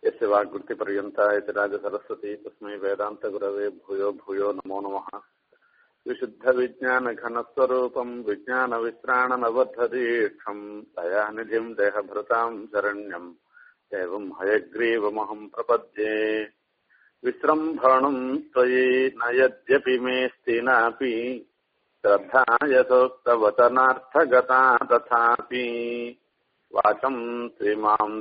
यस्य वाग्वृत्तिपर्यन्ता इति राजसरस्वती तस्मै वेदान्तगुरवे भूयो भूयो नमो नमः विशुद्धविज्ञानघनस्वरूपम् विज्ञानविश्राणनबद्धदीक्षम् दयानिधिम् देहभृताम् शरण्यम् एवम् हयग्रीवमहम् प्रपद्ये विसृम्भणम् त्वयि न यद्यपि मेऽस्ति नापि श्रद्धा यथोक्तवचनार्थगता तथापि वाचम् त्रिमाम्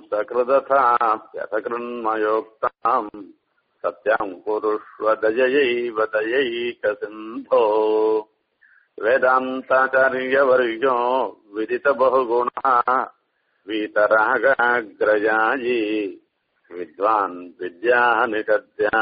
सकृदथाप्यसकृन्मयोक्ताम् सत्याम् कुरुष्व दययैव दयैकसिन्धो वेदान्ताचार्यवर्यो विदितबहुगुणः वीतरागाग्रजायी विद्वान् विद्यानिषद्या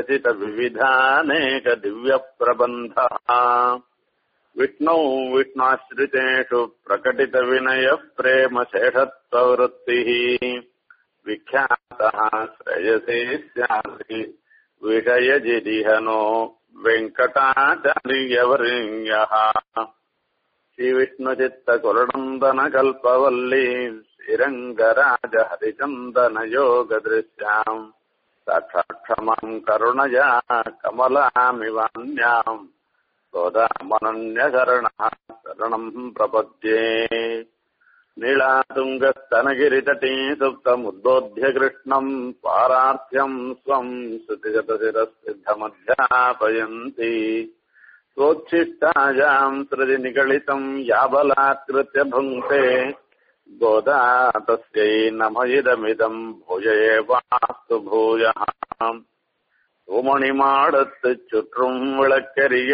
विरचितविविधानेकदिव्यप्रबन्धः विष्णौ विष्णाश्रितेषु प्रकटितविनयः प्रेमशेषत्ववृत्तिः विख्यातः श्रेयसे स्यासि विषयजिरिहनो वेङ्कटाचार्यवर्यः श्रीविष्णुचित्तकुलनन्दनकल्पवल्ली श्रीरङ्गराजहरिचन्दनयोगदृश्याम् साक्षाक्षमाम् करुणया कमलामिवान्याम् गोदामनन्यशरणः शरणम् प्रपद्ये नीलातुङ्गस्तनगिरितटी सुप्तमुद्बोध्य कृष्णम् पारार्थ्यम् स्वम् श्रुतिगतशिरसिद्धमध्यापयन्ति स्वोच्छिष्टायाम् सृजि याबलात्कृत्य भुङ्क्ते गोदा तस्यै नम इदमिदम् भूय एवास्तु भूयः பூமணிமாடத்து சுற்றும் விளக்கரிய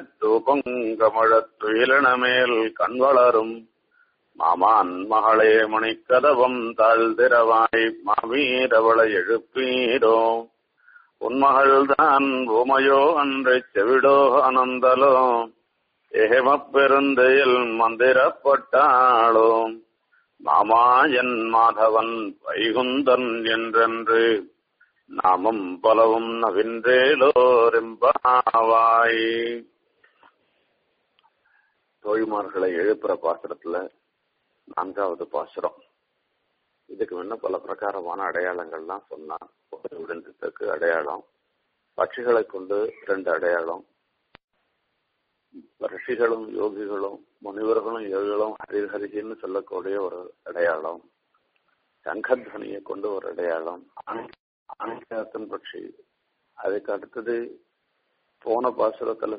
தூபங்கமழத்துயிலனமேல் கண்வளரும் மாமான் மகளே மணிக்கதவம் தாழ்திரவாய் மாவீரவள எழுப்பீரோ உன்மகள்தான் உமையோ அன்று செவிடோ அனந்தலோ ஏமப்பெருந்தையில் மந்திரப்பட்டாளோ மாமாயன் மாதவன் வைகுந்தன் என்றென்று நாமம் பலவும் நவின்றேலோரெம்பாவாய் தோழிமார்களை எழுப்புற பாசுரத்துல நான்காவது பாசுரம் இதுக்கு முன்ன பல பிரகாரமான அடையாளங்கள்லாம் சொன்னா விடுந்ததுக்கு அடையாளம் பட்சிகளை கொண்டு ரெண்டு அடையாளம் ரிஷிகளும் யோகிகளும் முனிவர்களும் யோகிகளும் ஹரிஹரின்னு சொல்லக்கூடிய ஒரு அடையாளம் சங்கத்வனியை கொண்டு ஒரு அடையாளம் ஆணிக்காத்தன் பட்சி அதுக்கு அடுத்தது போன பாசுரத்துல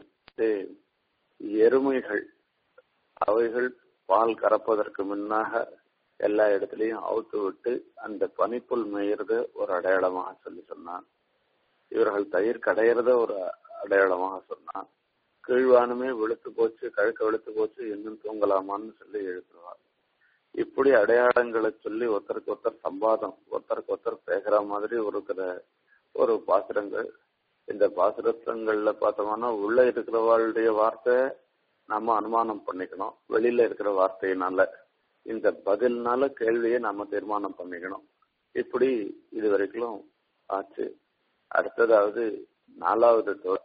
எருமைகள் அவைகள் பால் கறப்பதற்கு முன்னாக எல்லா இடத்துலையும் அவுத்து விட்டு அந்த பனிப்புல் மேயறத ஒரு அடையாளமாக சொல்லி சொன்னான் இவர்கள் தயிர் கடையிறத ஒரு அடையாளமாக சொன்னான் கீழ்வானுமே வெளுத்து போச்சு கழுக்க வெளுத்து போச்சு இன்னும் தூங்கலாமான்னு சொல்லி எழுப்புவார் இப்படி அடையாளங்களை சொல்லி ஒருத்தருக்கு ஒருத்தர் சம்பாதம் ஒருத்தருக்கு ஒருத்தர் பேசுற மாதிரி இருக்கிற ஒரு பாசுரங்கள் இந்த பாசுரங்கள்ல பார்த்தோம்னா உள்ள இருக்கிறவாளுடைய வார்த்தை நம்ம அனுமானம் பண்ணிக்கணும் வெளியில இருக்கிற வார்த்தையினால இந்த பதில்னால கேள்வியை நம்ம தீர்மானம் பண்ணிக்கணும் இப்படி இது வரைக்கும் ஆச்சு அடுத்ததாவது நாலாவது தோழி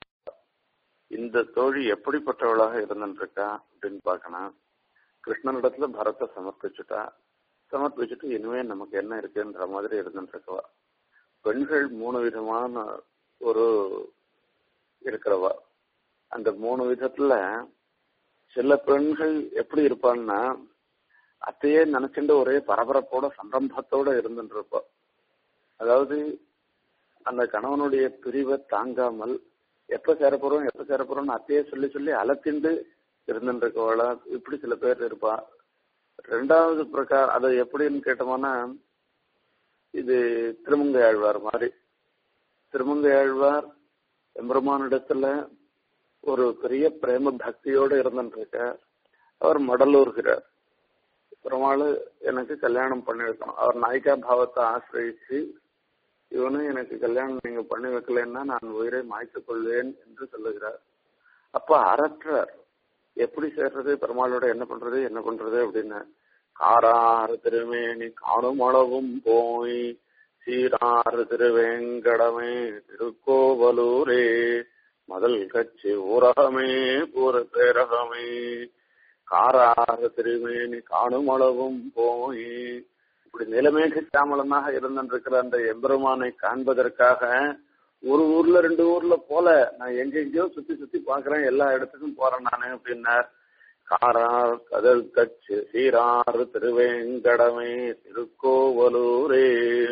இந்த தோழி எப்படிப்பட்டவளாக இருந்துருக்கா அப்படின்னு பார்க்கணும் கிருஷ்ணனிடத்துல பரத்தை சமர்ப்பிச்சுட்டா சமர்ப்பிச்சுட்டு இனிமே நமக்கு என்ன இருக்குன்ற மாதிரி இருந்துருக்கவா பெண்கள் மூணு விதமான ஒரு இருக்கிறவா அந்த மூணு விதத்துல சில பெண்கள் எப்படி இருப்பாங்கன்னா அத்தையே நினைச்சுட்டு ஒரே பரபரப்போட சம்பரம்பத்தோட இருந்துருப்பா அதாவது அந்த கணவனுடைய பிரிவை தாங்காமல் எப்ப சேரப்போறோம் எப்ப சேரப்போறோம்னு அத்தையே சொல்லி சொல்லி அலத்திண்டு இருந்துருக்கவாளா இப்படி சில பேர் இருப்பா ரெண்டாவது பிரகாரம் அது எப்படின்னு கேட்டோம்னா இது திருமங்கை ஆழ்வார் மாதிரி திருமங்கை ஆழ்வார் எம்பெருமானிடத்துல ஒரு பெரிய பிரேம பக்தியோடு இருந்துருக்க அவர் மடலூர்கிறார் பெருமாள் எனக்கு கல்யாணம் பண்ணி வைக்கணும் அவர் நாயிகா பாவத்தை ஆசிரியிச்சு இவனும் எனக்கு கல்யாணம் நீங்க பண்ணி வைக்கலன்னா நான் உயிரை மாய்த்துக் கொள்வேன் என்று சொல்லுகிறார் அப்ப அறற்றார் எப்படி சேர்றது பெருமாளோட என்ன பண்றது என்ன பண்றது அப்படின்னு காராறு திருமேனி காணும் அளவும் போய் சீராறு திருவேங்கடமே திருக்கோவலூரே முதல் கட்சி ஊரகமே பூர பேரகமே காராறு திருமேனி காணும் அளவும் போய் இப்படி நிலமேக சாமலனாக இருந்திருக்கிற அந்த எம்பெருமானை காண்பதற்காக ஒரு ஊர்ல ரெண்டு ஊர்ல போல நான் எங்கெங்கயோ சுத்தி சுத்தி பாக்குறேன் எல்லா இடத்துக்கும் போறேன் நானு அப்படின்னார் காரார் கதல் கச்சு சீராறு திருவேங்கடமே திருக்கோவலூரே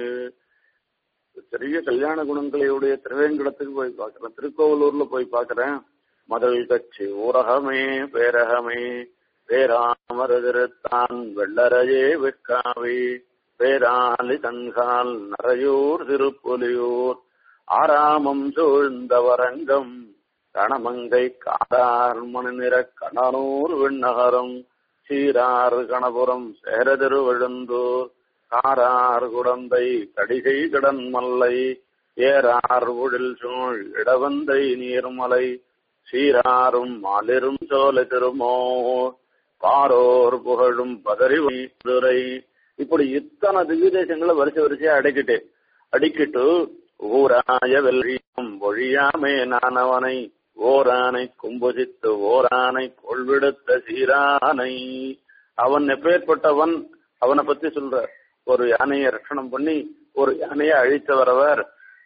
பெரிய கல்யாண குணங்களையுடைய திருவேங்கடத்துக்கு போய் பாக்குறேன் திருக்கோவலூர்ல போய் பாக்குறேன் மதல் கட்சி ஊரகமே பேரகமே பேராமரதிருத்தான் வெள்ளரையே வெக்காவே பேராலி தன்கால் நரையூர் திருப்புலியூர் ஆராமம் சூழ்ந்த வரங்கம் கணமங்கை காடார் மணிநிற கணனூர் விண்ணகரம் சீரார் கணபுரம் சேரதிருவெழுந்தூர் காரார் குடந்தை கடிகை கடன் மல்லை ஏறார் உழில் சூழ் இடவந்தை நீர்மலை சீராரும் மாலிரும் சோலை திருமோ பாரோர் புகழும் பதறி மதுரை இப்படி இத்தனை திவ்ய தேசங்களை வரிசை வரிசையா அடைக்கிட்டு அடிக்கிட்டு ஊராய வெள்ளியும் ஒழியாமே நானவனை ஓரானை கும்புஜித்து ஓரானை கொள்விடுத்த சீரானை அவன் எப்பேற்பட்டவன் அவனை பத்தி சொல்ற ஒரு யானையை ரட்சணம் பண்ணி ஒரு யானையை அழித்து வரவர்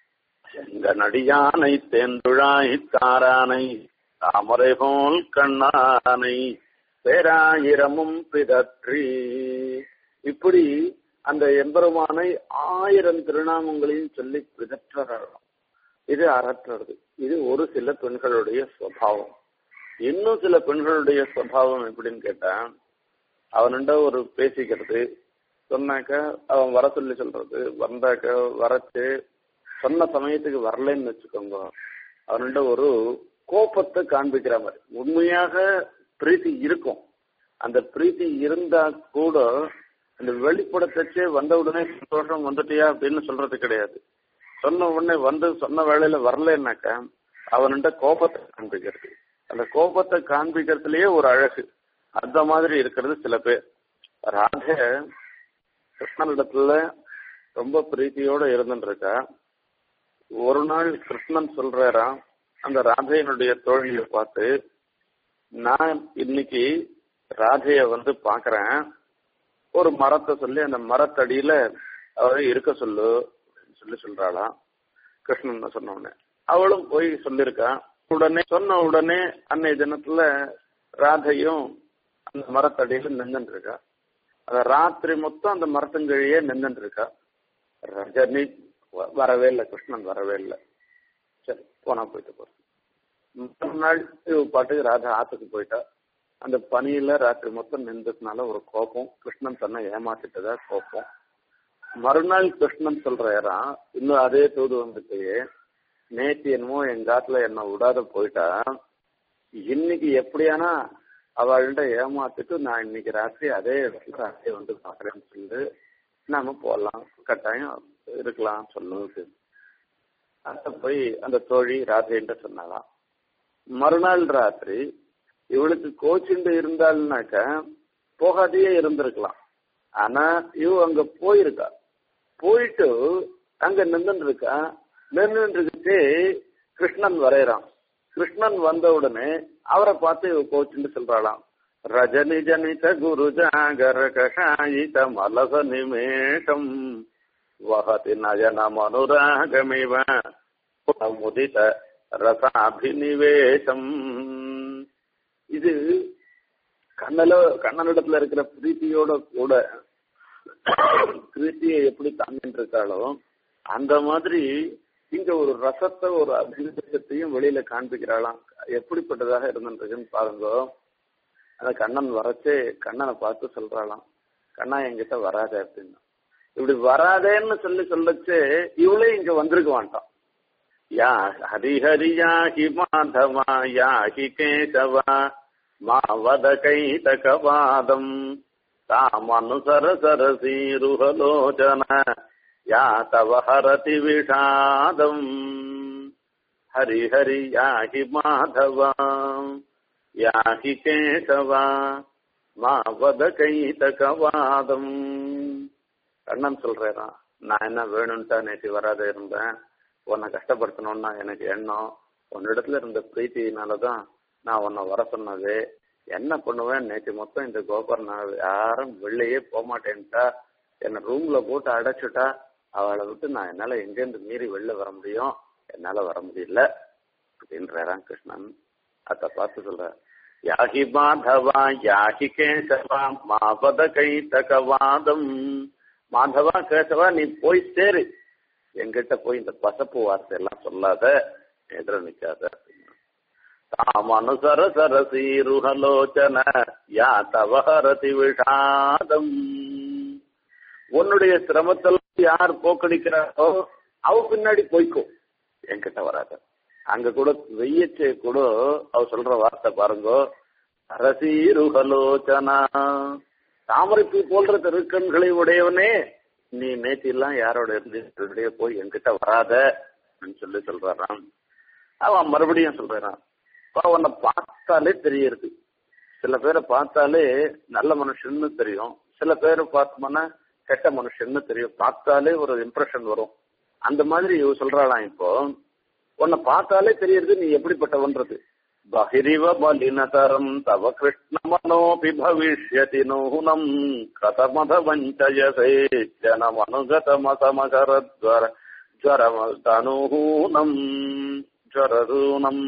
எங்க நடியானை தேந்துழாய் தாரானை தாமரை போல் கண்ணானை பேராயிரமும் பிதற்றி இப்படி அந்த எம்பெருமானை ஆயிரம் திருநாமங்களையும் சொல்லி பிதற்றலாம் இது அறற்றுறது இது ஒரு சில பெண்களுடைய சுவாவம் இன்னும் சில பெண்களுடைய சுவாவம் எப்படின்னு கேட்டா அவன்கிட்ட ஒரு பேசிக்கிறது சொன்னாக்க அவன் வர சொல்லி சொல்றது வந்தாக்க வரச்சு சொன்ன சமயத்துக்கு வரலன்னு வச்சுக்கோங்க அவன்கிட்ட ஒரு கோபத்தை காண்பிக்கிற மாதிரி உண்மையாக பிரீத்தி இருக்கும் அந்த பிரீத்தி இருந்தா கூட அந்த வெளிப்படத்தச்சே வந்த உடனே சந்தோஷம் வந்துட்டியா அப்படின்னு சொல்றது கிடையாது சொன்ன உடனே வந்து சொன்ன வேலையில வரலன்னாக்க அவன்கிட்ட கோபத்தை காண்பிக்கிறது அந்த கோபத்தை காண்பிக்கிறதுலயே ஒரு அழகு அந்த மாதிரி இருக்கிறது சில பேர் ராதே கிருஷ்ணனிடத்துல ரொம்ப பிரீத்தியோட இருந்துருக்கா ஒரு நாள் கிருஷ்ணன் சொல்றாராம் அந்த ராதையனுடைய தோழியை பார்த்து நான் இன்னைக்கு ராதைய வந்து பாக்குறேன் ஒரு மரத்தை சொல்லி அந்த மரத்தடியில அவரை இருக்க சொல்லு சொல்லி சொல்றாளாம் கிருஷ்ணன் சொன்ன உடனே அவளும் போய் சொல்லியிருக்கா உடனே சொன்ன உடனே அன்னைய தினத்துல ராதையும் அந்த மரத்தடியில நின்றுட்டு இருக்கா அத ராத்திரி மொத்தம் அந்த மரத்தங்கழியே நின்றுட்டு இருக்கா ரஜினி வரவே இல்லை கிருஷ்ணன் வரவே இல்லை சரி போனா போயிட்டு போறோம் மறுநாள் பாட்டுக்கு ராதா ஆத்துக்கு போயிட்டா அந்த பனியில ராத்திரி மொத்தம் நின்றதுனால ஒரு கோபம் கிருஷ்ணன் தன்னை ஏமாத்திட்டதா கோபம் மறுநாள் கிருஷ்ணன் சொல்றாரா இன்னும் அதே தூது வந்துட்டு நேற்று என்னமோ எங்க ஆத்துல என்ன விடாத போயிட்டா இன்னைக்கு எப்படியானா அவள்கிட்ட ஏமாத்திட்டு நான் இன்னைக்கு ராத்திரி அதே இடத்துல அதே வந்து பாக்குறேன்னு சொல்லிட்டு நாம போடலாம் கட்டாயம் இருக்கலாம் சொல்லுது அத போய் அந்த தோழி ராத்திரின்ட்டு சொன்னாலாம் மறுநாள் ராத்திரி இவளுக்கு கோச்சிண்டு இருந்தாள்னாக்க போகாதையே இருந்திருக்கலாம் ஆனா இவ அங்க போயிருக்கா போயிட்டு அங்க நின்று இருக்கா நின்றுட்டு கிருஷ்ணன் வரையறான் கிருஷ்ணன் வந்த உடனே அவரை பார்த்து இவ கோச்சுன்னு சொல்றாளாம் ரஜனி ஜனித குரு ஜாகர கஷாயித மலச நிமேஷம் வகதி நயன மனுராகமிவ முதித ரசாபினிவேசம் இது கண்ணல கண்ணனிடத்துல இருக்கிற பிரீத்தியோட கூட பிரீத்தியை எப்படி தாங்கிட்டு இருக்காளோ அந்த மாதிரி இங்க ஒரு ரசத்தை ஒரு அபிநேசத்தையும் வெளியில காண்பிக்கிறாளாம் எப்படிப்பட்டதாக இருந்துருக்குன்னு பாருங்க அந்த கண்ணன் வரச்சே கண்ணனை பார்த்து சொல்றாளாம் கண்ணா என்கிட்ட வராத அப்படின்னு இப்படி வராதேன்னு சொல்லி சொல்லச்சே இவளே இங்க வந்திருக்க மாட்டான் யா ஹரி ஹரி யாஹி மாதவா யாஹி கேசவா மாவத கைதகவாதம் தாமனுசர சரசீருஹலோச்சன யா தவ ஹரதி விஷாதம் ஹரி ஹரி யாஹி மாதவா யாஹி கேசவா மாவத கைதகவாதம் கண்ணன் சொல்றேன் நான் என்ன வேணும்ட்டா நேற்று வராத இருந்தேன் உன்னை கஷ்டப்படுத்தணும்னா எனக்கு எண்ணம் உன்னிடத்துல இருந்த பிரீத்தினாலதான் நான் உன்னை வர சொன்னது என்ன பண்ணுவேன் நேற்று மொத்தம் இந்த கோபர் நான் யாரும் வெளியே போக மாட்டேன்ட்டா என்ன ரூம்ல போட்டு அடைச்சுட்டா அவளை விட்டு நான் என்னால எங்கேருந்து மீறி வெளில வர முடியும் என்னால வர முடியல அப்படின்றாராம் கிருஷ்ணன் அத பார்த்து சொல்ற யாஹி மாதவா யாஹி கேசவா மாபத கை தகவாதம் மாதவா கேசவா நீ போய் சேரு எங்கிட்ட போய் இந்த பசப்பு வார்த்தை எல்லாம் சொல்லாத எதிர நிக்காத தாம் அனுசர சரசீருஹலோச்சன யா தவஹரதி விஷாதம் உன்னுடைய சிரமத்தில் யார் போக்கடிக்கிறாரோ அவ பின்னாடி போய்க்கோ என்கிட்ட வராத அங்க கூட வெய்யச்சே கூட அவ சொல்ற வார்த்தை பாருங்க அரசீருகலோச்சனா தாமரைப்பூ போன்ற திருக்கண்களை உடையவனே நீ நேத்திலாம் யாரோட இருந்து போய் என்கிட்ட வராத சொல்லி சொல்றாராம் அவன் மறுபடியும் சொல்றான் உன்னை பார்த்தாலே தெரியுது சில பேரை பார்த்தாலே நல்ல மனுஷன்னு தெரியும் சில பேரை பார்த்தோம்னா கெட்ட மனுஷன்னு தெரியும் பார்த்தாலே ஒரு இம்ப்ரெஷன் வரும் அந்த மாதிரி இவ சொல்றாளாம் இப்போ உன்னை பார்த்தாலே தெரியுது நீ எப்படிப்பட்டவன்றது பகிரிவ மலினதரம் தவ கிருஷ்ண மனோபி பவிஷ்யதி நூனம் கதமத வஞ்சயசே ஜனமனுகதமசமகரத்வர ஜரமதனூனம் ஜரதூனம்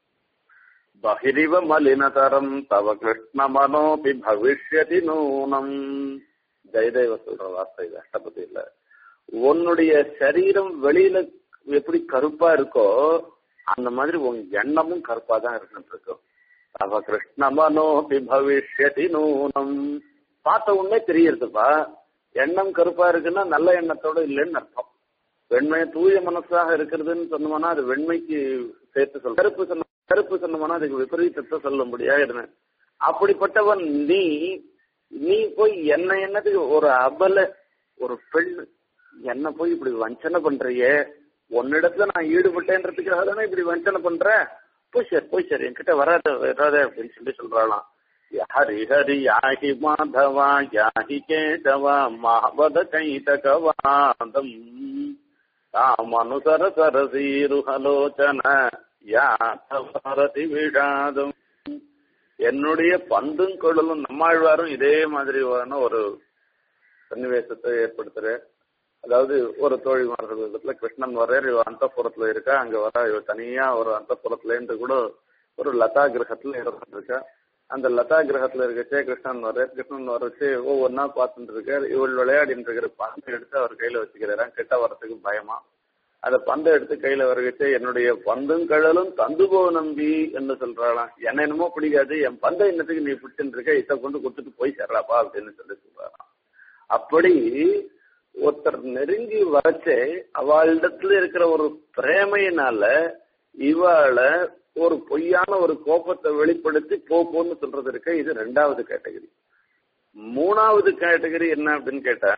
பகிரிவ மலினதரம் தவ கிருஷ்ண மனோபி பவிஷ்யதி நூனம் ஜெயதேவ சொல்ற வார்த்தை இது அஷ்டபதி இல்ல உன்னுடைய சரீரம் வெளியில எப்படி கருப்பா இருக்கோ அந்த மாதிரி உன் எண்ணமும் கருப்பா தான் இருந்துட்டு இருக்கும் அவ கிருஷ்ண மனோபி பவிஷ்யதி நூனம் பார்த்த உடனே தெரியுதுப்பா எண்ணம் கருப்பா இருக்குன்னா நல்ல எண்ணத்தோட இல்லைன்னு அர்த்தம் வெண்மை தூய மனசாக இருக்கிறதுன்னு சொன்னோம்னா அது வெண்மைக்கு சேர்த்து சொல்ல கருப்பு சொன்ன கருப்பு சொன்னோம்னா அதுக்கு விபரீதத்தை சொல்ல முடியாது அப்படிப்பட்டவன் நீ நீ போய் என்ன என்னதுக்கு ஒரு அபல ஒரு பெண் என்ன போய் இப்படி வஞ்சனை பண்றியே உன்னிடத்துல நான் ஈடுபட்டேன்றதுக்காக தானே இப்படி வஞ்சனை பண்ற போய் சார் போய் சார் என்கிட்ட வராத வராத அப்படின்னு சொல்லி சொல்றாளாம் ஹரி ஹரி யாஹி மாதவா யாஹி கேதவா மாவத கைதகவாதம் தாமனுசர சரசீருஹலோச்சன யாரதி விழாதம் என்னுடைய பந்தும் குழலும் நம்மாழ்வாரும் இதே மாதிரியான ஒரு சன்னிவேசத்தை ஏற்படுத்துற அதாவது ஒரு தோழிமார்கள் இடத்துல கிருஷ்ணன் வர்றார் இவ அந்த புறத்துல இருக்கா அங்க வர இவ தனியா ஒரு அந்த புறத்துல இருந்து கூட ஒரு லதா கிரகத்துல இருந்துட்டு இருக்கா அந்த லதா கிரகத்துல இருக்கச்சே கிருஷ்ணன் வர்றார் கிருஷ்ணன் வரச்சு ஒவ்வொன்னா பார்த்துட்டு இருக்கார் இவள் விளையாடிட்டு இருக்கிற பந்தை எடுத்து அவர் கையில வச்சுக்கிறாராம் கிட்ட வர்றதுக்கு பயமா அந்த பந்தை எடுத்து கையில வரவச்சு என்னுடைய பந்தும் கழலும் தந்துபோ நம்பி என்று சொல்றாளாம் என்ன என்னமோ பிடிக்காது என் பந்தை என்னத்துக்கு நீ பிடிச்சுட்டு இருக்க இதை கொண்டு கொடுத்துட்டு போய் சேர்றாப்பா அப்படின்னு சொல்லி சொல்றாராம் அப்படி ஒருத்தர் நெருங்கி வரச்சே அவளிடத்துல இருக்கிற ஒரு பிரேமையினால இவாளை ஒரு பொய்யான ஒரு கோபத்தை வெளிப்படுத்தி போன்னு சொல்றது இருக்க இது ரெண்டாவது கேட்டகரி மூணாவது கேட்டகரி என்ன அப்படின்னு கேட்டா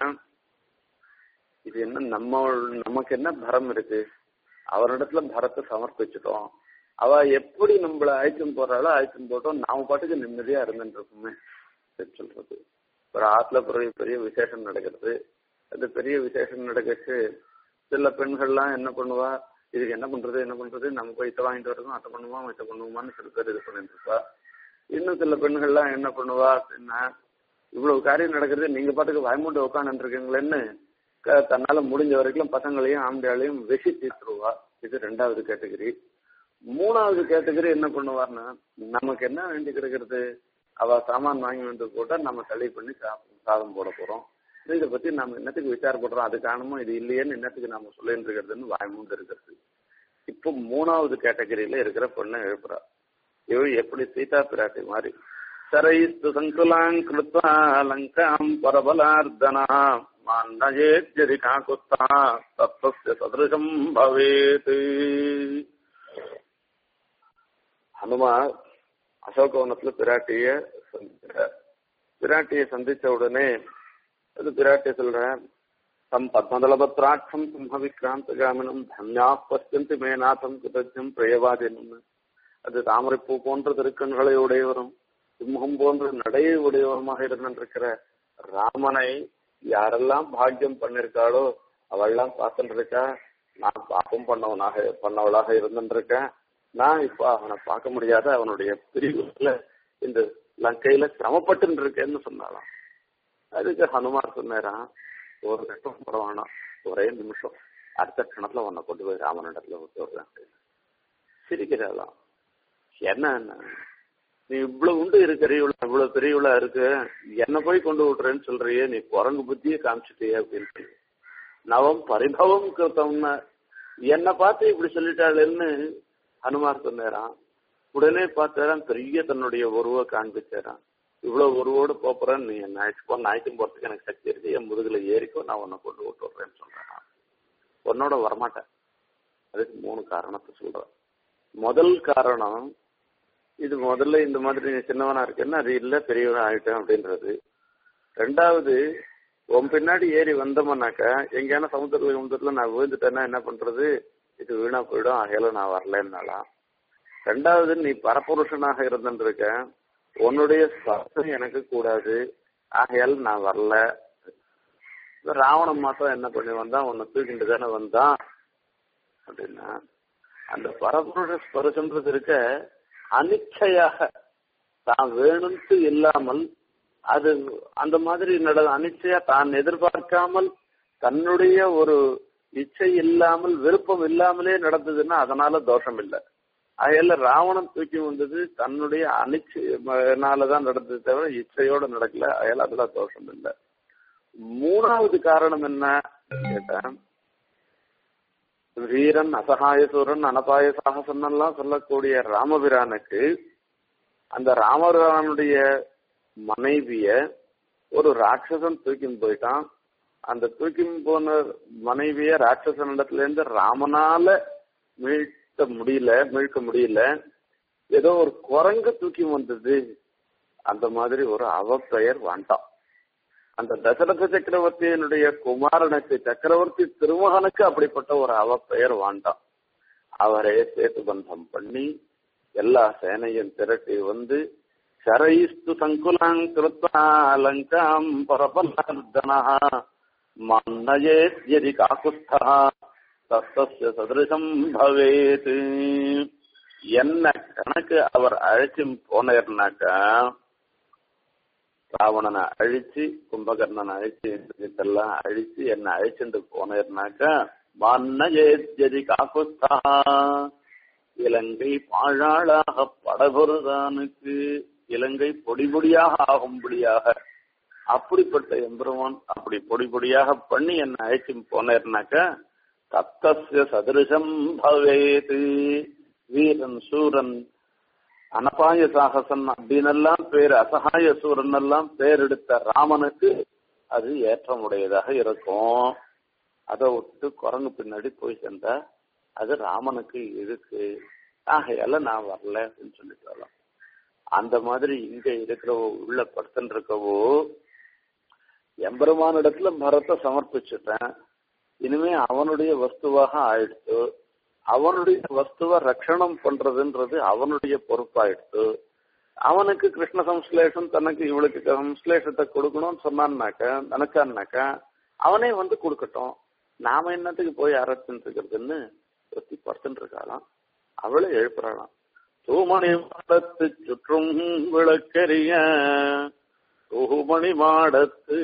இது என்ன நம்ம நமக்கு என்ன பரம் இருக்கு அவரிடத்துல பரத்தை சமர்ப்பிச்சிட்டோம் அவ எப்படி நம்மள அழைச்சும் போறாளோ அழைச்சும் போட்டோம் நாம பாட்டுக்கு நிம்மதியா இருந்துட்டு இருக்குமே சொல்றது ஒரு ஆத்துல பெரிய பெரிய விசேஷம் நடக்கிறது அது பெரிய விசேஷம் நடக்கச்சு சில பெண்கள்லாம் என்ன பண்ணுவா இதுக்கு என்ன பண்றது என்ன பண்றது நம்ம போய் இதை வாங்கிட்டு வரணும் அதை பண்ணுவோம் இதை பண்ணுவோமான்னு சில பேர் இது பண்ணிட்டு இருப்பா இன்னும் சில பெண்கள்லாம் என்ன பண்ணுவா அப்படின்னா இவ்வளவு காரியம் நடக்கிறது நீங்க பாட்டுக்கு வாய்மூண்டு உட்காந்து இருக்கீங்களேன்னு தன்னால முடிஞ்ச வரைக்கும் பசங்களையும் ஆம்பளையாலையும் வெசி தீர்த்துருவா இது ரெண்டாவது கேட்டகரி மூணாவது கேட்டகரி என்ன பண்ணுவார்னா நமக்கு என்ன வேண்டி கிடக்கிறது அவ சாமான் வாங்கி வந்து போட்டா நம்ம தள்ளி பண்ணி சாதம் போட போறோம் இதை பத்தி நம்ம என்னத்துக்கு விசாரப்படுறோம் அது காரணமும் இது இல்லையேன்னு என்னத்துக்கு நாம சொல்லிட்டு இருக்கிறதுன்னு வாய்மூண்டு இருக்கிறது இப்போ மூணாவது கேட்டகரியில இருக்கிற பொண்ணை எழுப்புறா இவ எப்படி சீதா பிராட்டி மாதிரி சரைஸ்து சங்குலாங் கிருத்வா லங்காம் பரபலார்தனா மான்னஜேத்யதி காக்குஸ்தா தத்தஸ்ய சதிருஷம் பவேத் ஹனுமார் அசோகவனத்துல பிராட்டிய சந்திக்கிறார் பிராட்டியை சந்திச்ச உடனே அது பிராட்டிய சொல்றேன் தம் பத்மதளபத்ராட்சம் சிம்ம விக்ராந்த காமினம் தன்யா பசியந்தி மேநாதம் கிருதஜம் பிரியவாதினும் அது தாமரைப்பூ போன்ற திருக்கண்களை உடையவரும் சிம்மம் போன்ற நடையை உடையவருமாக இருந்திருக்கிற ராமனை யாரெல்லாம் பாக்கியம் பண்ணிருக்காளோ அவள்லாம் பார்த்துட்டு இருக்கா நான் பாப்பம் பண்ணவனாக பண்ணவளாக இருந்துருக்கேன் நான் இப்ப அவனை பார்க்க முடியாத அவனுடைய பிரிவுல இந்த லங்கையில சிரமப்பட்டு இருக்கேன்னு சொன்னாலாம் அதுக்கு ஹனுமார் சொன்னாராம் ஒரு கஷ்டம் பட வேணாம் ஒரே நிமிஷம் அடுத்த க்ஷணத்துல உன்னை கொண்டு போய் ராமனிடத்துல விட்டு விடுறேன் அப்படின்னு. சிரிக்கிறாளாம் என்ன நீ இவ்வளவு உண்டு இருக்கிறீங்களா இவ்வளவு பெரியவளா இருக்கு என்ன போய் கொண்டு விட்டுறேன்னு சொல்றியே நீ குரங்கு புத்தியே காமிச்சிட்டியே அப்படின்னு நவம் பரிபவம் கிருத்தம்னா என்ன பார்த்து இப்படி சொல்லிட்டாளேன்னு ஹனுமார் சொன்னாராம் உடனே பார்த்தாராம் பெரிய தன்னுடைய உருவ காண்பிச்சாராம் இவ்வளவு உருவோடு போறேன் நீ என்ன அழைச்சு போ நாய்க்கும் போறதுக்கு எனக்கு சக்தி இருக்கு என் முதுகுல ஏறிக்கோ நான் உன்னை கொண்டு விட்டு விடுறேன்னு சொல்றேன் உன்னோட வரமாட்டேன் அதுக்கு மூணு காரணத்தை சொல்றேன் முதல் காரணம் இது முதல்ல இந்த மாதிரி நீ சின்னவனா இருக்கேன்னா அது இல்ல பெரியவனா ஆயிட்டேன் அப்படின்றது ரெண்டாவது உன் பின்னாடி ஏறி வந்தோம்னாக்கா எங்கேயான சமுத்திரத்துல சமுத்திரத்துல நான் விழுந்துட்டேன்னா என்ன பண்றது இது வீணா போயிடும் ஆகையால நான் வரலன்னாலாம் ரெண்டாவது நீ பரபுருஷனாக இருந்துருக்க உன்னுடைய ஸ்பர்சம் எனக்கு கூடாது ஆகையால் நான் வரல ராவணன் மாத்திரம் என்ன பண்ணி வந்தான் உன்னை தூக்கிட்டு தானே வந்தான் அப்படின்னா அந்த பரபுருஷ ஸ்பர்சன்றது இருக்க அனிச்சையாக தான் வேணும்ட்டு இல்லாமல் அது அந்த மாதிரி நட அனிச்சையா தான் எதிர்பார்க்காமல் தன்னுடைய ஒரு இச்சை இல்லாமல் விருப்பம் இல்லாமலே நடந்ததுன்னா அதனால தோஷம் இல்லை அதையெல்லாம் ராவணன் தூக்கி வந்தது தன்னுடைய அனிச்சைனாலதான் நடந்தது தவிர இச்சையோட நடக்கல அதையெல்லாம் அதெல்லாம் தோஷம் இல்லை மூணாவது காரணம் என்ன கேட்டேன் வீரன் அசகாயசூரன் அனபாய சாகசன் எல்லாம் சொல்லக்கூடிய ராமபிரானுக்கு அந்த ராமபிரானுடைய மனைவிய ஒரு ராட்சசன் தூக்கின்னு போயிட்டான் அந்த தூக்கி போன மனைவிய ராட்சசனிடத்துல இருந்து ராமனால மீட்க முடியல மீட்க முடியல ஏதோ ஒரு குரங்கு தூக்கி வந்தது அந்த மாதிரி ஒரு அவப்பெயர் வேண்டாம் அந்த தசரத சக்கரவர்த்தியினுடைய குமாரனுக்கு சக்கரவர்த்தி திருமகனுக்கு அப்படிப்பட்ட ஒரு அவப்பெயர் வேண்டாம் அவரே சேத்து பந்தம் பண்ணி எல்லா சேனையும் திரட்டி வந்து शरैस्तु सङ्कुलाम् कृत्वा लङ्काम् परपलार्दनः मान्नयेत् यदि काकुत्स्थः தத்தஸ்ய சதிருஷம் பவேத் என்ன கணக்கு அவர் அழைச்சும் போனார்னாக்கா ராவணனை அழிச்சு கும்பகர்ணனை அழிச்சு இதெல்லாம் அழிச்சு என்ன அழிச்சுட்டு போனார்னாக்கா மான்னஜேத்யதி காக்குஸ்தா இலங்கை பாழாளாக படபொருதானுக்கு இலங்கை பொடி பொடியாக ஆகும்படியாக அப்படிப்பட்ட எம்பெருமான் அப்படி பொடி பொடியாக பண்ணி என்ன அழைச்சி போனேர்னாக்க தத்தஸ்ய சதிருஷம் பவேது வீரன் சூரன் அனபாய சாகசன் அப்படின்னெல்லாம் பேர் அசகாய சூரன் எல்லாம் பேர் எடுத்த ராமனுக்கு அது ஏற்றமுடையதாக இருக்கும் அதை விட்டு குரங்கு பின்னாடி போய் சேர்ந்தா அது ராமனுக்கு இருக்கு ஆகையால நான் வரல அப்படின்னு சொல்லிட்டு வரலாம் அந்த மாதிரி இங்க இருக்கிறவோ உள்ள படுத்தன் இருக்கவோ எம்பெருமான இடத்துல மரத்தை சமர்ப்பிச்சுட்டேன் இனிமே அவனுடைய வஸ்துவாக ஆயிடுத்து அவனுடைய வஸ்துவ ரட்சணம் பண்றதுன்றது அவனுடைய பொறுப்பாயிடுத்து அவனுக்கு கிருஷ்ண சம்ஸ்லேஷம் தனக்கு இவளுக்கு சம்ஸ்லேஷத்தை கொடுக்கணும்னு சொன்னான்னாக்க நினைச்சான்னாக்கா அவனே வந்து கொடுக்கட்டும் நாம என்னத்துக்கு போய் அரசுன்னு இருக்கிறதுன்னு ஒத்தி படுத்துட்டு இருக்காளாம் அவளை எழுப்புறாளாம் தூமணி மாடத்து சுற்றும் விளக்கெரிய தூமணி மாடத்து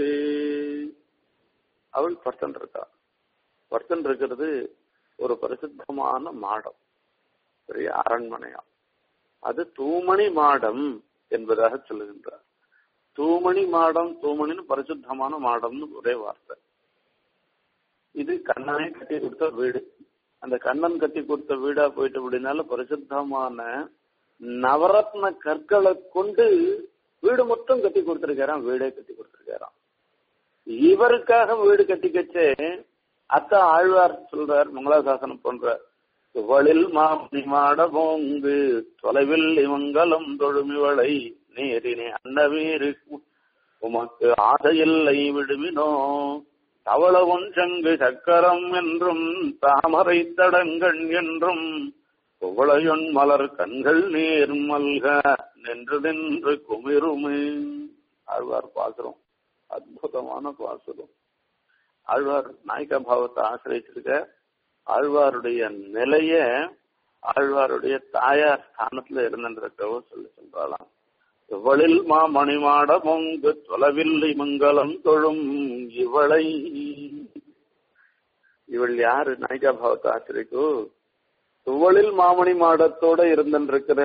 அவள் படுத்துட்டு இருக்கா படுத்துட்டு இருக்கிறது ஒரு பரிசுத்தமான மாடம் பெரிய அரண்மனையா அது தூமணி மாடம் என்பதாக சொல்லுகின்றார் தூமணி மாடம் தூமணின்னு பரிசுத்தமான மாடம்னு ஒரே வார்த்தை இது கண்ணனே கட்டி கொடுத்த வீடு அந்த கண்ணன் கட்டி கொடுத்த வீடா போயிட்டு அப்படின்னால பரிசுத்தமான நவரத்ன கற்களை கொண்டு வீடு மொத்தம் கட்டி கொடுத்திருக்காராம் வீடே கட்டி கொடுத்திருக்காராம் இவருக்காக வீடு கட்டிக்கச்சே அத்த ஆழ்வார் சொல்றார் மங்களாசாசனம் போன்ற துவளில் மாமணி மாட போங்கு தொலைவில் இமங்கலம் தொழுமிவளை நேரினே அன்னவீரு உமக்கு ஆசையில்லை விடுமினோ தவள ஒன்றங்கு சக்கரம் என்றும் தாமரை தடங்கண் என்றும் குவளையொன் மலர் கண்கள் நேர் மல்க நின்று நின்று குமிருமே ஆழ்வார் பாசுரம் அற்புதமான பாசுரம் ஆழ்வார் நாயக பாவத்தை ஆசிரியச்சிருக்க ஆழ்வாருடைய நிலைய ஆழ்வாருடைய தாயார் ஸ்தானத்துல இருந்திருக்கவோ சொல்லி சொல்றாளாம் துவளில் மாமணிமாட மொங்கு தொலைவில்லை மங்கலம் தொழும் இவளை இவள் யாரு நாயிகா பாவத்தை ஆசிரியக்கு துவளில் மாமணி மாடத்தோட இருந்திருக்கிற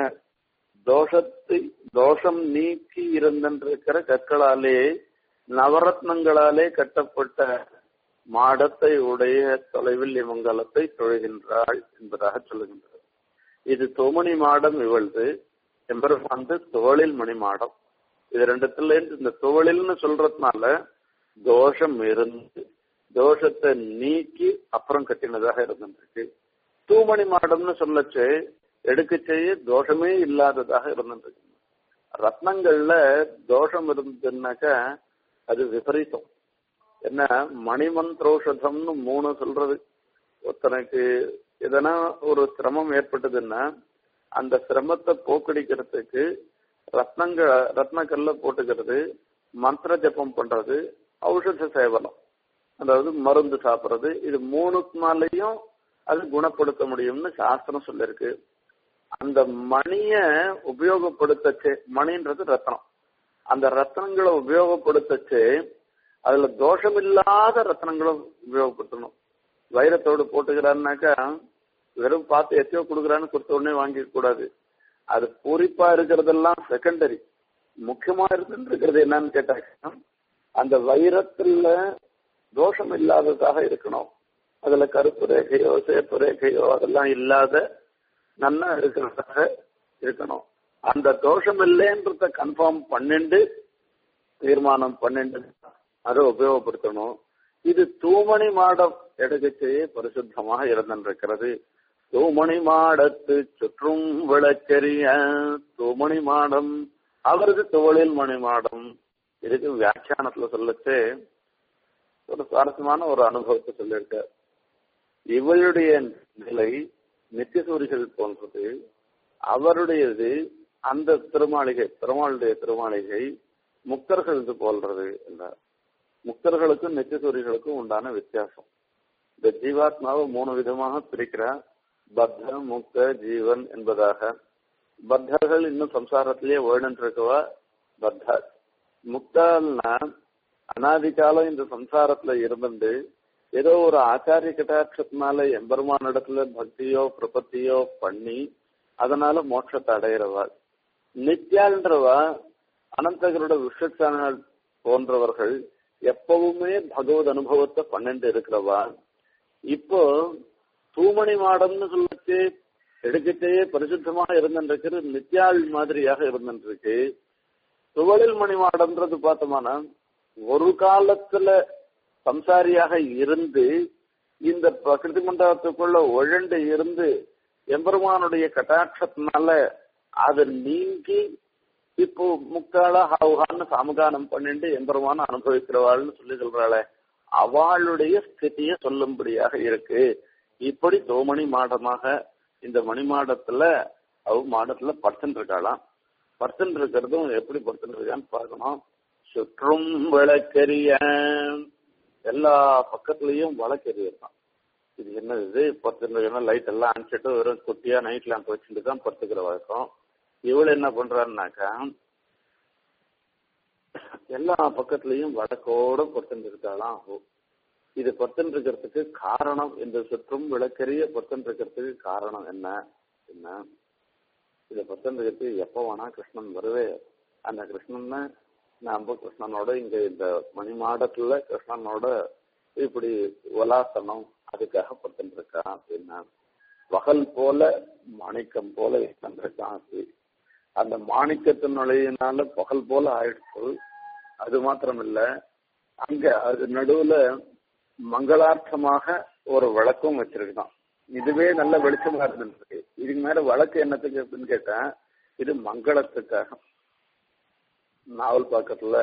தோஷத்தை தோஷம் நீக்கி இருந்திருக்கிற கற்களாலே நவரத்னங்களாலே கட்டப்பட்ட மாடத்தை உடைய தொலைவில் இமங்கலத்தை தொழுகின்றாள் என்பதாக சொல்லுகின்றது இது தோமணி மாடம் இவளது எம்பெருமாந்து தோளில் மணி மாடம் இது ரெண்டுத்துல இந்த தோளில்னு சொல்றதுனால தோஷம் இருந்து தோஷத்தை நீக்கி அப்புறம் கட்டினதாக இருந்திருக்கு தூமணி மாடம்னு சொல்லச்சு எடுக்க செய்ய தோஷமே இல்லாததாக இருந்திருக்கு ரத்னங்கள்ல தோஷம் இருந்ததுன்னாக்கா அது விபரீதம் என்ன மணிமந்திரோஷதம்னு மூணு சொல்றது ஒருத்தனுக்கு எதனா ஒரு சிரமம் ஏற்பட்டதுன்னா அந்த சிரமத்தை போக்கடிக்கிறதுக்கு ரத்னங்க ரத்னக்கல்ல போட்டுக்கிறது மந்திர ஜபம் பண்றது ஔஷத சேவனம் அதாவது மருந்து சாப்பிடுறது இது மூணுனாலையும் அது குணப்படுத்த முடியும்னு சாஸ்திரம் சொல்லிருக்கு அந்த மணிய உபயோகப்படுத்தச்சு மணின்றது ரத்னம் அந்த ரத்னங்களை உபயோகப்படுத்தச்சு அதுல தோஷம் இல்லாத ரத்னங்களை உபயோகப்படுத்தணும் வைரத்தோடு போட்டுக்கிறாருனாக்கா வெறும் பார்த்து எத்தையோ கொடுக்குறான்னு கொடுத்த உடனே வாங்கிக்க கூடாது அது பூரிப்பா இருக்கிறதெல்லாம் செகண்டரி முக்கியமா இருந்துருக்கிறது என்னன்னு கேட்டாக்க அந்த வைரத்துல தோஷம் இல்லாததாக இருக்கணும் அதுல கருப்பு ரேகையோ சேப்பு ரேகையோ அதெல்லாம் இல்லாத நன்னா இருக்கிறதாக இருக்கணும் அந்த தோஷம் இல்லைன்றத கன்ஃபார்ம் பண்ணிண்டு தீர்மானம் பண்ணிண்டு அதை உபயோகப்படுத்தணும் இது தூமணி மாடம் எடுக்கச்சேயே பரிசுத்தமாக இருந்திருக்கிறது தூமணி மாடத்து சுற்றும் விளக்கெரிய தூமணி மாடம் அவரது தோளில் மணி மாடம் இதுக்கு வியாக்கியானத்துல சொல்லச்சே ஒரு சுவாரஸ்யமான ஒரு அனுபவத்தை சொல்லியிருக்க இவளுடைய நிலை நித்தியசூரிகள் போன்றது அவருடையது அந்த திருமாளிகை பெருமாளுடைய திருமாளிகை முக்தர்களது போல்றது என்றார் முக்தர்களுக்கும் நித்தியசூரிகளுக்கும் உண்டான வித்தியாசம் இந்த ஜீவாத்மாவை மூணு விதமாக பிரிக்கிறார் பத்த முக்த ஜீவன் என்பதாக பத்தர்கள் இன்னும் சம்சாரத்திலேயே வேணுன்றவா பத்தா முக்தால்னா அனாதி காலம் இந்த சம்சாரத்துல இருந்துட்டு ஏதோ ஒரு ஆச்சாரிய கட்டாட்சத்தினால எம்பெருமான இடத்துல பக்தியோ பிரபத்தியோ பண்ணி அதனால மோட்சத்தை அடையிறவா நித்யான்றவா அனந்தகரோட விஷட்சானால் போன்றவர்கள் எப்பவுமே பகவத் அனுபவத்தை பன்னெண்டு இருக்கிறவா இப்போ தூமணி மாடம்னு சொல்லச்சு எடுக்கச்சே பரிசுத்தமாக இருந்துருக்கு நித்யாள் மாதிரியாக இருந்துருக்கு துவளில் மணி மாடம்ன்றது பார்த்தோம்னா ஒரு காலத்துல சம்சாரியாக இருந்து இந்த பிரகிருதி மண்டலத்துக்குள்ள உழண்டு இருந்து எம்பெருமானுடைய கட்டாட்சத்தினால அது நீங்கி இப்போ முக்கால ஹவுகான்னு சாமகானம் பண்ணிட்டு எம்பெருமான அனுபவிக்கிறவாள்னு சொல்லி சொல்றாளே அவளுடைய ஸ்திதிய சொல்லும்படியாக இருக்கு இப்படி தோமணி மாடமாக இந்த மணி மாடத்துல அவ மாடத்துல படுத்துட்டு இருக்காளாம் படுத்துட்டு இருக்கிறதும் எப்படி படுத்துட்டு இருக்கான்னு பார்க்கணும் சுற்றும் விளக்கெரிய எல்லா பக்கத்துலயும் விளக்கெரியதான் இது என்ன இது படுத்துட்டு லைட் எல்லாம் அனுப்பிச்சிட்டு வெறும் குட்டியா நைட் லேம்ப் வச்சுட்டு தான் படுத்துக்கிற வழக்கம் இவள் என்ன பண்றாருனாக்கா எல்லா பக்கத்துலயும் வடக்கோட படுத்துட்டு இருக்காளாம் இது படுத்துட்டு இருக்கிறதுக்கு காரணம் இந்த சுற்றும் விளக்கெரிய படுத்துட்டு இருக்கிறதுக்கு காரணம் என்ன என்ன இதை படுத்துட்டு இருக்கிறதுக்கு எப்ப வேணா கிருஷ்ணன் வருவே அந்த கிருஷ்ணன் நம்ம கிருஷ்ணனோட இங்க இந்த மணிமாடத்துல கிருஷ்ணனோட இப்படி உலாசனம் அதுக்காக படுத்துட்டு இருக்கான் அப்படின்னா வகல் போல மாணிக்கம் போல இருக்கான் அந்த மாணிக்கத்தினுடையனால பகல் போல ஆயிடுச்சு அது மாத்திரம் இல்ல அங்க அது நடுவுல மங்களார்த்தமாக ஒரு விளக்கும் வச்சிருக்கான் இதுவே நல்ல வெளிச்சமா இருந்துருக்கு இதுக்கு மேல வழக்கு என்னத்துக்கு அப்படின்னு கேட்டேன் இது மங்களத்துக்காக நாவல் பக்கத்துல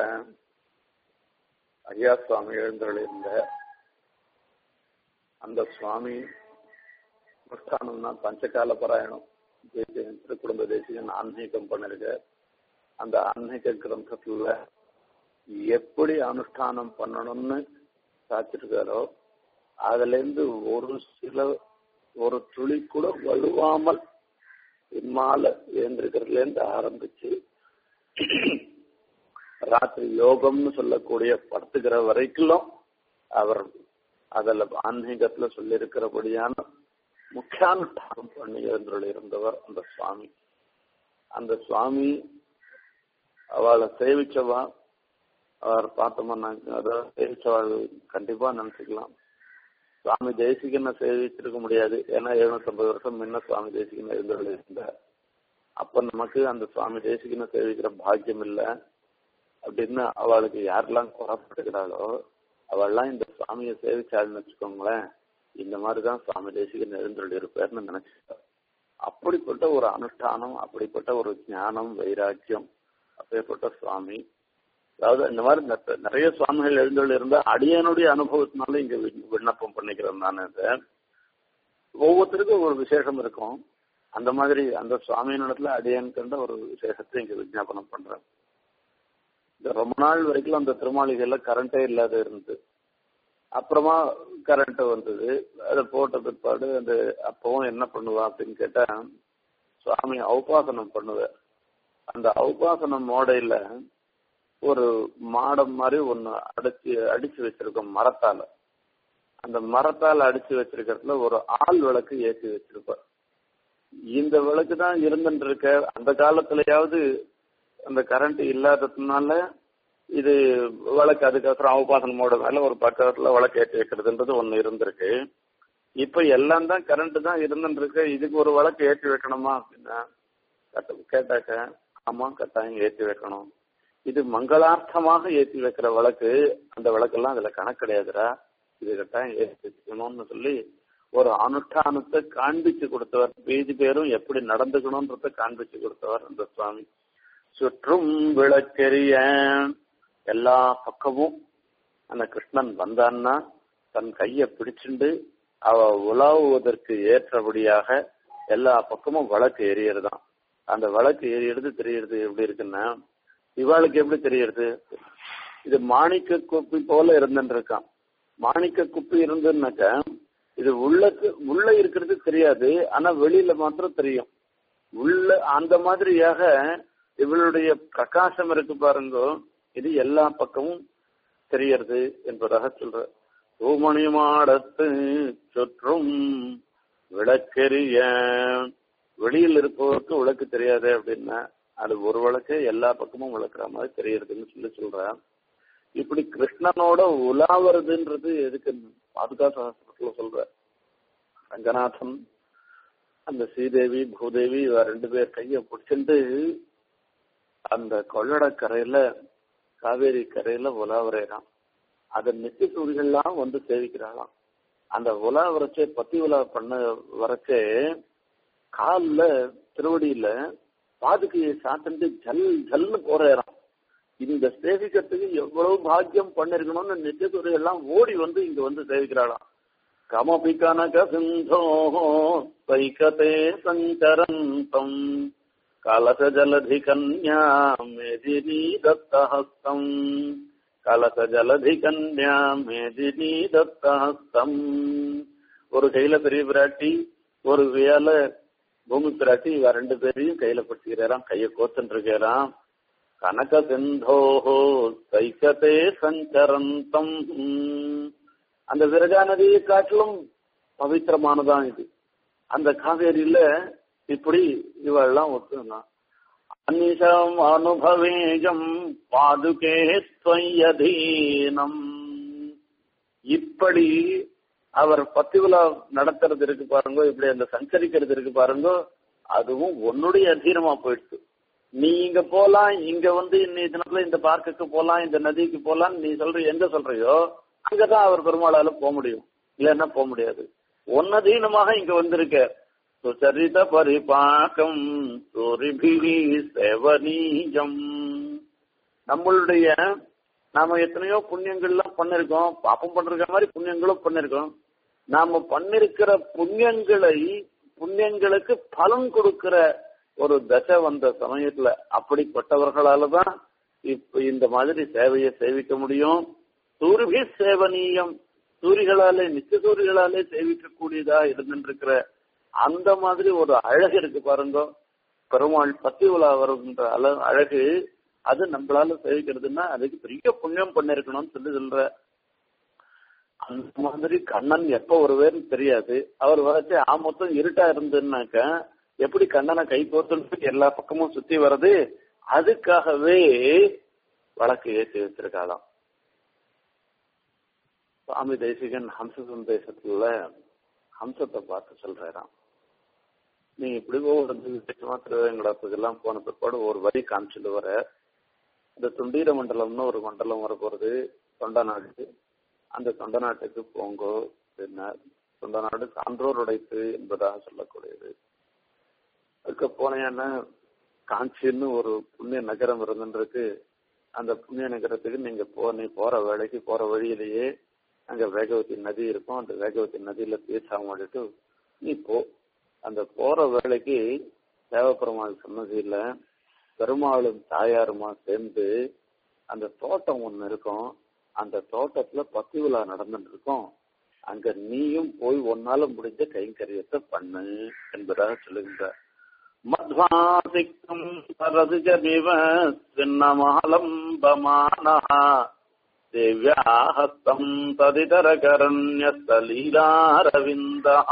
ஐயா சுவாமி எழுந்தருளிருந்த அந்த சுவாமி அனுஷ்டானம்னா பஞ்சகால பாராயணம் தேசியன் திருக்குடும்ப தேசியன் ஆன்மீகம் பண்ணிருக்க அந்த ஆன்மீக கிரந்தத்துல எப்படி அனுஷ்டானம் பண்ணணும்னு சாச்சிருக்காரோ அதுல இருந்து ஒரு சில ஒரு துளி கூட வலுவாமல் இம்மால எழுந்திருக்கிறதுல இருந்து ஆரம்பிச்சு ராத்திரி யோகம்னு சொல்லக்கூடிய படுத்துக்கிற வரைக்கும் அவர் அதுல ஆன்மீகத்துல சொல்லி இருக்கிறபடியான முக்கியானுஷ்டானம் பண்ணி எழுந்துள்ள இருந்தவர் அந்த சுவாமி அந்த சுவாமி அவளை சேவிச்சவா அவர் பார்த்தோம்னா அதாவது சேவிச்சவாள் கண்டிப்பா நினைச்சுக்கலாம் சுவாமி தேசிகனை சேவிச்சிருக்க முடியாது ஏன்னா எழுநூத்தம்பது வருஷம் முன்ன சுவாமி தேசிகன் எழுந்துள்ள இருந்தார் அப்ப நமக்கு அந்த சுவாமி தேசிகனை சேவிக்கிற பாக்கியம் இல்லை அப்படின்னு அவளுக்கு யாரெல்லாம் குறப்படுகிறாளோ அவள்லாம் இந்த சுவாமியை சேவிச்சாள்னு வச்சுக்கோங்களேன் இந்த மாதிரிதான் சுவாமி தேசிகன் எழுந்துள்ள இருப்பார்னு நினைச்சிட்டார் அப்படிப்பட்ட ஒரு அனுஷ்டானம் அப்படிப்பட்ட ஒரு ஞானம் வைராக்கியம் அப்பேற்பட்ட சுவாமி அதாவது இந்த மாதிரி நிறைய சுவாமிகள் எழுந்துள்ள இருந்தா அடியனுடைய அனுபவத்தினால இங்க விண்ணப்பம் பண்ணிக்கிறேன் நான் இதை ஒவ்வொருத்தருக்கும் ஒரு விசேஷம் இருக்கும் அந்த மாதிரி அந்த சுவாமியினிடத்துல அடியன் கண்ட ஒரு விசேஷத்தை இங்க விஜாபனம் பண்றேன் இந்த ரொம்ப நாள் வரைக்கும் அந்த திருமாளிகையில கரண்டே இல்லாத இருந்தது அப்புறமா கரண்ட் வந்தது அதை போட்ட பிற்பாடு அந்த அப்பவும் என்ன பண்ணுவா அப்படின்னு கேட்டா சுவாமி ஔபாசனம் பண்ணுவேன் அந்த ஔபாசனம் மோடையில ஒரு மாடம் மாதிரி ஒன்னு அடிச்சு அடிச்சு வச்சிருக்கோம் மரத்தால அந்த மரத்தால அடிச்சு வச்சிருக்கிறதுல ஒரு ஆள் விளக்கு ஏற்றி வச்சிருப்பார் இந்த விளக்கு தான் இருந்துட்டு இருக்க அந்த காலத்திலயாவது அந்த கரண்ட் இல்லாததுனால இது விளக்கு அதுக்கப்புறம் அவபாசன மோட மேல ஒரு பக்கத்துல விளக்கு ஏற்றி வைக்கிறதுன்றது ஒண்ணு இருந்திருக்கு இப்ப எல்லாம் தான் கரண்ட் தான் இருந்துட்டு இருக்கு இதுக்கு ஒரு விளக்கு ஏற்றி வைக்கணுமா அப்படின்னா கேட்டாக்க ஆமா கட்டாயம் ஏற்றி வைக்கணும் இது மங்களார்த்தமாக ஏற்றி வைக்கிற விளக்கு அந்த விளக்கெல்லாம் அதுல கணக்கு கிடையாதுடா இது கட்டாயம் ஏற்றி வச்சுக்கணும்னு சொல்லி ஒரு அனுஷ்டானத்தை காண்பிச்சு கொடுத்தவர் வீதி பேரும் எப்படி நடந்துக்கணும்ன்றத காண்பிச்சு கொடுத்தவர் அந்த சுவாமி சுற்றும் விளக்கெரிய எல்லா பக்கமும் அந்த கிருஷ்ணன் வந்தான்னா தன் கைய பிடிச்சுண்டு அவ உலாவுவதற்கு ஏற்றபடியாக எல்லா பக்கமும் வழக்கு எரியறதான் அந்த வழக்கு எரியறது தெரியறது எப்படி இருக்குன்னா இவாளுக்கு எப்படி தெரியறது இது மாணிக்க குப்பி போல இருந்துட்டு இருக்கான் மாணிக்க குப்பி இருந்துன்னாக்க இது உள்ளக்கு உள்ள இருக்கிறது தெரியாது ஆனா வெளியில மாத்திரம் தெரியும் உள்ள அந்த மாதிரியாக இவளுடைய பிரகாசம் இருக்கு பாருங்க இது எல்லா பக்கமும் தெரியறது என்பதாக சொல்ற பூமணி மாடத்து சுற்றும் விளக்கெரிய வெளியில் இருப்பவருக்கு விளக்கு தெரியாது அப்படின்னா அது ஒரு விளக்கு எல்லா பக்கமும் விளக்குற மாதிரி தெரியறதுன்னு சொல்லி சொல்றேன் இப்படி கிருஷ்ணனோட உலாவறதுன்றது எதுக்கு பாதுகா சாஸ்திரத்துல சொல்ற ரங்கநாதன் அந்த ஸ்ரீதேவி பூதேவி இவ ரெண்டு பேர் கைய பிடிச்சிட்டு அந்த கொள்ளட கரையில காவேரி கரையில உலாவரையறான் அதை நெத்தி சூரிகள்லாம் வந்து சேவிக்கிறாளாம் அந்த உலா வரைச்சே பத்தி உலா பண்ண வரைச்சே கால்ல திருவடியில பாதுகையை சாத்திட்டு ஜல் ஜல்னு போறேறான் இந்த சேவிக்கிறதுக்கு எவ்வளவு பாக்கியம் பண்ணிருக்கணும்னு நித்தியத்துறை எல்லாம் ஓடி வந்து இங்க வந்து சேவிக்கிறாளாம் கமபி கனக சிந்தோ பைகதே சங்கரந்தம் கலச ஜலதி கன்யா மேதினி தத்தஹஸ்தம் கலச ஜலதி கன்யா மேதினி தத்தஹஸ்தம் ஒரு கையில பெரிய பிராட்டி ஒரு கையால பூமி பிராட்டி இவ ரெண்டு பேரையும் கையில பிடிச்சிக்கிறாராம் கைய கோத்துட்டு இருக்கிறான் கனக சிந்தோஹோ சைக்கதே சஞ்சரந்தம் அந்த விரஜா நதியை காட்டிலும் பவித்திரமானதான் இது அந்த காவேரியில இப்படி இவெல்லாம் ஒத்துனான் அனிஷம் அனுபவேஜம் பாதுகே ஸ்வயதீனம் இப்படி அவர் பத்தி விழா நடத்துறது இருக்கு பாருங்க இப்படி அந்த சஞ்சரிக்கிறது இருக்கு பாருங்க அதுவும் உன்னுடைய அதீனமா போயிடுச்சு நீ இங்க போலாம் இங்க வந்து இன்னைய தினத்துல இந்த பார்க்குக்கு போலாம் இந்த நதிக்கு போலாம் நீ சொல்ற எங்க சொல்றியோ அங்கதான் அவர் பெருமாளால போக முடியும் இல்லைன்னா போக முடியாது ஒன்னதீனமாக இங்க வந்திருக்க சுச்சரித பரிபாக்கம் சூரிபிரி செவனீஜம் நம்மளுடைய நாம எத்தனையோ புண்ணியங்கள்லாம் பண்ணிருக்கோம் பாப்பம் பண்ற மாதிரி புண்ணியங்களும் பண்ணிருக்கோம் நாம பண்ணிருக்கிற புண்ணியங்களை புண்ணியங்களுக்கு பலன் கொடுக்கிற ஒரு தசை வந்த சமயத்துல அப்படிப்பட்டவர்களால தான் இப்ப இந்த மாதிரி சேவையை சேவிக்க முடியும் சூரிபி சேவனீயம் சூரிகளாலே நிச்சய சூரிகளாலே சேவிக்கக்கூடியதா இருந்துருக்கிற அந்த மாதிரி ஒரு அழகு இருக்கு பாருங்க பெருமாள் பத்தி உலா வருகின்ற அழகு அது நம்மளால சேவிக்கிறதுன்னா அதுக்கு பெரிய புண்ணியம் பண்ணிருக்கணும்னு சொல்லி சொல்ற அந்த மாதிரி கண்ணன் எப்ப வருவேன்னு தெரியாது அவர் வரச்சு ஆ மொத்தம் இருட்டா இருந்துன்னாக்க எப்படி கண்ணனை கை கோர்த்து எல்லா பக்கமும் சுத்தி வர்றது அதுக்காகவே வழக்கு ஏற்றி வச்சிருக்காளாம் சுவாமி தேசிகன் ஹம்ச சந்தேசத்துல ஹம்சத்தை பார்த்து சொல்றாராம் நீ இப்படி ஒரு விசேஷமா திருவேங்கடத்துக்கெல்லாம் போன பிற்பாடு ஒரு வரி காமிச்சுட்டு வர இந்த துண்டீர மண்டலம்னு ஒரு மண்டலம் வர போறது தொண்ட நாடு அந்த தொண்ட நாட்டுக்கு போங்கோ அப்படின்னா தொண்ட நாடு சான்றோர் உடைத்து என்பதாக சொல்லக்கூடியது அதுக்கு போனேன்னா காஞ்சின்னு ஒரு புண்ணிய நகரம் இருந்துருக்கு அந்த புண்ணிய நகரத்துக்கு நீங்க போ நீ போற வேலைக்கு போற வழியிலேயே அங்க வேகவதி நதி இருக்கும் அந்த வேகவதி நதியில தீர்த்தம் ஆடிட்டு நீ போ அந்த போற வேலைக்கு தேவப்பெருமாள் சன்னதியில பெருமாளும் தாயாருமா சேர்ந்து அந்த தோட்டம் ஒண்ணு இருக்கும் அந்த தோட்டத்துல பத்து விழா நடந்துட்டு இருக்கும் அங்க நீயும் போய் ஒன்னால முடிஞ்ச கைங்கரியத்தை பண்ணு என்பதாக சொல்லுகின்ற மத்வாசிக்கம் சரதுஜமிவ சின்னமாலம்பமானா தேவ்யாஹஸ்தம் ததிதரகரண்யஸ்தலீலாரவிந்தः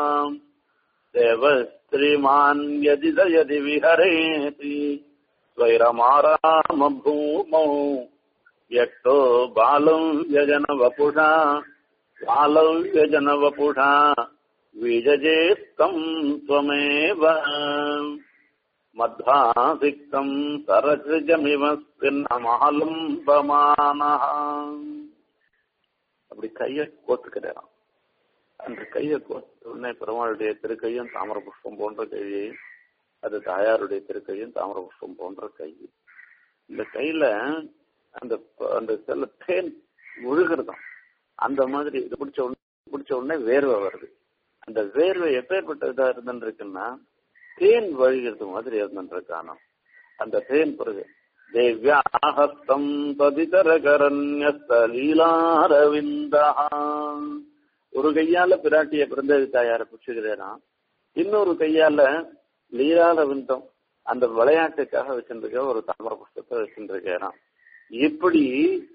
देवस्त्रीमान् यदिदयदि विहरेति स्वैरमारामभूमौ यक्तो बालं व्यजनवपुषा बालं व्यजनवपुषा विजजेत्तं त्वमेव मध्वासिक्तं सरसृजमिव சின்னமாலம்பமானः அப்படி கையை கோத்துக்கிறாராம் அந்த கையை கோத்த உடனே பெருமாளுடைய திருக்கையும் தாமர புஷ்பம் போன்ற கையை அது தாயாருடைய திருக்கையும் தாமர புஷ்பம் போன்ற கை இந்த கையில அந்த அந்த செல்ல தேன் முழுகிறதாம் அந்த மாதிரி இது பிடிச்ச உடனே பிடிச்ச உடனே வேர்வை வருது அந்த வேர்வை எப்பேற்பட்ட இதா இருந்துருக்குன்னா தேன் வழிகிறது மாதிரி இருந்துருக்கானோ அந்த தேன் பிறகு தேவ்யாஹஸ்தம் ததிதரகரண்யஸ்தலீலாரவிந்தா ஒரு கையால பிராட்டிய பிறந்தது தாயார புடிச்சுக்கிறேனா இன்னொரு கையால லீலாரவிந்தம் அந்த விளையாட்டுக்காக வச்சிருக்க ஒரு தாமர புஷ்பத்தை வச்சிருக்கேன் இப்படி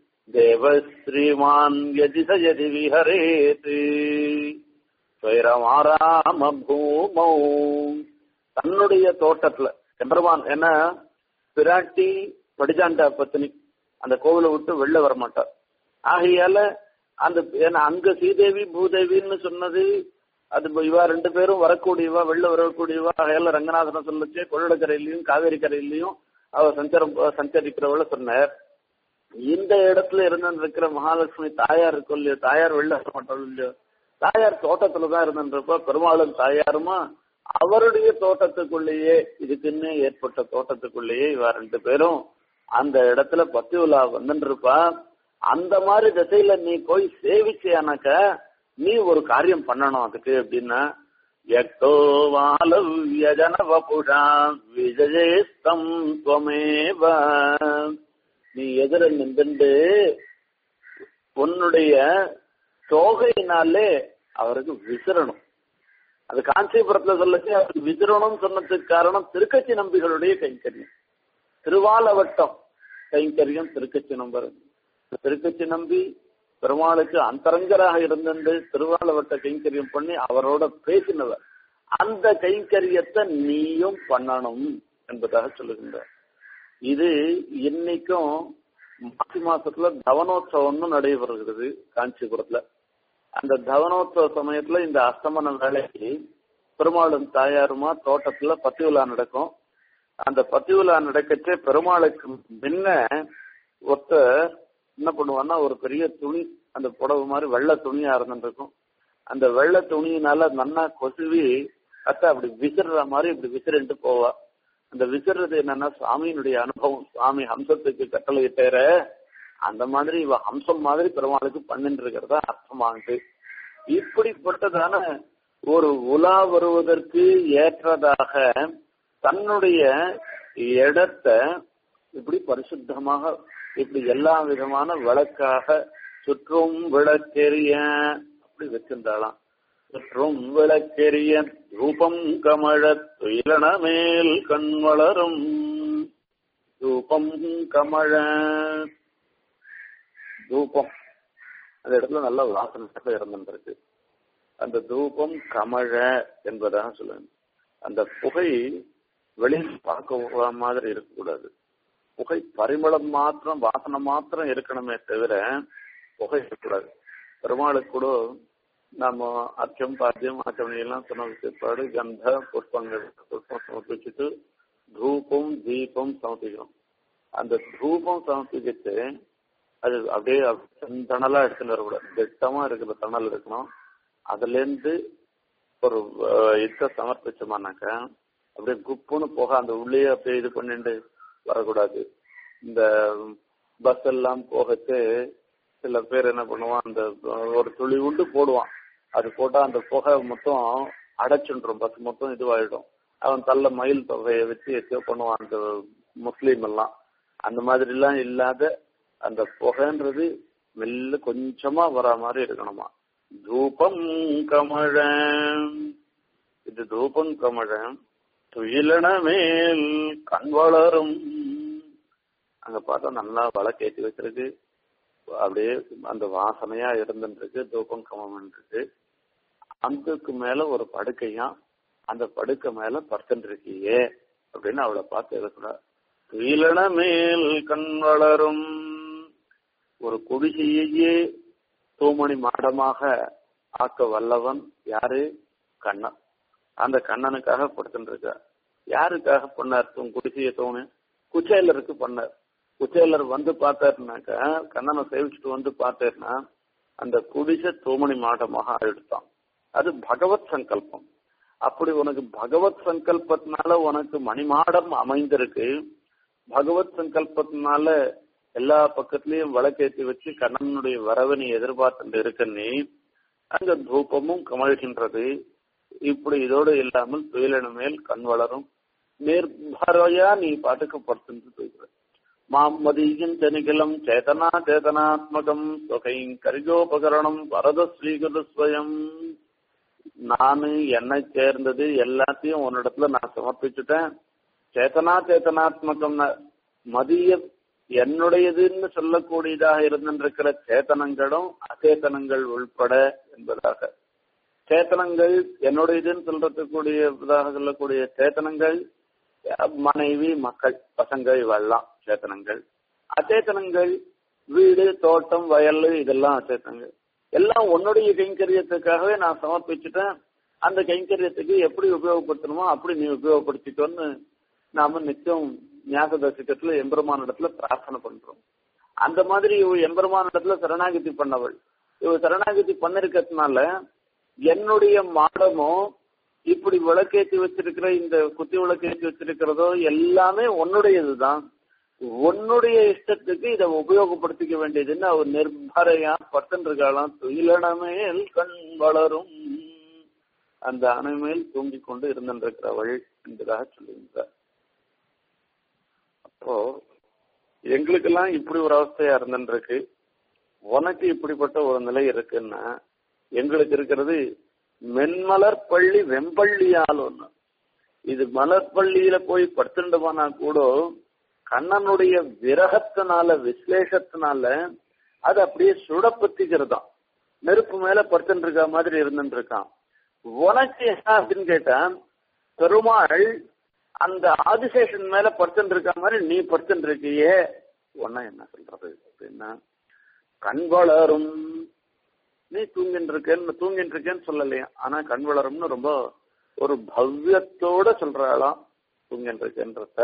தேவஸ்ரீமான் யதிசயதி விஹரேது ஸ்வயரமாராம பூமௌ தன்னுடைய தோட்டத்துல எம்பெருமான் என்ன பிராட்டி படிஜாண்ட பத்தினி அந்த கோவிலை விட்டு வெளில வர மாட்டார் ஆகையால அந்த ஏன்னா அங்க ஸ்ரீதேவி பூதேவின்னு சொன்னது அது இவா ரெண்டு பேரும் வரக்கூடியவா வெளில வரக்கூடியவா ஆகையால ரங்கநாதன் சொல்லச்சு கொள்ளக்கரையிலையும் காவேரி கரையிலையும் அவர் சஞ்சரம் சஞ்சரிக்கிறவள சொன்னார் இந்த இடத்துல இருந்து இருக்கிற மகாலட்சுமி தாயார் இருக்கும் இல்லையோ தாயார் வெளில வர மாட்டாள் இல்லையோ தாயார் தோட்டத்துலதான் இருந்துன்றப்ப பெருமாளும் தாயாருமா அவருடைய தோட்டத்துக்குள்ளேயே இதுக்குன்னு ஏற்பட்ட தோட்டத்துக்குள்ளேயே இவ ரெண்டு பேரும் அந்த இடத்துல பத்தி விழா வந்துருப்பா அந்த மாதிரி திசையில நீ போய் சேவிச்சியானாக்க நீ ஒரு காரியம் பண்ணணும் அதுக்கு அப்படின்னா எக்தோ வாலவ்யஜன வபுஷா விஜயஸ்தம் துவமேவ நீ எதிர நின்று உன்னுடைய தோகையினாலே அவருக்கு விசிறணும் அது காஞ்சிபுரத்துல சொல்லச்சு அவருக்கு விசிறணும் சொன்னதுக்கு காரணம் திருக்கட்சி நம்பிகளுடைய கைங்கரியம் திருவாலவட்டம் கைங்கரியம் திருக்கட்சி நம்பர் திருக்கட்சி நம்பி பெருமாளுக்கு அந்தரங்கராக இருந்திருந்து திருவாலவட்ட கைங்கரியம் பண்ணி அவரோட பேசினவர் அந்த கைங்கரியத்தை நீயும் பண்ணணும் என்பதாக சொல்லுகின்றார் இது இன்னைக்கும் மாசி மாசத்துல தவனோத்சவம்னு நடைபெறுகிறது காஞ்சிபுரத்துல அந்த தவனோத்சவ சமயத்துல இந்த அஸ்தமன வேலைக்கு பெருமாளும் தாயாருமா தோட்டத்துல பத்தி விழா நடக்கும் அந்த பத்தி விழா நடக்கச்சே பெருமாளுக்கு முன்ன ஒத்த என்ன பண்ணுவான்னா ஒரு பெரிய துணி அந்த புடவை மாதிரி வெள்ளை துணியா இருந்துருக்கும் அந்த வெள்ளை துணியினால நன்னா கொசுவி அத்தை அப்படி விசிற மாதிரி இப்படி விசிறிட்டு போவா அந்த விசிறது என்னன்னா சுவாமியினுடைய அனுபவம் சுவாமி ஹம்சத்துக்கு கட்டளையிட்டேற அந்த மாதிரி இவ ஹம்சம் மாதிரி பெருமாளுக்கு பண்ணிட்டு இருக்கிறதா அர்த்தமாகுது இப்படிப்பட்டதான ஒரு உலா வருவதற்கு ஏற்றதாக தன்னுடைய இடத்த இப்படி பரிசுத்தமாக இப்படி எல்லா விதமான விளக்காக சுற்றும் விளக்கெரிய அப்படி வச்சிருந்தாளாம் சுற்றும் விளக்கெரிய ரூபம் கமழ துயிலன மேல் கண் வளரும் தூபம் கமழ தூபம் அந்த இடத்துல நல்ல வாசனை இருந்துருக்கு அந்த தூபம் கமழ என்பதாக சொல்லுவேன் அந்த புகை வெளியில் பார்க்க மாதிரி இருக்கக்கூடாது புகை பரிமளம் மாத்திரம் வாசனை மாத்திரம் இருக்கணுமே தவிர புகை இருக்கக்கூடாது பெருமாளுக்கு கூட நம்ம அர்ச்சம் பாத்தியம் ஆச்சமணி எல்லாம் சொன்ன பிற்பாடு கந்த புஷ்பங்கள் புஷ்பம் சமர்ப்பிச்சுட்டு தூபம் தீபம் சமர்ப்பிக்கணும் அந்த தூபம் சமர்ப்பிக்கிட்டு அது அப்படியே தணலா எடுத்துன்னு வரக்கூடாது திட்டமா இருக்கிற தணல் இருக்கணும் அதுல இருந்து ஒரு இத்த சமர்ப்பிச்சோமானாக்கா அப்படியே குப்புன்னு போக அந்த உள்ளே அப்படியே இது பண்ணிட்டு வரக்கூடாது இந்த பஸ் எல்லாம் போகச்சு சில பேர் என்ன பண்ணுவான் அந்த ஒரு துளி உண்டு போடுவான் அது போட்டா அந்த புகை மொத்தம் அடைச்சுன்றும் பஸ் மொத்தம் இதுவாயிடும் அவன் தள்ள மயில் தொகையை வச்சு எச்சோ பண்ணுவான் அந்த முஸ்லீம் எல்லாம் அந்த மாதிரி எல்லாம் இல்லாத அந்த புகைன்றது மெல்ல கொஞ்சமா வர மாதிரி இருக்கணுமா தூபம் கமழ இது தூபம் கமழ துயிலன மேல் கண் வளரும் அங்க பார்த்தா நல்லா வழக்கேற்றி வச்சிருக்கு அப்படியே அந்த வாசனையா இருந்துருக்கு தூபம் கமம் இருக்கு அதுக்கு மேல ஒரு படுக்கையா அந்த படுக்கை மேல படுத்துட்டு இருக்கியே அப்படின்னு அவளை பார்த்து இருக்கிறா துயிலன மேல் கண் வளரும் ஒரு குடிசையே தூமணி மாடமாக ஆக்க வல்லவன் யாரு கண்ணன் அந்த கண்ணனுக்காக படுத்துட்டு இருக்க யாருக்காக பண்ணார் தூண் குடிசைய தூணு குச்சேலருக்கு பண்ணார் குச்சேலர் வந்து பார்த்தாருனாக்கா கண்ணனை சேவிச்சுட்டு வந்து பார்த்தாருன்னா அந்த குடிசை தூமணி மாடமாக ஆயிடுத்தான் அது பகவத் சங்கல்பம் அப்படி உனக்கு பகவத் சங்கல்பத்தினால உனக்கு மணிமாடம் அமைந்திருக்கு பகவத் சங்கல்பத்தினால எல்லா பக்கத்துலயும் விளக்கேற்றி வச்சு கண்ணனுடைய வரவை நீ எதிர்பார்த்துட்டு இருக்க நீ அங்க தூபமும் கமழ்கின்றது இப்படி இதோடு இல்லாமல் துயிலன மேல் கண் வளரும் நிர்பரையா நீ பாட்டுக்கு படுத்துட்டு போய்கிற மாமதியின் தனிகிலம் சேதனா சேதனாத்மகம் தொகையும் கரிகோபகரணம் வரத ஸ்ரீகிருத ஸ்வயம் நானு என்னை சேர்ந்தது எல்லாத்தையும் உன்னிடத்துல நான் சமர்ப்பிச்சுட்டேன் சேத்தனா சேத்தனாத்மகம் மதிய என்னுடையதுன்னு சொல்லக்கூடியதாக இருந்திருக்கிற சேத்தனங்களும் அச்சேதனங்கள் உள்பட என்பதாக சேத்தனங்கள் என்னுடையதுன்னு சொல்றதுக்கூடியதாக சொல்லக்கூடிய சேத்தனங்கள் மனைவி மக்கள் பசங்க இவெல்லாம் சேத்தனங்கள் அச்சேத்தனங்கள் வீடு தோட்டம் வயல் இதெல்லாம் அச்சேத்தனங்கள் எல்லாம் உன்னுடைய கைங்கரியத்துக்காகவே நான் சமர்ப்பிச்சுட்டேன் அந்த கைங்கரியத்துக்கு எப்படி உபயோகப்படுத்தணுமோ அப்படி நீ உபயோகப்படுத்திக்கோன்னு நாம நிச்சயம் ஞாசதர்சிக்கத்துல எம்பெருமான இடத்துல பிரார்த்தனை பண்றோம் அந்த மாதிரி இவ எம்பெருமான இடத்துல சரணாகதி பண்ணவள் இவ சரணாகதி பண்ணிருக்கிறதுனால என்னுடைய மாடமோ இப்படி விளக்கேற்றி வச்சிருக்கிற இந்த குத்தி விளக்கேற்றி வச்சிருக்கிறதோ எல்லாமே உன்னுடையதுதான் உன்னுடைய இஷ்டத்துக்கு இதை உபயோகப்படுத்திக்க வேண்டியதுன்னு அவர் நிர்பரையா பத்தன்றிருக்காளாம் துயிலனமேல் கண் வளரும் அந்த அணைமேல் தூங்கிக் கொண்டு இருந்திருக்கிறவள் என்பதாக சொல்லுகின்றார் அப்போ எங்களுக்கெல்லாம் இப்படி ஒரு அவஸ்தையா இருந்துருக்கு உனக்கு இப்படிப்பட்ட ஒரு நிலை இருக்குன்னா எங்களுக்கு இருக்கிறது மென்மலர் பள்ளி வெம்பள்ளியால் ஒண்ணு இது மலர்பள்ளியில போய் படுத்துட்டு போனா கூட கண்ணனுடைய விரகத்தினால விஸ்லேஷத்தினால அது அப்படியே சுடப்பத்திக்கிறதாம் நெருப்பு மேல படுத்துட்டு இருக்க மாதிரி இருந்துட்டு இருக்கான் உனக்கு என்ன அப்படின்னு கேட்டா பெருமாள் அந்த ஆதிசேஷன் மேல படுத்துட்டு இருக்க மாதிரி நீ படுத்துட்டு இருக்கியே உன்ன என்ன சொல்றது அப்படின்னா கண் வளரும் நீ தூங்கிட்டு இருக்கேன்னு தூங்கிட்டு இருக்கேன்னு சொல்லலையா ஆனா கண் வளரும்னு ரொம்ப ஒரு பவ்யத்தோட சொல்றாளாம் தூங்கிட்டு இருக்கேன்றத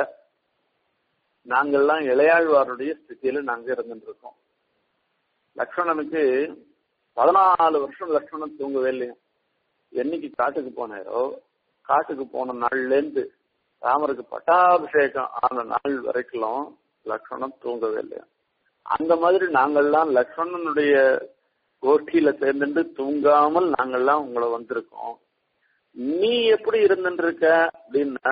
நாங்கள்லாம் இளையாழ்வாருடைய ஸ்திதியில நாங்க இருந்துட்டு இருக்கோம் லக்ஷ்மணனுக்கு பதினாலு வருஷம் லக்ஷ்மணன் தூங்கவே இல்லையா என்னைக்கு காட்டுக்கு போனாரோ காட்டுக்கு போன நாள்ல இருந்து ராமருக்கு பட்டாபிஷேகம் ஆன நாள் வரைக்கும் லக்ஷ்மணன் தூங்கவே இல்லையா அந்த மாதிரி நாங்கள்லாம் லக்ஷ்மணனுடைய கோஷ்டியில சேர்ந்துட்டு தூங்காமல் நாங்கள்லாம் உங்களை வந்திருக்கோம் நீ எப்படி இருந்துட்டு இருக்க அப்படின்னா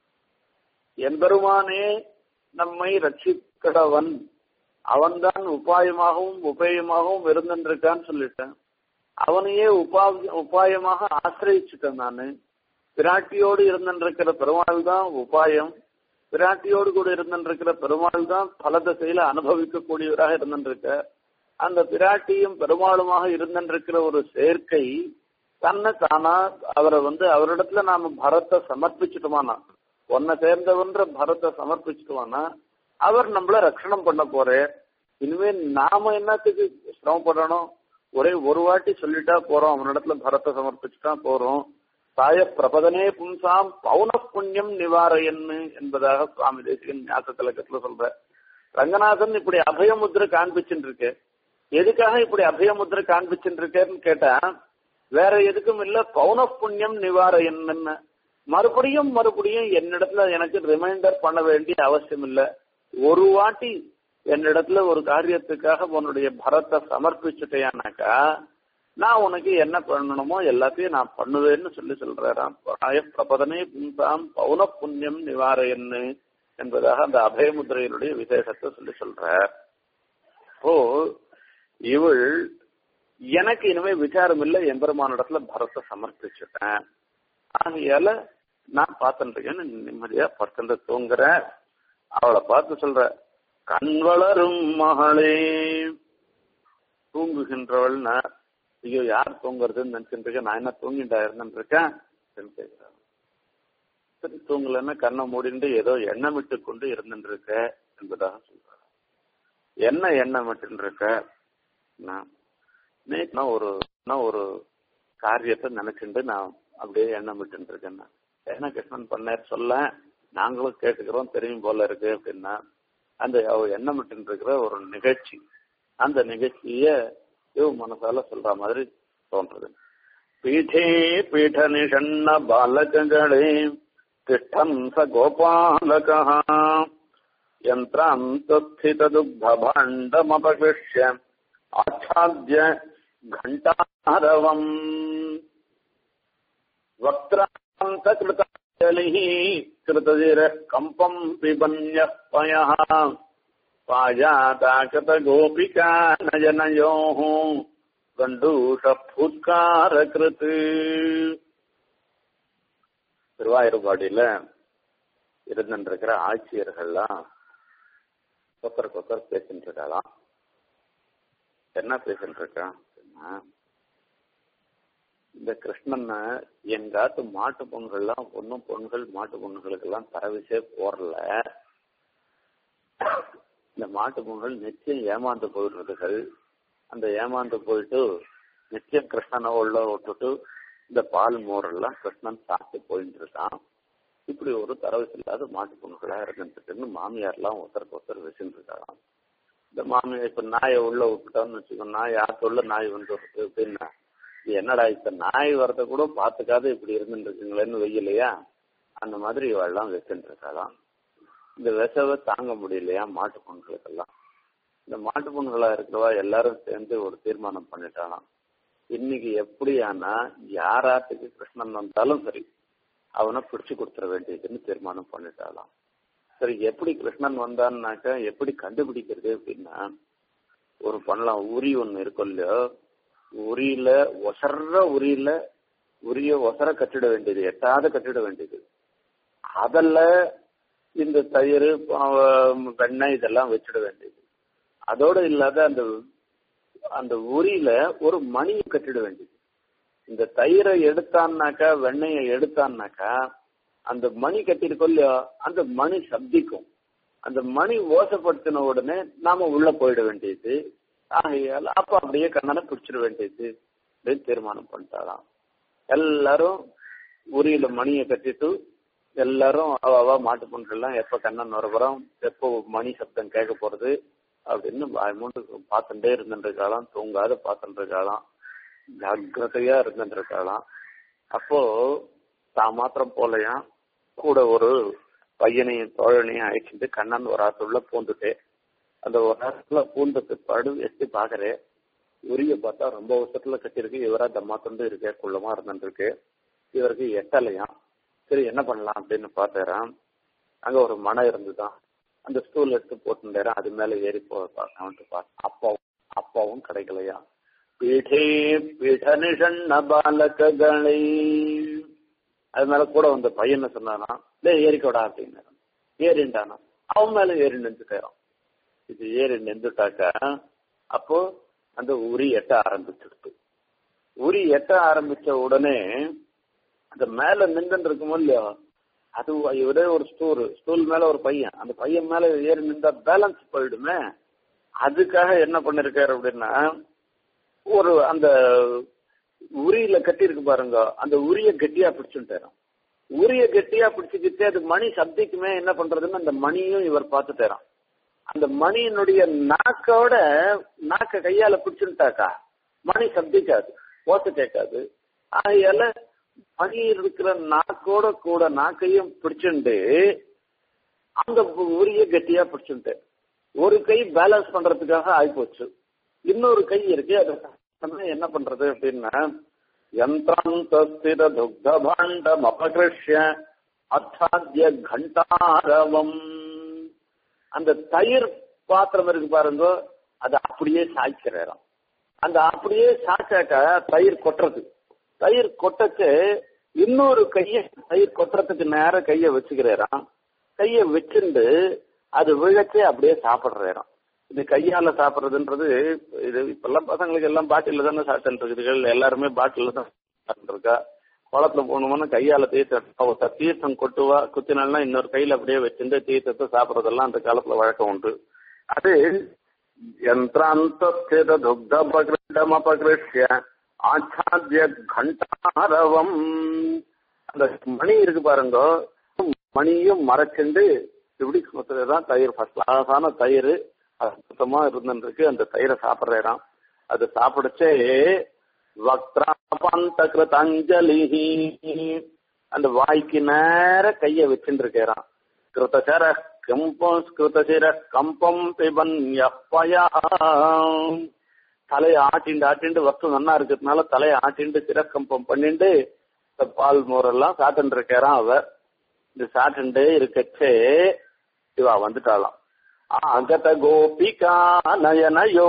எம்பெருமானே நம்மை ரட்சிக்கிறவன் அவன்தான் உபாயமாகவும் உபயமாகவும் இருந்துருக்கான்னு சொல்லிட்டேன் அவனையே உபா உபாயமாக ஆசிரியிச்சுட்டேன் நானு பிராட்டியோடு இருந்திருக்கிற பெருமாள் தான் உபாயம் பிராட்டியோடு கூட இருந்திருக்கிற பெருமாள் தான் பல திசையில அனுபவிக்கக்கூடியவராக இருந்திருக்க அந்த பிராட்டியும் பெருமாளுமாக இருந்திருக்கிற ஒரு சேர்க்கை தன்னை தானா அவரை வந்து அவரிடத்துல நாம பரத்தை சமர்ப்பிச்சுட்டோமானா ஒன்ன சேர்ந்தவன்ற பரத்தை சமர்ப்பிச்சுட்டோமானா அவர் நம்மள ரட்சணம் பண்ண போறேன் இனிமே நாம என்னத்துக்கு சிரமப்படணும் ஒரே ஒரு வாட்டி சொல்லிட்டா போறோம் அவனிடத்துல பரத்தை சமர்ப்பிச்சுட்டா போறோம் சாய பிரபதனே பும்சாம் பௌன புண்ணியம் நிவாரையன்னு என்பதாக சுவாமி தேசிகன் ஞாச திலக்கத்துல சொல்ற ரங்கநாதன் இப்படி அபயமுத்திரை காண்பிச்சுட்டு இருக்கு எதுக்காக இப்படி அபயமுத்திரை காண்பிச்சுட்டு இருக்கேன்னு கேட்டா வேற எதுக்கும் இல்ல பௌன புண்ணியம் நிவாரையன்னு மறுபடியும் மறுபடியும் என்னிடத்துல எனக்கு ரிமைண்டர் பண்ண வேண்டிய அவசியம் இல்ல ஒரு வாட்டி என்னிடத்துல ஒரு காரியத்துக்காக உன்னுடைய பரத்தை சமர்ப்பிச்சுட்டேனாக்கா நான் உனக்கு என்ன பண்ணணுமோ எல்லாத்தையும் நான் பண்ணுவேன்னு சொல்லி சொல்றாராம் ஆய பிரபதனே பும்சாம் பௌன புண்ணியம் நிவாரையன்னு என்பதாக அந்த அபயமுத்திரையினுடைய விசேஷத்தை சொல்லி சொல்றார் ஓ இவள் எனக்கு இனிமே விசாரம் இல்லை எம்பெருமானிடத்துல பரத்தை சமர்ப்பிச்சுட்டேன் ஆகையால நான் பார்த்துட்டு இருக்கேன்னு நிம்மதியா படுத்துட்டு தூங்குறேன் அவளை பார்த்து சொல்ற கண் வளரும் மகளே தூங்குகின்றவள்னா ஐயோ யார் தூங்குறதுன்னு நினைச்சுட்டு இருக்கேன் நான் என்ன தூங்கிட்டா இருந்துட்டு இருக்கேன் கேட்கிறான் சரி தூங்கலன்னா கண்ணை மூடிண்டு ஏதோ எண்ணமிட்டு கொண்டு இருந்துட்டு இருக்க என்பதாக சொல்றாங்க என்ன எண்ணமிட்டு இருக்க நான் நேற்று நான் ஒரு நான் ஒரு காரியத்தை நினைச்சுட்டு நான் அப்படியே எண்ணமிட்டு இருக்கேன் என்ன கிருஷ்ணன் பண்ணார் சொல்ல நாங்களும் கேட்டுக்கிறோம் தெரியும் போல இருக்கு அப்படின்னா அந்த அவ எண்ணமிட்டு இருக்கிற ஒரு நிகழ்ச்சி அந்த நிகழ்ச்சிய இவ மனசால சொல்ற மாதிரி தோன்றது பீഠே பீட நிஷண்ண பாலகங்களே திஷ்டம் ச கோபாலக யந்திராந்தஸ்தித துக்த பாண்டமபகிஷ்ய ஆச்சாத்திய घण्टारवम् वक्त्रान्तकृतजलिः कृतजिरः कम्पम् पिबन्यः पयः पाजाताकृतगोपिका नयनयोः கண்டூஷூத்காரகிருத்து திருவாயூர்பாடியில இருந்துருக்கிற ஆட்சியர்கள்லாம் கொத்தர் கொத்தர் பேசிட்டு இருக்கலாம் என்ன பேசிட்டு இருக்கான் இந்த கிருஷ்ணனை எங்காத்து மாட்டு பொண்கள்லாம் ஒன்னும் பொண்கள் மாட்டு பொண்ணுகளுக்கெல்லாம் தரவிசே போறல இந்த மாட்டு பொண்கள் நிச்சயம் ஏமாந்து போயிடுறதுகள் அந்த ஏமாந்து போயிட்டு நிச்சயம் கிருஷ்ணனை உள்ள விட்டுட்டு இந்த பால் மோரெல்லாம் கிருஷ்ணன் சாப்பிட்டு போயிட்டு இருக்கான் இப்படி ஒரு தரவிசு இல்லாத மாட்டு பொண்ணுகளா இருந்துட்டு மாமியார்லாம் ஒருத்தருக்கு ஒருத்தர் வச்சுட்டு இருக்காங்க இந்த மாமியார் இப்ப நாயை உள்ள விட்டுட்டோம்னு வச்சுக்கோ நாய் ஆத்தோள்ள நாய் வந்து அப்படின்னா என்னடா இப்ப நாய் வரத கூட பாத்துக்காத இப்படி இருந்துட்டு இருக்குங்களேன்னு வெயிலையா அந்த மாதிரி இவெல்லாம் வச்சுட்டு இருக்காளாம் இந்த விசவை தாங்க முடியலையா மாட்டு பொண்ணுகளுக்கெல்லாம் இந்த மாட்டு பொண்ணுகளா இருக்கிறவா எல்லாரும் சேர்ந்து ஒரு தீர்மானம் பண்ணிட்டாலாம் இன்னைக்கு எப்படியானா யாராத்துக்கு கிருஷ்ணன் வந்தாலும் சரி அவனை பிடிச்சு கொடுத்துட வேண்டியதுன்னு தீர்மானம் பண்ணிட்டாலாம் சரி எப்படி கிருஷ்ணன் வந்தான்னாக்கா எப்படி கண்டுபிடிக்கிறது அப்படின்னா ஒரு பண்ணலாம் உரி ஒண்ணு இருக்கும் இல்லையோ உரியில ஒசர்ற உரியில உரிய ஒசர கட்டிட வேண்டியது எட்டாத கட்டிட வேண்டியது அதில் இந்த தயிர் வெண்ணெய் இதெல்லாம் வச்சிட வேண்டியது அதோட இல்லாத அந்த அந்த உரியில ஒரு மணியை கட்டிட வேண்டியது இந்த தயிரை எடுத்தான்னாக்கா வெண்ணெயை எடுத்தான்னாக்கா அந்த மணி கட்டிருக்கோம் இல்லையோ அந்த மணி சப்திக்கும் அந்த மணி ஓசப்படுத்தின உடனே நாம உள்ள போயிட வேண்டியது ஆகையால் அப்ப அப்படியே கண்ணனை பிடிச்சிட வேண்டியது அப்படின்னு தீர்மானம் பண்ணிட்டாராம் எல்லாரும் உரியில மணியை கட்டிட்டு எல்லாரும் அவ அவ மாட்டு பொண்ணுகள்லாம் எப்ப கண்ணன் வரப்புறம் எப்போ மணி சப்தம் கேட்க போறது அப்படின்னு மூன்று பார்த்துட்டே இருந்துருக்காளாம் தூங்காத பார்த்துருக்காளாம் ஜாக்கிரதையா இருந்துருக்காளாம் அப்போ தான் மாத்திரம் போலையா கூட ஒரு பையனையும் தோழனையும் அழைச்சிட்டு கண்ணன் ஒரு ஆத்துள்ள பூந்துட்டு அந்த ஒரு ஆத்துல பூந்த பிற்பாடு எட்டி பாக்குறேன் உரிய பார்த்தா ரொம்ப வருஷத்துல கட்டிருக்கு இவரா தம்மா தொண்டு இருக்கே குள்ளமா இருந்துருக்கு இவருக்கு எட்டலையாம் சரி என்ன பண்ணலாம் அப்படின்னு பார்த்தாராம் அங்க ஒரு மனை இருந்துதான் அந்த ஸ்டூல் எடுத்து போட்டுட்டாராம் அது மேல ஏறி போ பார்க்கலாம்னு பார்த்தேன் அப்பாவும் அப்பாவும் கிடைக்கலையா பீഠே பீட நிஷண்ண பாலகங்களை அது மேல கூட வந்த பையன் சொன்னாராம் டே ஏறிக்கோடா அப்படின்னு ஏறிண்டானா அவன் மேல ஏறி நின்றுட்டாரான் இது ஏறி நின்றுட்டாக்கா அப்போ அந்த உரி எட்ட ஆரம்பிச்சிடுது உரி எட்ட ஆரம்பிச்ச உடனே அந்த மேல நின்று இருக்குமோ இல்லையோ அது ஒரே ஒரு ஸ்டூல் ஸ்டூல் மேல ஒரு பையன் அந்த பையன் மேல ஏறி நின்றா பேலன்ஸ் போயிடுமே அதுக்காக என்ன பண்ணிருக்காரு அப்படின்னா ஒரு அந்த உரியில கட்டி இருக்கு பாருங்க அந்த உரிய கட்டியா பிடிச்சுட்டாராம் உரிய கட்டியா பிடிச்சுக்கிட்டு அது மணி சப்திக்குமே என்ன பண்றதுன்னு அந்த மணியும் இவர் பார்த்துட்டாராம் அந்த மணியினுடைய நாக்கோட நாக்க கையால பிடிச்சுட்டாக்கா மணி சப்திக்காது ஓசை கேட்காது ஆகையால மணி இருக்கிற நாக்கோட கூட நாக்கையும் பிடிச்சுண்டு அந்த உரிய கட்டியா பிடிச்சுட்டு ஒரு கை பேலன்ஸ் பண்றதுக்காக ஆயிப்போச்சு இன்னொரு கை இருக்கு அது என்ன பண்றது அப்படின்னா யந்திராந்தஸ்திர துக்த பாண்டம் அபகிருஷ்ய அத்தாத்திய கண்டாரவம் அந்த தயிர் பாத்திரம் இருக்கு பாருங்க அதை அப்படியே சாய்க்கிறாராம் அந்த அப்படியே சாய்ச்சாக்க தயிர் கொட்டுறது தயிர் கொட்டச்சு இன்னொரு கைய தயிர் கொட்டுறதுக்கு நேர கைய வச்சுக்கிறாராம் கைய வச்சுண்டு அது விழச்சு அப்படியே சாப்பிடுறாராம் இது கையால சாப்பிடுறதுன்றது இது இப்பெல்லாம் பசங்களுக்கு எல்லாம் பாட்டில தானே சாப்பிட்டு இருக்குதுகள் எல்லாருமே பாட்டில தான் சாப்பிட்டு இருக்கா குளத்துல போகணும்னா கையால தீர்த்த தீர்த்தம் கொட்டுவா குத்தினால்னா இன்னொரு கையில அப்படியே வச்சிருந்து தீர்த்தத்தை சாப்பிடறதெல்லாம் அந்த காலத்துல வழக்கம் உண்டு அது யந்திராந்த துக்தபகிருடம் அபகிருஷ்ய ஆச்சாத்திய கண்டாரவம் அந்த மணி இருக்கு பாருங்க மணியும் மறைச்சிண்டு இப்படி தான் தயிர் ஃபர்ஸ்ட் கிளாஸான தயிர் சுத்தமா இருந்துருக்கு அந்த தயிரை சாப்பிடுறான் அது சாப்பிடுச்சே வக்ராபந்த கிருதஞ்சலி அந்த வாய்க்கு நேர கைய வச்சுட்டு இருக்கிறான் கிருதசர கம்பம் கிருதசிர கம்பம் பிபன் எப்பயா தலையை ஆட்டிண்டு ஆட்டிண்டு வஸ்து நன்னா இருக்கிறதுனால தலையை ஆட்டிண்டு சிரக்கம்பம் பண்ணிண்டு பால் மோரெல்லாம் சாப்பிட்டு இருக்கிறான் அவ இது சாப்பிட்டு இருக்கச்சே இவா வந்துட்டாளாம் ஆகத கோபிகா நயனயோ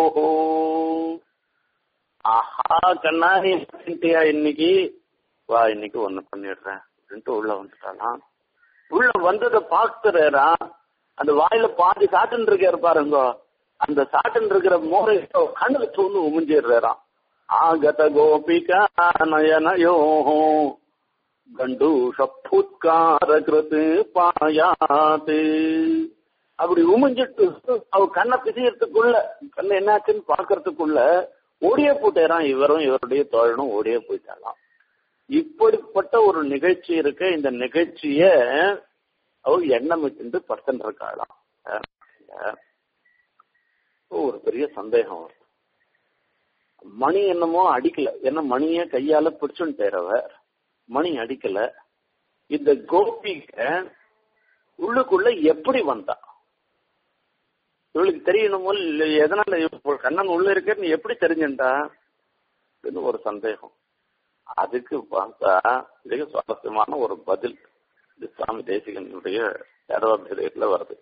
ஆஹா கண்ணா நீ இன்னைக்கு வா இன்னைக்கு ஒண்ணு பண்ணிடுறேன் அப்படின்ட்டு உள்ள வந்துட்டாலாம் உள்ள வந்ததை பார்த்துறா அந்த வாயில பாதி சாட்டுன்னு இருக்காரு பாருங்க அந்த சாட்டுன்னு இருக்கிற மோரை கண்ணுல தூண்டு உமிஞ்சிடுறாராம் ஆகத கோபிகா நயனயோ கண்டூஷ பூத்கார கிருத்து பாயாத்து அப்படி உமிஞ்சிட்டு அவ கண்ணை பிசியறதுக்குள்ள கண்ணை என்னாச்சுன்னு பாக்குறதுக்குள்ள ஓடிய போட்டேறான் இவரும் இவருடைய தோழனும் ஓடிய போயிட்டாலாம் இப்படிப்பட்ட ஒரு நிகழ்ச்சி இருக்க இந்த நிகழ்ச்சிய அவ எண்ணம் வச்சுட்டு படுத்துட்டு இருக்காளாம் ஒரு பெரிய சந்தேகம் வரும் மணி என்னமோ அடிக்கல ஏன்னா மணிய கையால பிடிச்சுட்டேறவர் மணி அடிக்கல இந்த கோபிக்க உள்ளுக்குள்ள எப்படி வந்தா இவளுக்கு தெரியணுமோ இல்லை எதனால கண்ணன் உள்ள இருக்கன்னு எப்படி தெரிஞ்சுட்டா ஒரு சந்தேகம் அதுக்கு பார்த்தா மிக சுவாரஸ்யமான ஒரு பதில் இது சுவாமி தேசிகனுடைய சர்வாபிஷேகத்துல வருது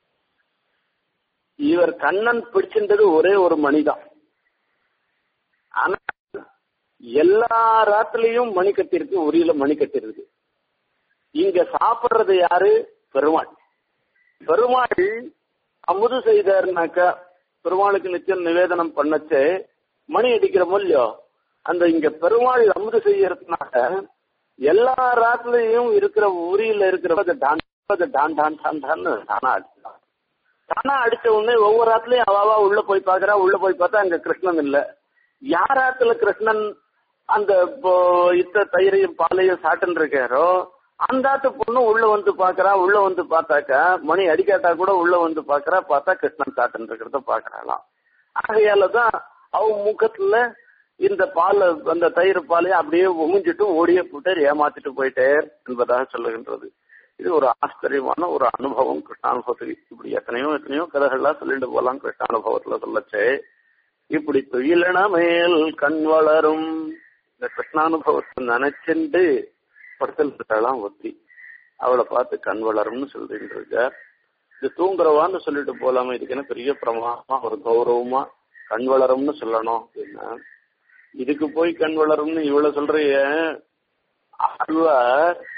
இவர் கண்ணன் பிடிச்சின்றது ஒரே ஒரு மணிதான் ஆனா எல்லா ராத்திலையும் மணி கட்டிருக்கு உரியில மணி கட்டிருக்கு இங்க சாப்பிடுறது யாரு பெருமாள் பெருமாள் அமுது செய்தாருனாக்கா பெருமாளுக்கு நிச்சயம் நிவேதனம் பண்ணச்சு மணி அடிக்கிற மூலியோ அந்த இங்க பெருமாள் அமுது செய்யறதுனால எல்லா ராத்திலையும் இருக்கிற உரியில இருக்கிற டான் டான் டான் டான் டான்னு தானா அடிச்சான் தானா அடிச்ச உடனே ஒவ்வொரு ராத்திலையும் அவாவா உள்ள போய் பாக்குறா உள்ள போய் பார்த்தா அங்க கிருஷ்ணன் இல்ல யாராத்துல கிருஷ்ணன் அந்த இத்த தயிரையும் பாலையும் சாட்டுன்னு இருக்காரோ அந்தாத்து பொண்ணு உள்ள வந்து பாக்குறா உள்ள வந்து பார்த்தாக்கா மணி அடிக்காட்டா கூட உள்ள வந்து பாக்குறா பார்த்தா கிருஷ்ணன் சாட்டுன்னு இருக்கிறத பாக்குறாளாம் ஆகையாலதான் அவ முகத்துல இந்த பால் அந்த தயிர் பாலையும் அப்படியே உமிஞ்சிட்டு ஓடியே போட்டு ஏமாத்திட்டு போயிட்டே என்பதாக சொல்லுகின்றது இது ஒரு ஆச்சரியமான ஒரு அனுபவம் கிருஷ்ணானுபவத்துக்கு இப்படி எத்தனையோ எத்தனையோ கதைகள்லாம் சொல்லிட்டு போலாம் கிருஷ்ணானுபவத்துல சொல்லச்சே இப்படி துயிலன மேல் கண் வளரும் இந்த கிருஷ்ணானுபவத்தை நினைச்சுண்டு படுத்தலாம் ஒத்தி அவளை பார்த்து கண் வளரும்னு சொல்லிட்டு இருக்கார் இது தூங்குறவான்னு சொல்லிட்டு போலாமா இதுக்கு என்ன பெரிய பிரமாதமா ஒரு கௌரவமா கண் வளரும்னு சொல்லணும் அப்படின்னா இதுக்கு போய் கண் வளரும்னு இவ்வளவு சொல்றிய ஆழ்வார்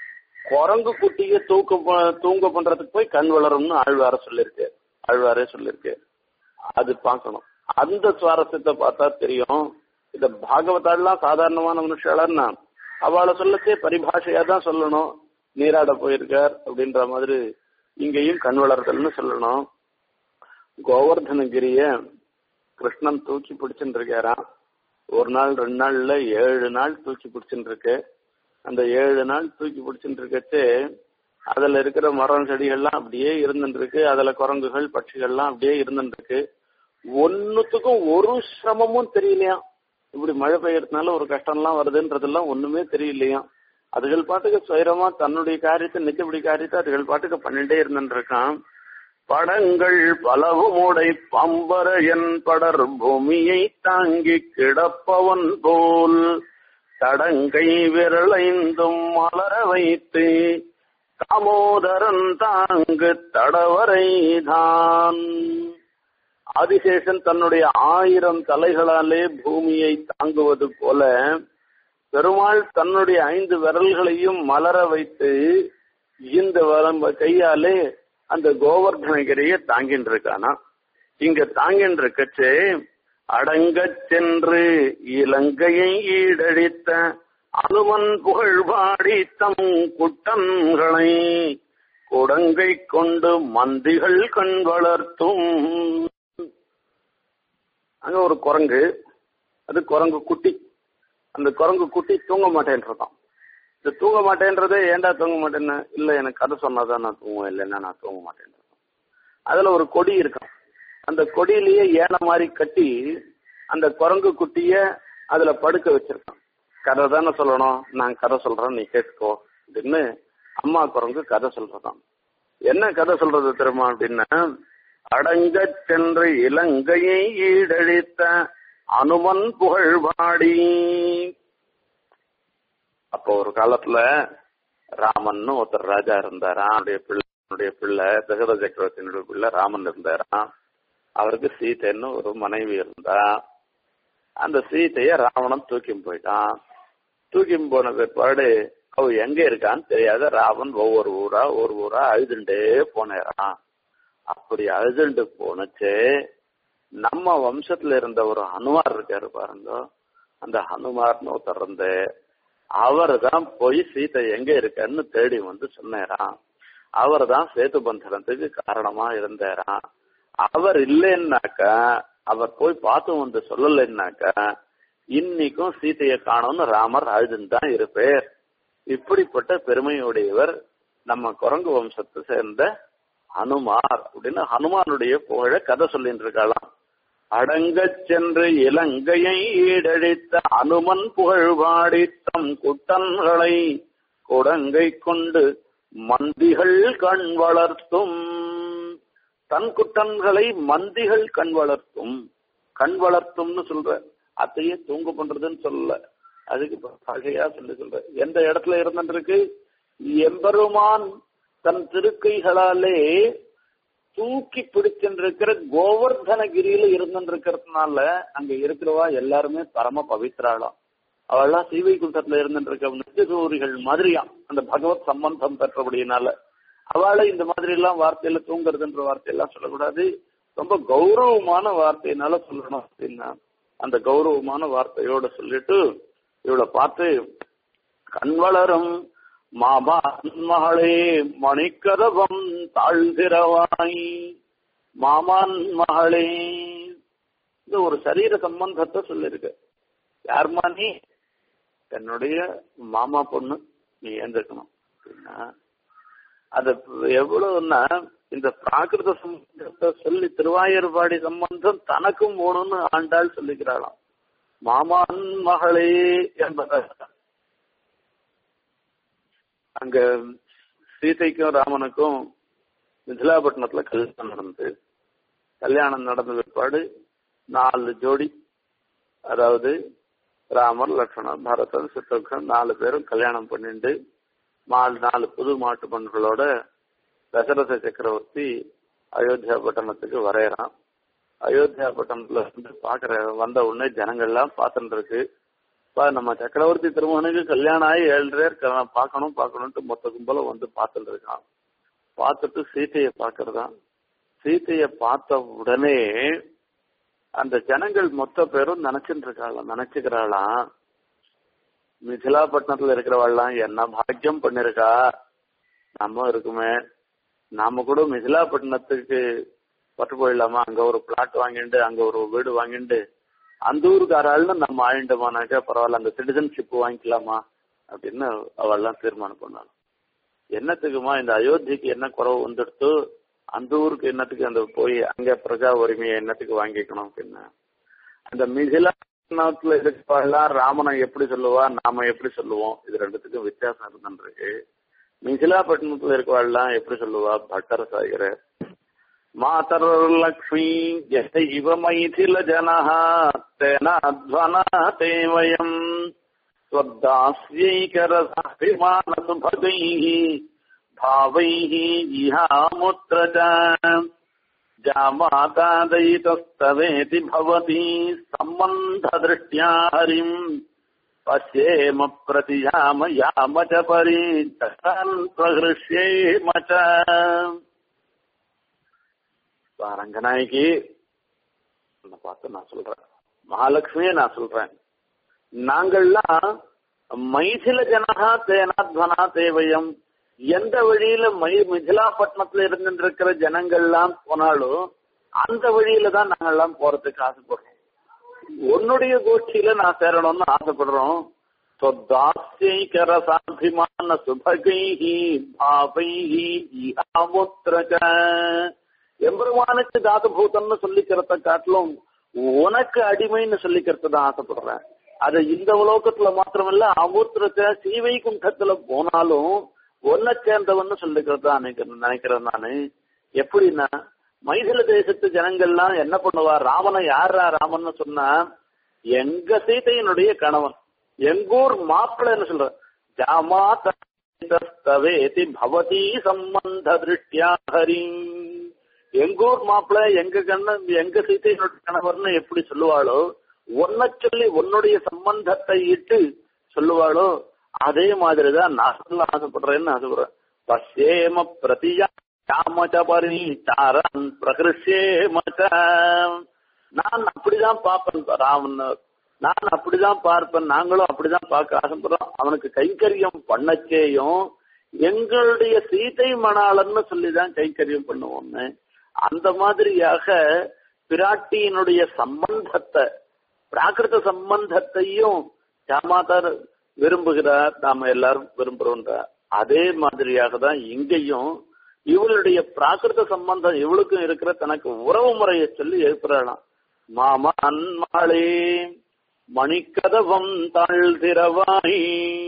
குரங்கு குட்டிய தூக்க ப- தூங்க பண்றதுக்கு போய் கண் வளரும்னு ஆழ்வார சொல்லிருக்கு ஆழ்வாரே சொல்லிருக்கு அது பார்க்கணும் அந்த சுவாரஸ்யத்தை பார்த்தா தெரியும் இந்த பாகவதாலாம் சாதாரணமான மனுஷாளர்னா அவளை சொல்லச்சே பரிபாஷையா தான் சொல்லணும் நீராட போயிருக்கார் அப்படின்ற மாதிரி இங்கேயும் கண் வளர்தல்னு சொல்லணும் கோவர்தனகிரிய கிருஷ்ணன் தூக்கி பிடிச்சுட்டு இருக்காராம் ஒரு நாள் ரெண்டு நாள்ல ஏழு நாள் தூக்கி பிடிச்சுட்டு இருக்கு அந்த ஏழு நாள் தூக்கி பிடிச்சுட்டு இருக்கச்சு அதுல இருக்கிற மரம் செடிகள்லாம் அப்படியே இருந்துட்டு இருக்கு அதுல குரங்குகள் பட்சிகள்லாம் அப்படியே இருந்துட்டு இருக்கு ஒன்னுத்துக்கும் ஒரு சிரமமும் தெரியலையா இப்படி மழை பெய்யறதுனால ஒரு கஷ்டம்லாம் வருதுன்றதெல்லாம் ஒண்ணுமே தெரியலையா அதுகள் பாட்டுக்கு சுயரமா தன்னுடைய காரியத்தை நிச்சயப்படி காரியத்தை அதுகள் பாட்டுக்கு பண்ணிட்டே இருந்துட்டு இருக்கான் படங்கள் பலவுமுடை பம்பரையன் படர் பூமியை தாங்கி கிடப்பவன் போல் தடங்கை விரலைந்தும் மலர வைத்து தாமோதரன் தாங்கு தடவரைதான் ஆதிசேஷன் தன்னுடைய ஆயிரம் தலைகளாலே பூமியை தாங்குவது போல பெருமாள் தன்னுடைய ஐந்து விரல்களையும் மலர வைத்து இந்த வரம்ப கையாலே அந்த கோவர்தனகிரியை தாங்கின்னு இருக்கானா இங்க தாங்கின்னு இருக்கச்சே அடங்கச் சென்று இலங்கையை ஈடழித்த அனுமன் புகழ் பாடி தம் குட்டன்களை குடங்கை கொண்டு மந்திகள் கண் வளர்த்தும் அங்க ஒரு குரங்கு அது குரங்கு குட்டி அந்த குரங்கு குட்டி தூங்க மாட்டேன்றதான் இந்த தூங்க மாட்டேன்றதே ஏன்டா தூங்க மாட்டேன்னு இல்ல எனக்கு கதை சொன்னாதான் நான் தூங்குவேன் இல்லைன்னா நான் தூங்க மாட்டேன் அதுல ஒரு கொடி இருக்கும் அந்த கொடியிலேயே ஏன மாதிரி கட்டி அந்த குரங்கு குட்டிய அதுல படுக்க வச்சிருக்கான் கதை தானே சொல்லணும் நான் கதை சொல்றேன் நீ கேட்டுக்கோ அப்படின்னு அம்மா குரங்கு கதை சொல்றதாம் என்ன கதை சொல்றது தெரியுமா அப்படின்னா அடங்கச் சென்று இலங்கையை ஈடழித்த அனுமன் புகழ் பாடி அப்போ ஒரு காலத்துல ராமன் ஒருத்தர் ராஜா இருந்தாராம் அவருடைய பிள்ளை அவருடைய பிள்ளை தகத சக்கரவர்த்தியினுடைய பிள்ளை ராமன் இருந்தாராம் அவருக்கு சீதைன்னு ஒரு மனைவி இருந்தா அந்த சீதைய ராவணன் தூக்கி போயிட்டான் தூக்கி போன பிற்பாடு அவ எங்க இருக்கான்னு தெரியாத ராவன் ஒவ்வொரு ஊரா ஒரு ஊரா அழுதுண்டே போனேறான் அப்படி அழுதுண்டு போனச்சு நம்ம வம்சத்துல இருந்த ஒரு ஹனுமார் இருக்காரு பாருங்க அந்த ஹனுமார்னு ஒருத்தர் இருந்து அவர் தான் போய் சீதை எங்க இருக்கன்னு தேடி வந்து சொன்னாராம் அவர் தான் சேது பந்தனத்துக்கு காரணமா இருந்தாராம் அவர் இல்லைன்னாக்கா அவர் போய் பார்த்து வந்து சொல்லலைன்னாக்கா இன்னைக்கும் சீதையை காணும்னு ராமர் அழுதுன்னு தான் இருப்பேர் இப்படிப்பட்ட பெருமையுடையவர் நம்ம குரங்கு வம்சத்தை சேர்ந்த ஹனுமார் அப்படின்னு ஹனுமானுடைய புகழ கதை சொல்லிட்டு இருக்கலாம் அடங்கச் சென்று இலங்கையை ஈடழித்த அனுமன் புகழ் பாடி தம் குட்டன்களை குடங்கை கொண்டு மந்திகள் கண் வளர்த்தும் தன் குட்டன்களை மந்திகள் கண் வளர்த்தும் கண் வளர்த்தும்னு சொல்ற அத்தையே தூங்க பண்றதுன்னு சொல்லல அதுக்கு பகையா சொல்லி சொல்ற எந்த இடத்துல இருந்துருக்கு எம்பெருமான் தன் திருக்கைகளாலே தூக்கி பிடிச்சிருக்கிற கோவர்தனகிரியில இருந்துருக்கிறதுனால அங்க இருக்கிறவா எல்லாருமே பரம பவித்ராளாம் அவள்லாம் சீவை குண்டத்துல இருந்துருக்க நித்தியசூரிகள் மாதிரியாம் அந்த பகவத் சம்பந்தம் பெற்றபடியினால அவளை இந்த மாதிரி எல்லாம் வார்த்தையில தூங்குறதுன்ற வார்த்தையெல்லாம் சொல்லக்கூடாது ரொம்ப கௌரவமான வார்த்தையினால சொல்லணும் அப்படின்னா அந்த கௌரவமான வார்த்தையோட சொல்லிட்டு இவளை பார்த்து கண் வளரும் மாமா மகளே மணிக்கதவம் தாழ்கிறவாய் மாமான் மகளே இந்த ஒரு சரீர சம்பந்தத்தை சொல்லிருக்க யார்மா நீ என்னுடைய மாமா பொண்ணு நீ ஏந்திருக்கணும் அப்படின்னா அது எவ்வளவுன்னா இந்த பிராகிருத சம்பந்தத்தை சொல்லி திருவாயூர்பாடி சம்பந்தம் தனக்கும் போகணும்னு ஆண்டாள் சொல்லிக்கிறாளாம் மாமான் மகளே என்பதை அங்க சீதைக்கும் ராமனுக்கும் மிதிலாபட்டினத்துல கல்யாணம் நடந்தது கல்யாணம் நடந்த பிற்பாடு நாலு ஜோடி அதாவது ராமர் லக்ஷ்மணன் பரதன் சித்தகன் நாலு பேரும் கல்யாணம் பண்ணிட்டு நாலு நாலு புது மாட்டு பெண்களோட தசரத சக்கரவர்த்தி அயோத்தியா பட்டணத்துக்கு வரையறான் அயோத்தியா பட்டணத்துல வந்து பாக்குற வந்த உடனே ஜனங்கள்லாம் பார்த்துட்டு இருக்கு இப்ப நம்ம சக்கரவர்த்தி திருமகனுக்கு கல்யாணம் ஆகி ஏழு பேர் பார்க்கணும் பார்க்கணும்ட்டு மொத்த கும்பலம் வந்து பார்த்துட்டு இருக்கான் பார்த்துட்டு சீத்தையை பார்க்கறதான் சீத்தைய பார்த்த உடனே அந்த ஜனங்கள் மொத்த பேரும் நினைச்சுட்டு இருக்காளாம் நினைச்சுக்கிறாளாம் மிथिलाப்பட்டினத்துல இருக்கிறவாள்லாம் என்ன பாக்கியம் பண்ணிருக்கா நம்ம இருக்குமே நாம கூட மிथिलाப்பட்டினத்துக்கு பட்டு போயிடலாமா அங்க ஒரு பிளாட் வாங்கிட்டு அங்க ஒரு வீடு வாங்கிட்டு அந்த ஊருக்காராள்னு நம்ம ஆயிண்டோமானாக்கா பரவாயில்ல அந்த சிட்டிசன்ஷிப் வாங்கிக்கலாமா அப்படின்னு அவள்லாம் தீர்மானம் பண்ணாங்க என்னத்துக்குமா இந்த அயோத்திக்கு என்ன குறவு வந்துடுத்து அந்த ஊருக்கு என்னத்துக்கு அந்த போய் அங்க பிரஜா உரிமையை என்னத்துக்கு வாங்கிக்கணும் அப்படின்னு அந்த மிதிலாத்துல இருக்கிறவெல்லாம் ராமனை எப்படி சொல்லுவா நாம எப்படி சொல்லுவோம் இது ரெண்டுத்துக்கும் வித்தியாசம் இருந்துருக்கு மிதிலாப்பட்டினத்துல இருக்கவாள்லாம் எப்படி சொல்லுவா பட்டர சாகர மாதர்லக்ஷ்மி இவ மைதில ஜனः तेनाध्वना ते वयम् त्वद्दास्यैकरसाभिमानसुभगैः भावैः इहामुत्र च जामातादयितस्तवेति भवती सम्बन्धदृष्ट्या हरिम् पश्येम प्रतियाम याम च परीक्षन् प्रहृष्येम च ரங்கநாயகி பார்த்து நான் சொல்றேன் மகாலட்சுமியே நான் சொல்றேன் நாங்கள்லாம் மைசில ஜனகா தேனாத்வனா தேவயம் எந்த வழியில மை மிதிலாப்பட்டினத்துல இருந்துட்டு இருக்கிற ஜனங்கள்லாம் போனாலும் அந்த வழியில தான் நாங்கெல்லாம் போறதுக்கு ஆசைப்படுறோம் உன்னுடைய கோஷ்டியில நான் சேரணும்னு ஆசைப்படுறோம் ரசாபிமான சுபகைஹி பாவைஹி இஹாமுத்திரக எம்பெருமானுக்கு தாதுபூதம்னு சொல்லிக்கிறத காட்டிலும் உனக்கு அடிமைன்னு சொல்லிக்கிறது தான் ஆசைப்படுறேன் அது இந்த உலோகத்துல மாத்திரமல்ல அமூத்திரத்தை சீவை குண்டத்துல போனாலும் ஒன்ன சேர்ந்தவன்னு சொல்லிக்கிறது தான் நினைக்கிறேன் நானு எப்படின்னா மைதில தேசத்து ஜனங்கள்லாம் என்ன பண்ணுவா ராமனை யாரா ராமன்னு சொன்னா எங்க சீதையினுடைய கணவன் எங்கூர் மாப்பிள்ளைன்னு சொல்ற ஜாமா தவேதி பவதி சம்பந்த திருஷ்டியா ஹரி எங்கூர் மாப்பிள்ள எங்க கண்ணன் எங்க சீத்தையினுடைய கணவர்னு எப்படி சொல்லுவாளோ ஒன்ன சொல்லி உன்னுடைய சம்பந்தத்தை இட்டு சொல்லுவாளோ அதே மாதிரிதான் நான் சொல்ல ஆசைப்படுறேன்னு ஆசைப்படுறேன் பசேம பிரதியா காமச்சபரி சாரன் பிரகிருஷேமச்ச நான் அப்படிதான் பார்ப்பேன் ராமன் நான் அப்படிதான் பார்ப்பேன் நாங்களும் அப்படிதான் பார்க்க ஆசைப்படுறோம் அவனுக்கு கைங்கரியம் பண்ணச்சேயும் எங்களுடைய சீதை மணாளன்னு சொல்லிதான் கைங்கரியம் பண்ணுவோம்னு அந்த மாதிரியாக பிராட்டியினுடைய சம்பந்தத்தை பிராகிருத சம்பந்தத்தையும் ஜாமாதார் விரும்புகிறார் நாம எல்லாரும் விரும்புறோம்ன்றார் அதே மாதிரியாக தான் இங்கேயும் இவளுடைய பிராகிருத சம்பந்தம் இவளுக்கும் இருக்கிற தனக்கு உறவு முறையை சொல்லி எழுப்புறாளாம் மாமா அன்மாளே மணிக்கதவம் தாழ்திரவாய்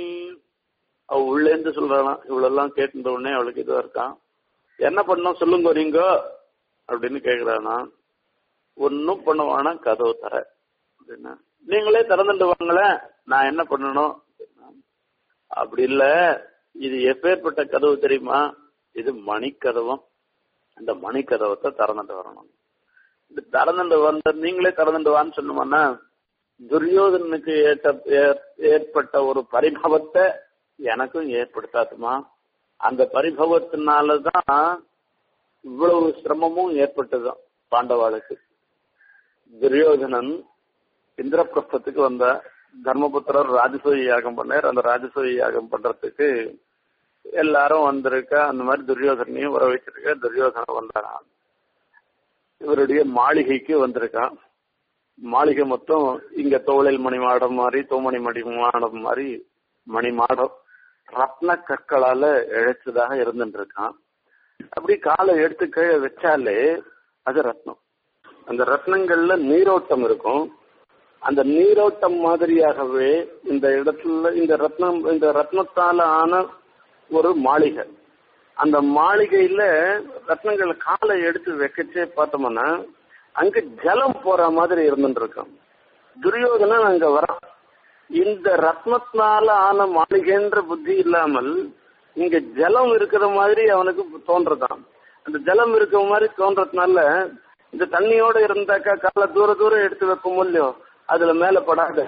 அவ உள்ளேந்து சொல்றாளாம் இவளெல்லாம் கேட்டுட்ட உடனே அவளுக்கு இதுவா இருக்கான் என்ன பண்ணோம் சொல்லுங்க நீங்க அப்படின்னு கேக்குறானா ஒன்னும் பண்ணுவானா கதவு தர அப்படின்னா நீங்களே திறந்துட்டு வாங்களேன் நான் என்ன பண்ணணும் அப்படி இல்ல இது எப்பேற்பட்ட கதவு தெரியுமா இது மணிக்கதவம் அந்த மணிக்கதவத்தை திறந்துட்டு வரணும் இது திறந்துட்டு வந்த நீங்களே திறந்துட்டு வான்னு சொன்னோம்னா துரியோதனுக்கு ஏற்ற ஏற்பட்ட ஒரு பரிபவத்தை எனக்கும் ஏற்படுத்தாதுமா அந்த பரிபவத்தினாலதான் இவ்வளவு சிரமமும் ஏற்பட்டதுதான் பாண்டவாளுக்கு துரியோதனன் இந்திரபிரஸ்தத்துக்கு வந்த தர்மபுத்திரர் ராஜசூய யாகம் பண்ணார் அந்த ராஜசூய யாகம் பண்றதுக்கு எல்லாரும் வந்திருக்க அந்த மாதிரி துரியோதனையும் வர வச்சிருக்க துரியோதனன் வந்தாரான் இவருடைய மாளிகைக்கு வந்திருக்கான் மாளிகை மொத்தம் இங்க தோளில் மணி மாடம் மாதிரி தோமணி மணி மாடம் மாதிரி மணி மாடம் ரத்ன கற்களால இழைச்சதாக இருந்துட்டு இருக்கான் அப்படி காலை எடுத்து கீழே வச்சாலே அது ரத்னம் அந்த ரத்னங்கள்ல நீரோட்டம் இருக்கும் அந்த நீரோட்டம் மாதிரியாகவே இந்த இடத்துல இந்த ரத்னம் இந்த ரத்னத்தால ஆன ஒரு மாளிகை அந்த மாளிகையில ரத்னங்கள் காலை எடுத்து வைக்கச்சே பார்த்தோம்னா அங்க ஜலம் போற மாதிரி இருந்துட்டு இருக்கான் துரியோதனன் அங்க வரான் இந்த ரத்னத்தினால ஆன மாளிகைன்ற புத்தி இல்லாமல் இங்க ஜலம் இருக்கிற மாதிரி அவனுக்கு தோன்றதான் அந்த ஜலம் இருக்கிற மாதிரி தோன்றதுனால இந்த தண்ணியோட இருந்தாக்கா கால தூர தூரம் எடுத்து வைப்போம் இல்லையோ அதுல மேல படாது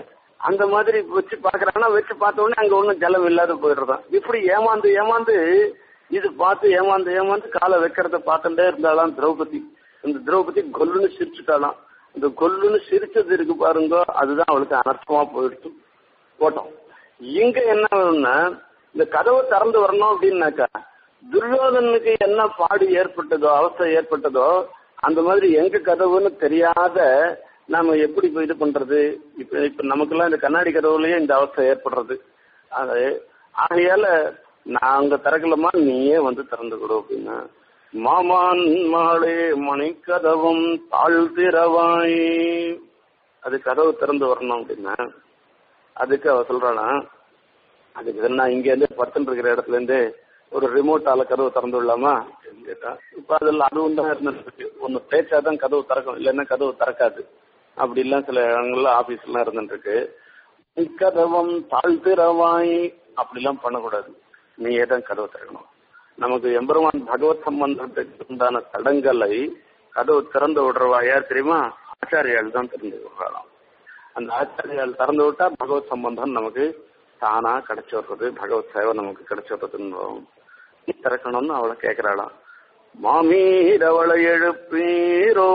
அந்த மாதிரி வச்சு பாக்குறாங்கன்னா வச்சு பார்த்த உடனே அங்க ஒண்ணும் ஜலம் இல்லாத போயிடுறதான் இப்படி ஏமாந்து ஏமாந்து இது பார்த்து ஏமாந்து ஏமாந்து காலை வைக்கிறத பார்த்துட்டே இருந்தாலாம் திரௌபதி இந்த திரௌபதி கொல்லுன்னு சிரிச்சுட்டாலாம் இந்த கொல்லுன்னு சிரிச்சது இருக்கு பாருங்க அதுதான் அவளுக்கு அனர்த்தமா போயிடுச்சு போட்டோம் இங்க என்ன ஆகும்னா இந்த கதவை திறந்து வரணும் அப்படின்னாக்கா துரியோதனுக்கு என்ன பாடு ஏற்பட்டதோ அவஸ்தை ஏற்பட்டதோ அந்த மாதிரி எங்க கதவுன்னு தெரியாத நாம எப்படி இப்ப இது பண்றது இப்ப இப்ப நமக்கெல்லாம் இந்த கண்ணாடி கதவுலயே இந்த அவஸ்தை ஏற்படுறது அது ஆகையால நாங்க திறக்கலமா நீயே வந்து திறந்து கொடு அப்படின்னா மாமான் மகளே மணிக்கதவும் தாழ்த்திரவாய் அது கதவு திறந்து வரணும் அப்படின்னா அதுக்கு அவ சொல்றானா அதுக்கு என்ன இங்க இருந்து படுத்துட்டு இருக்கிற இடத்துல இருந்து ஒரு ரிமோட்டால கதவு திறந்து விடலாமா கேட்டா இப்ப அதுல அதுவும் தான் இருந்துருக்கு ஒன்னு பேச்சாதான் கதவு திறக்கும் இல்லைன்னா கதவு திறக்காது அப்படி எல்லாம் சில இடங்கள்ல ஆபீஸ் எல்லாம் இருந்துருக்கு கதவம் தாழ்த்திரவாய் அப்படிலாம் பண்ணக்கூடாது நீயே தான் கதவு திறக்கணும் நமக்கு எம்பெருமான் பகவத் சம்பந்தத்துக்கு உண்டான தடங்களை கதவு திறந்து விடுறவா யார் தெரியுமா ஆச்சாரியால் தான் திறந்து விடுறாளாம் அந்த ஆச்சாரியால் திறந்து விட்டா பகவத் சம்பந்தம் நமக்கு தானா கிடைச்சி வர்றது பகவத் சேவை நமக்கு கிடைச்சி வர்றதுன்னு நீ திறக்கணும்னு அவளை கேட்கிறாளாம் மாமீர் அவளை எழுப்பீரோ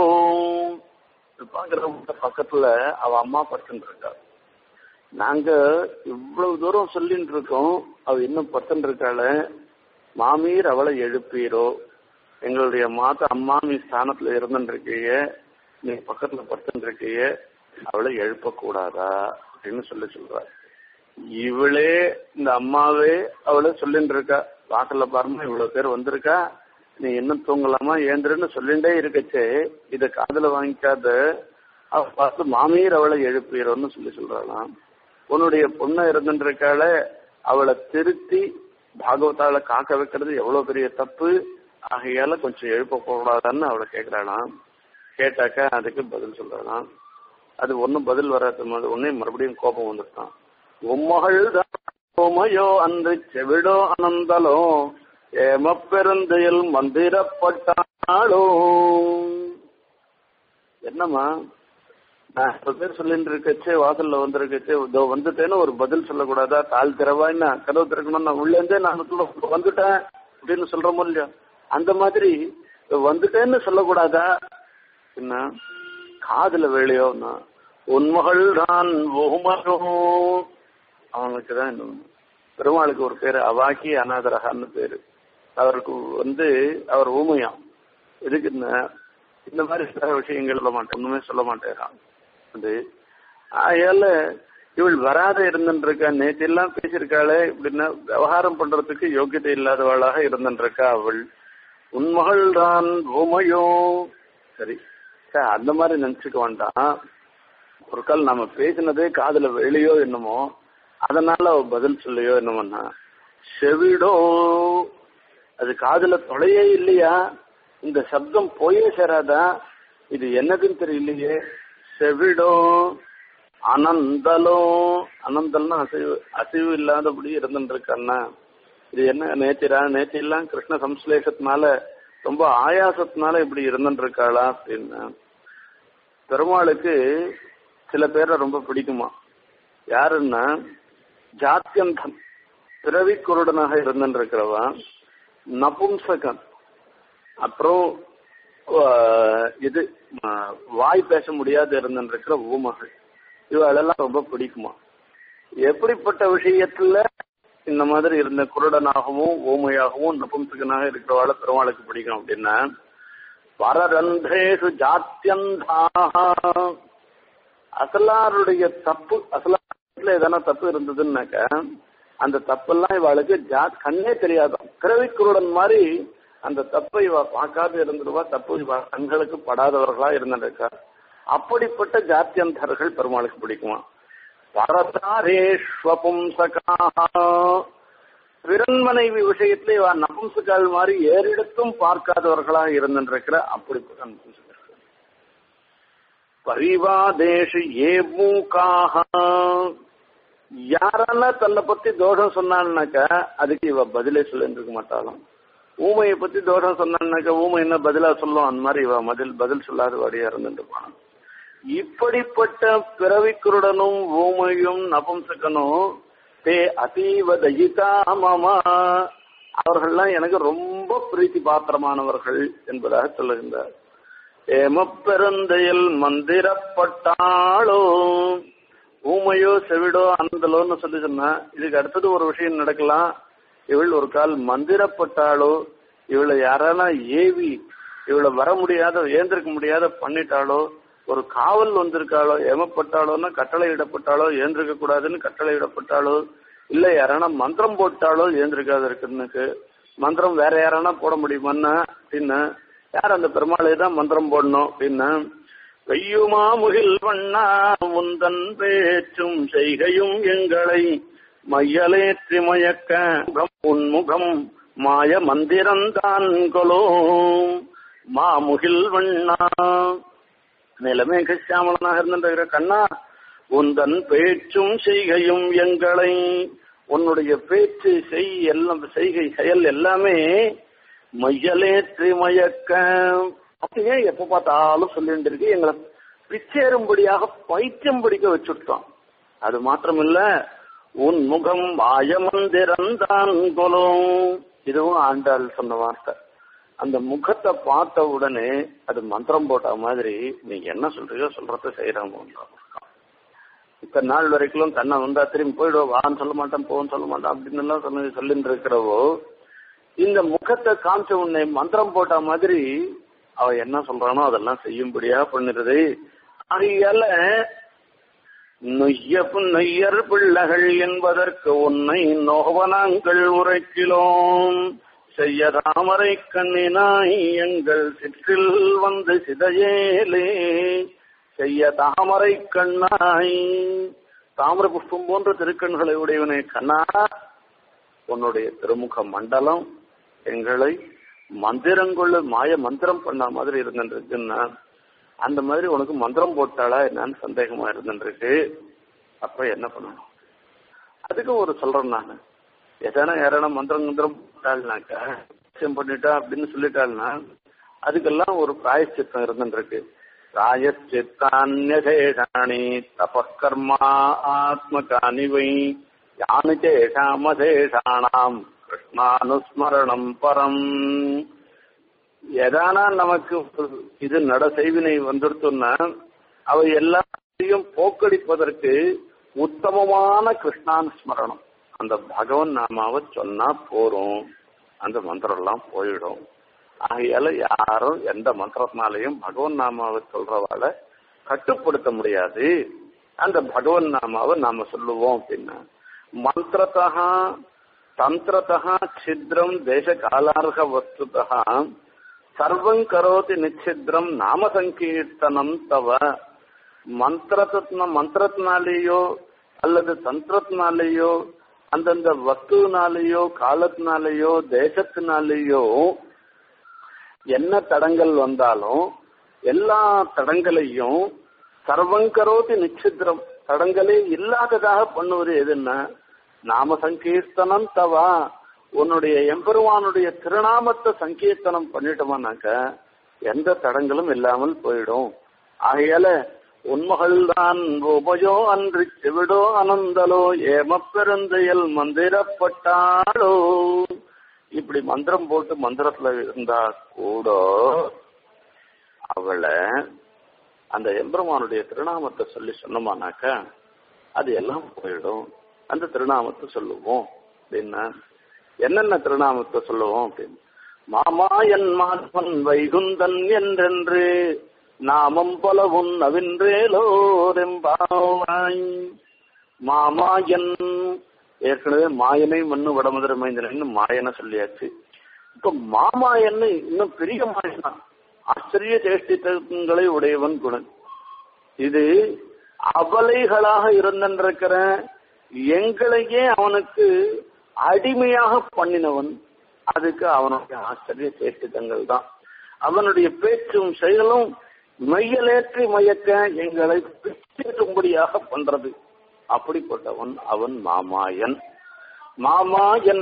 பாக்குறவங்க பக்கத்துல அவ அம்மா படுத்துட்டு இருக்கா நாங்க இவ்வளவு தூரம் சொல்லிட்டு இருக்கோம் அவ இன்னும் படுத்துட்டு இருக்காள மாமீர் அவளை எழுப்பீரோ எங்களுடைய மாத அம்மாமி ஸ்தானத்துல இருந்துருக்கீங்க நீ பக்கத்துல படுத்துட்டு இருக்கீங்க அவளை எழுப்பக்கூடாதா அப்படின்னு சொல்லி சொல்ற இவளே இந்த அம்மாவே அவளை சொல்லிட்டு இருக்கா வாசல்ல பாருமா இவ்வளவு பேர் வந்திருக்கா நீ இன்னும் தூங்கலாமா ஏந்திரன்னு சொல்லிண்டே இருக்கச்சே இத காதுல வாங்கிக்காத அவ பார்த்து மாமியார் அவளை எழுப்பீரோன்னு சொல்லி சொல்றாளாம் உன்னுடைய பொண்ணை இருந்துருக்கால அவளை திருத்தி பாகவதால காக்க வைக்கிறது எவ்வளவு பெரிய தப்பு ஆகையால கொஞ்சம் எழுப்ப கூடாதான்னு அவளை கேட்கிறாளாம் கேட்டாக்க அதுக்கு பதில் சொல்றாளாம் அது ஒன்னும் பதில் வராத மாதிரி ஒன்னே மறுபடியும் கோபம் வந்துட்டான் உம்மகள் ஓமையோ அன்று செவிடோ அனந்தலோ ஏமப்பெருந்தையில் மந்திரப்பட்டாளோ என்னம்மா நான் இப்ப பேர் சொல்லிட்டு இருக்கச்சே வாசல்ல வந்திருக்கச்சே இதோ வந்துட்டேன்னு ஒரு பதில் சொல்லக்கூடாதா தாள் திறவாய்னா கதவு திறக்கணும் நான் உள்ள இருந்தே நான் வந்துட்டேன் அப்படின்னு சொல்றோமோ இல்லையா அந்த மாதிரி வந்துட்டேன்னு சொல்லக்கூடாதா என்ன காதுல வேலையோன்னா உன்மகள் தான் ஓமரோ அவனுக்கு தான் இன்னும் பெருமாளுக்கு ஒரு பேரு அவாக்கி அநாதரகான்னு பேரு அவருக்கு வந்து அவர் ஊமையாம் இதுக்கு இந்த மாதிரி சில விஷயங்கள் சொல்ல மாட்டேன் ஒண்ணுமே சொல்ல மாட்டேறான் அது ஆகையால இவள் வராத இருந்துருக்கா நேற்று எல்லாம் பேசியிருக்காளே இப்படின்னா விவகாரம் பண்றதுக்கு யோகியதை இல்லாதவளாக இருந்துருக்கா அவள் உன்மகள் தான் ஊமையோ சரி அந்த மாதிரி நினைச்சுக்க வேண்டாம் ஒரு கால் நம்ம பேசினதே காதுல வெளியோ என்னமோ அதனால அவ பதில் சொல்லையோ என்னமோன்னா செவிடோ அது காதுல தொலையே இல்லையா இந்த சப்தம் போயே சேராதா இது என்னதுன்னு தெரியலையே செவிடோ அனந்தலோ அனந்தல்னா அசைவு அசைவு இல்லாதபடி இருந்துருக்கண்ணா இது என்ன நேத்திரா நேத்திலாம் கிருஷ்ண சம்ஸ்லேஷத்தினால ரொம்ப ஆயாசத்தினால இப்படி இருந்துருக்காளா அப்படின்னா பெருமாளுக்கு சில பேரை ரொம்ப பிடிக்குமா யாருன்னா ஜாத்தியந்தம் பிறவி குருடனாக இருந்துருக்கிறவன் நபும்சகன் அப்புறம் இது வாய் பேச முடியாது இருந்துருக்கிற ஊமகள் இவளெல்லாம் ரொம்ப பிடிக்குமா எப்படிப்பட்ட விஷயத்துல இந்த மாதிரி இருந்த குருடனாகவும் ஊமையாகவும் நபும்சகனாக இருக்கிறவாள பெருமாளுக்கு பிடிக்கும் அப்படின்னா பரரந்தேஷு ஜாத்தியந்தாக அசலாருடைய தப்பு அசலாருல எதனா தப்பு இருந்ததுன்னாக்க அந்த தப்பெல்லாம் இவளுக்கு ஜா கண்ணே தெரியாதான் பிறவிக்குருடன் மாதிரி அந்த தப்பை இவ பார்க்காத இருந்துருவா தப்பு இவ கண்களுக்கு படாதவர்களா இருந்திருக்கா அப்படிப்பட்ட ஜாத்தியந்தர்கள் பெருமாளுக்கு பிடிக்குமா பரதாரேஸ்வபும்சகாக விரண்மனைவி விஷயத்துல இவ நபும்சகால் மாதிரி ஏறிடத்தும் பார்க்காதவர்களாக இருந்திருக்கிற அப்படிப்பட்ட நபும்சகர்கள் பரிவாதேஷு ஏ மூக்காக யாரெல்லாம் தன்னை பத்தி தோஷம் சொன்னான்னாக்கா அதுக்கு இவ பதிலே சொல்லிட்டு மாட்டாலும் ஊமையை பத்தி தோஷம் சொன்னான்னாக்கா ஊமை என்ன பதிலா சொல்லும் அந்த மாதிரி இவ பதில் பதில் சொல்லாத வழியா இருந்துட்டு போனான் இப்படிப்பட்ட பிறவிக்குருடனும் ஊமையும் நபம்சகனும் தே அதீவ தயிதா மமா அவர்கள்லாம் எனக்கு ரொம்ப பிரீத்தி பாத்திரமானவர்கள் என்பதாக சொல்லுகின்றார் ஏமப்பெருந்தையில் மந்திரப்பட்டாளோ ஊமையோ செவிடோ அனந்தலோன்னு சொல்லி சொன்னா இதுக்கு அடுத்தது ஒரு விஷயம் நடக்கலாம் இவள் ஒரு கால் மந்திரப்பட்டாளோ இவளை யாரானா ஏவி இவளை வர முடியாத ஏந்திருக்க முடியாத பண்ணிட்டாளோ ஒரு காவல் வந்திருக்காளோ ஏமப்பட்டாளோன்னா கட்டளை இடப்பட்டாளோ ஏந்திருக்க கூடாதுன்னு கட்டளை இடப்பட்டாளோ இல்ல யாரானா மந்திரம் போட்டாலோ ஏந்திருக்காது இருக்குன்னுக்கு மந்திரம் வேற யாரானா போட முடியுமான்னா அப்படின்னு யார் அந்த பெருமாளை தான் மந்திரம் போடணும் அப்படின்னு வெய்யுமா முகில் வண்ணா முந்தன் பேச்சும் செய்கையும் எங்களை மையலேற்றி மயக்க உன்முகம் மாய மந்திரந்தான் கொலோ மாமுகில் வண்ணா நிலமேக சியாமலனாக இருந்திருக்கிற கண்ணா உந்தன் பேச்சும் செய்கையும் எங்களை உன்னுடைய பேச்சு செய் எல்லாம் செய்கை செயல் எல்லாமே மையலேற்றி மயக்க அப்படியே எப்ப பார்த்தாலும் சொல்லிட்டு இருக்கு எங்களை பிச்சேறும்படியாக பைத்தியம் பிடிக்க வச்சுட்டோம் அது மாத்திரமில்ல உன் முகம் மாயமந்திரந்தான் கொலும் இதுவும் ஆண்டாள் சொன்ன வார்த்தை அந்த முகத்தை பார்த்த உடனே அது மந்திரம் போட்ட மாதிரி நீ என்ன சொல்றியோ சொல்றத செய்யறாங்க இத்தனை நாள் வரைக்கும் கண்ணை வந்தா திரும்பி போயிடுவோம் வான்னு சொல்ல மாட்டேன் போன்னு சொல்ல மாட்டேன் அப்படின்னு எல்லாம் சொல்லி சொல்லிட்டு இருக்கிறவோ இந்த முகத்தை காமிச்ச உன்னை மந்திரம் போட்ட மாதிரி அவ என்ன சொல்றானோ அதெல்லாம் செய்யும்படியா பண்ணிடுது ஆகையால நொய்ய நொய்யர் பிள்ளைகள் என்பதற்கு உன்னை நோவனாங்கள் உரைக்கிலோம் செய்ய தாமரை கண்ணினாய் எங்கள் சிற்றில் வந்து சிதையேலே செய்ய தாமரை கண்ணாய் தாமரை புஷ்பம் போன்ற திருக்கண்களை உடையவனே கண்ணா உன்னுடைய திருமுக மண்டலம் எங்களை மந்திரங்கொள்ள மாய மந்திரம் பண்ண மாதிரி இருந்துருக்குன்னா அந்த மாதிரி உனக்கு மந்திரம் போட்டாளா என்னன்னு சந்தேகமா இருந்துருக்கு அப்ப என்ன பண்ணணும் அதுக்கு ஒரு சொல்றேன் நான் எதனா யாரான மந்திரம் மந்திரம் போட்டாள்னாக்கா நிச்சயம் பண்ணிட்டா அப்படின்னு சொல்லிட்டாள்னா அதுக்கெல்லாம் ஒரு பிராயச்சித்தம் இருந்துருக்கு பிராயச்சித்தான்யதேஷாணி தபக்கர்மா ஆத்மகானி வை யானு சேஷாமதேஷானாம் கிருஷ்ணானுஸ்மரணம் பரம் எதானா நமக்கு இது நட செய்வினை வந்துடுத்துன்னா அவை எல்லாத்தையும் போக்கடிப்பதற்கு உத்தமமான கிருஷ்ணானுஸ்மரணம் அந்த பகவன் நாமாவை சொன்னா போறோம் அந்த மந்திரம் எல்லாம் போயிடும் ஆகையால யாரும் எந்த மந்திரத்தினாலையும் பகவன் நாமாவை சொல்றவால கட்டுப்படுத்த முடியாது அந்த பகவன் நாமாவை நாம சொல்லுவோம் அப்படின்னா மந்திரத்தா தந்திரத்தா சித்ரம் தேச காலார்க வஸ்துதா சர்வம் கரோதி நிச்சித்ரம் நாம சங்கீர்த்தனம் தவ மந்திரத்தின மந்திரத்தினாலேயோ அல்லது தந்திரத்தினாலேயோ அந்தந்த வஸ்துனாலேயோ காலத்தினாலேயோ தேசத்தினாலேயோ என்ன தடங்கள் வந்தாலும் எல்லா தடங்களையும் சர்வங்கரோதி நிச்சித்திரம் தடங்களே இல்லாததாக பண்ணுவது எதுன்னா நாம சங்கீர்த்தனம் தவா உன்னுடைய எம்பெருமானுடைய திருநாமத்தை சங்கீர்த்தனம் பண்ணிட்டோமானாக்க எந்த தடங்களும் இல்லாமல் போயிடும் ஆகையால உண்மகள்தான் உபயோ அன்று செவிடோ அனந்தலோ ஏமப்பெருந்தையல் மந்திரப்பட்டாளோ இப்படி மந்திரம் போட்டு மந்திரத்துல இருந்தா கூட அவளை அந்த எம்பெருமானுடைய திருநாமத்தை சொல்லி சொன்னோமானாக்க அது எல்லாம் போயிடும் அந்த திருநாமத்தை சொல்லுவோம் அப்படின்னா என்னென்ன திருநாமத்தை சொல்லுவோம் அப்படின்னு மாமா என் மாதவன் வைகுந்தன் என்றென்று நாமம் பலவும் நவின்றேலோரெம்பாவாய் மாமாயன் ஏற்கனவே மாயனை மண்ணு வடமதுரை மைந்தனு மாயனை சொல்லியாச்சு இப்ப மாமாயன்னு இன்னும் பெரிய மாயனா ஆச்சரிய சேஷ்டித்தங்களை உடையவன் குணன் இது அவலைகளாக இருந்திருக்கிற எங்களையே அவனுக்கு அடிமையாக பண்ணினவன் அதுக்கு அவனுடைய ஆச்சரிய சேஷ்டித்தங்கள் தான் அவனுடைய பேச்சும் செயலும் மையலேற்றி மயக்க எங்களை பிச்சும்படியாக பண்றது அப்படிப்பட்டவன் அவன் மாமாயன் மாமாயன்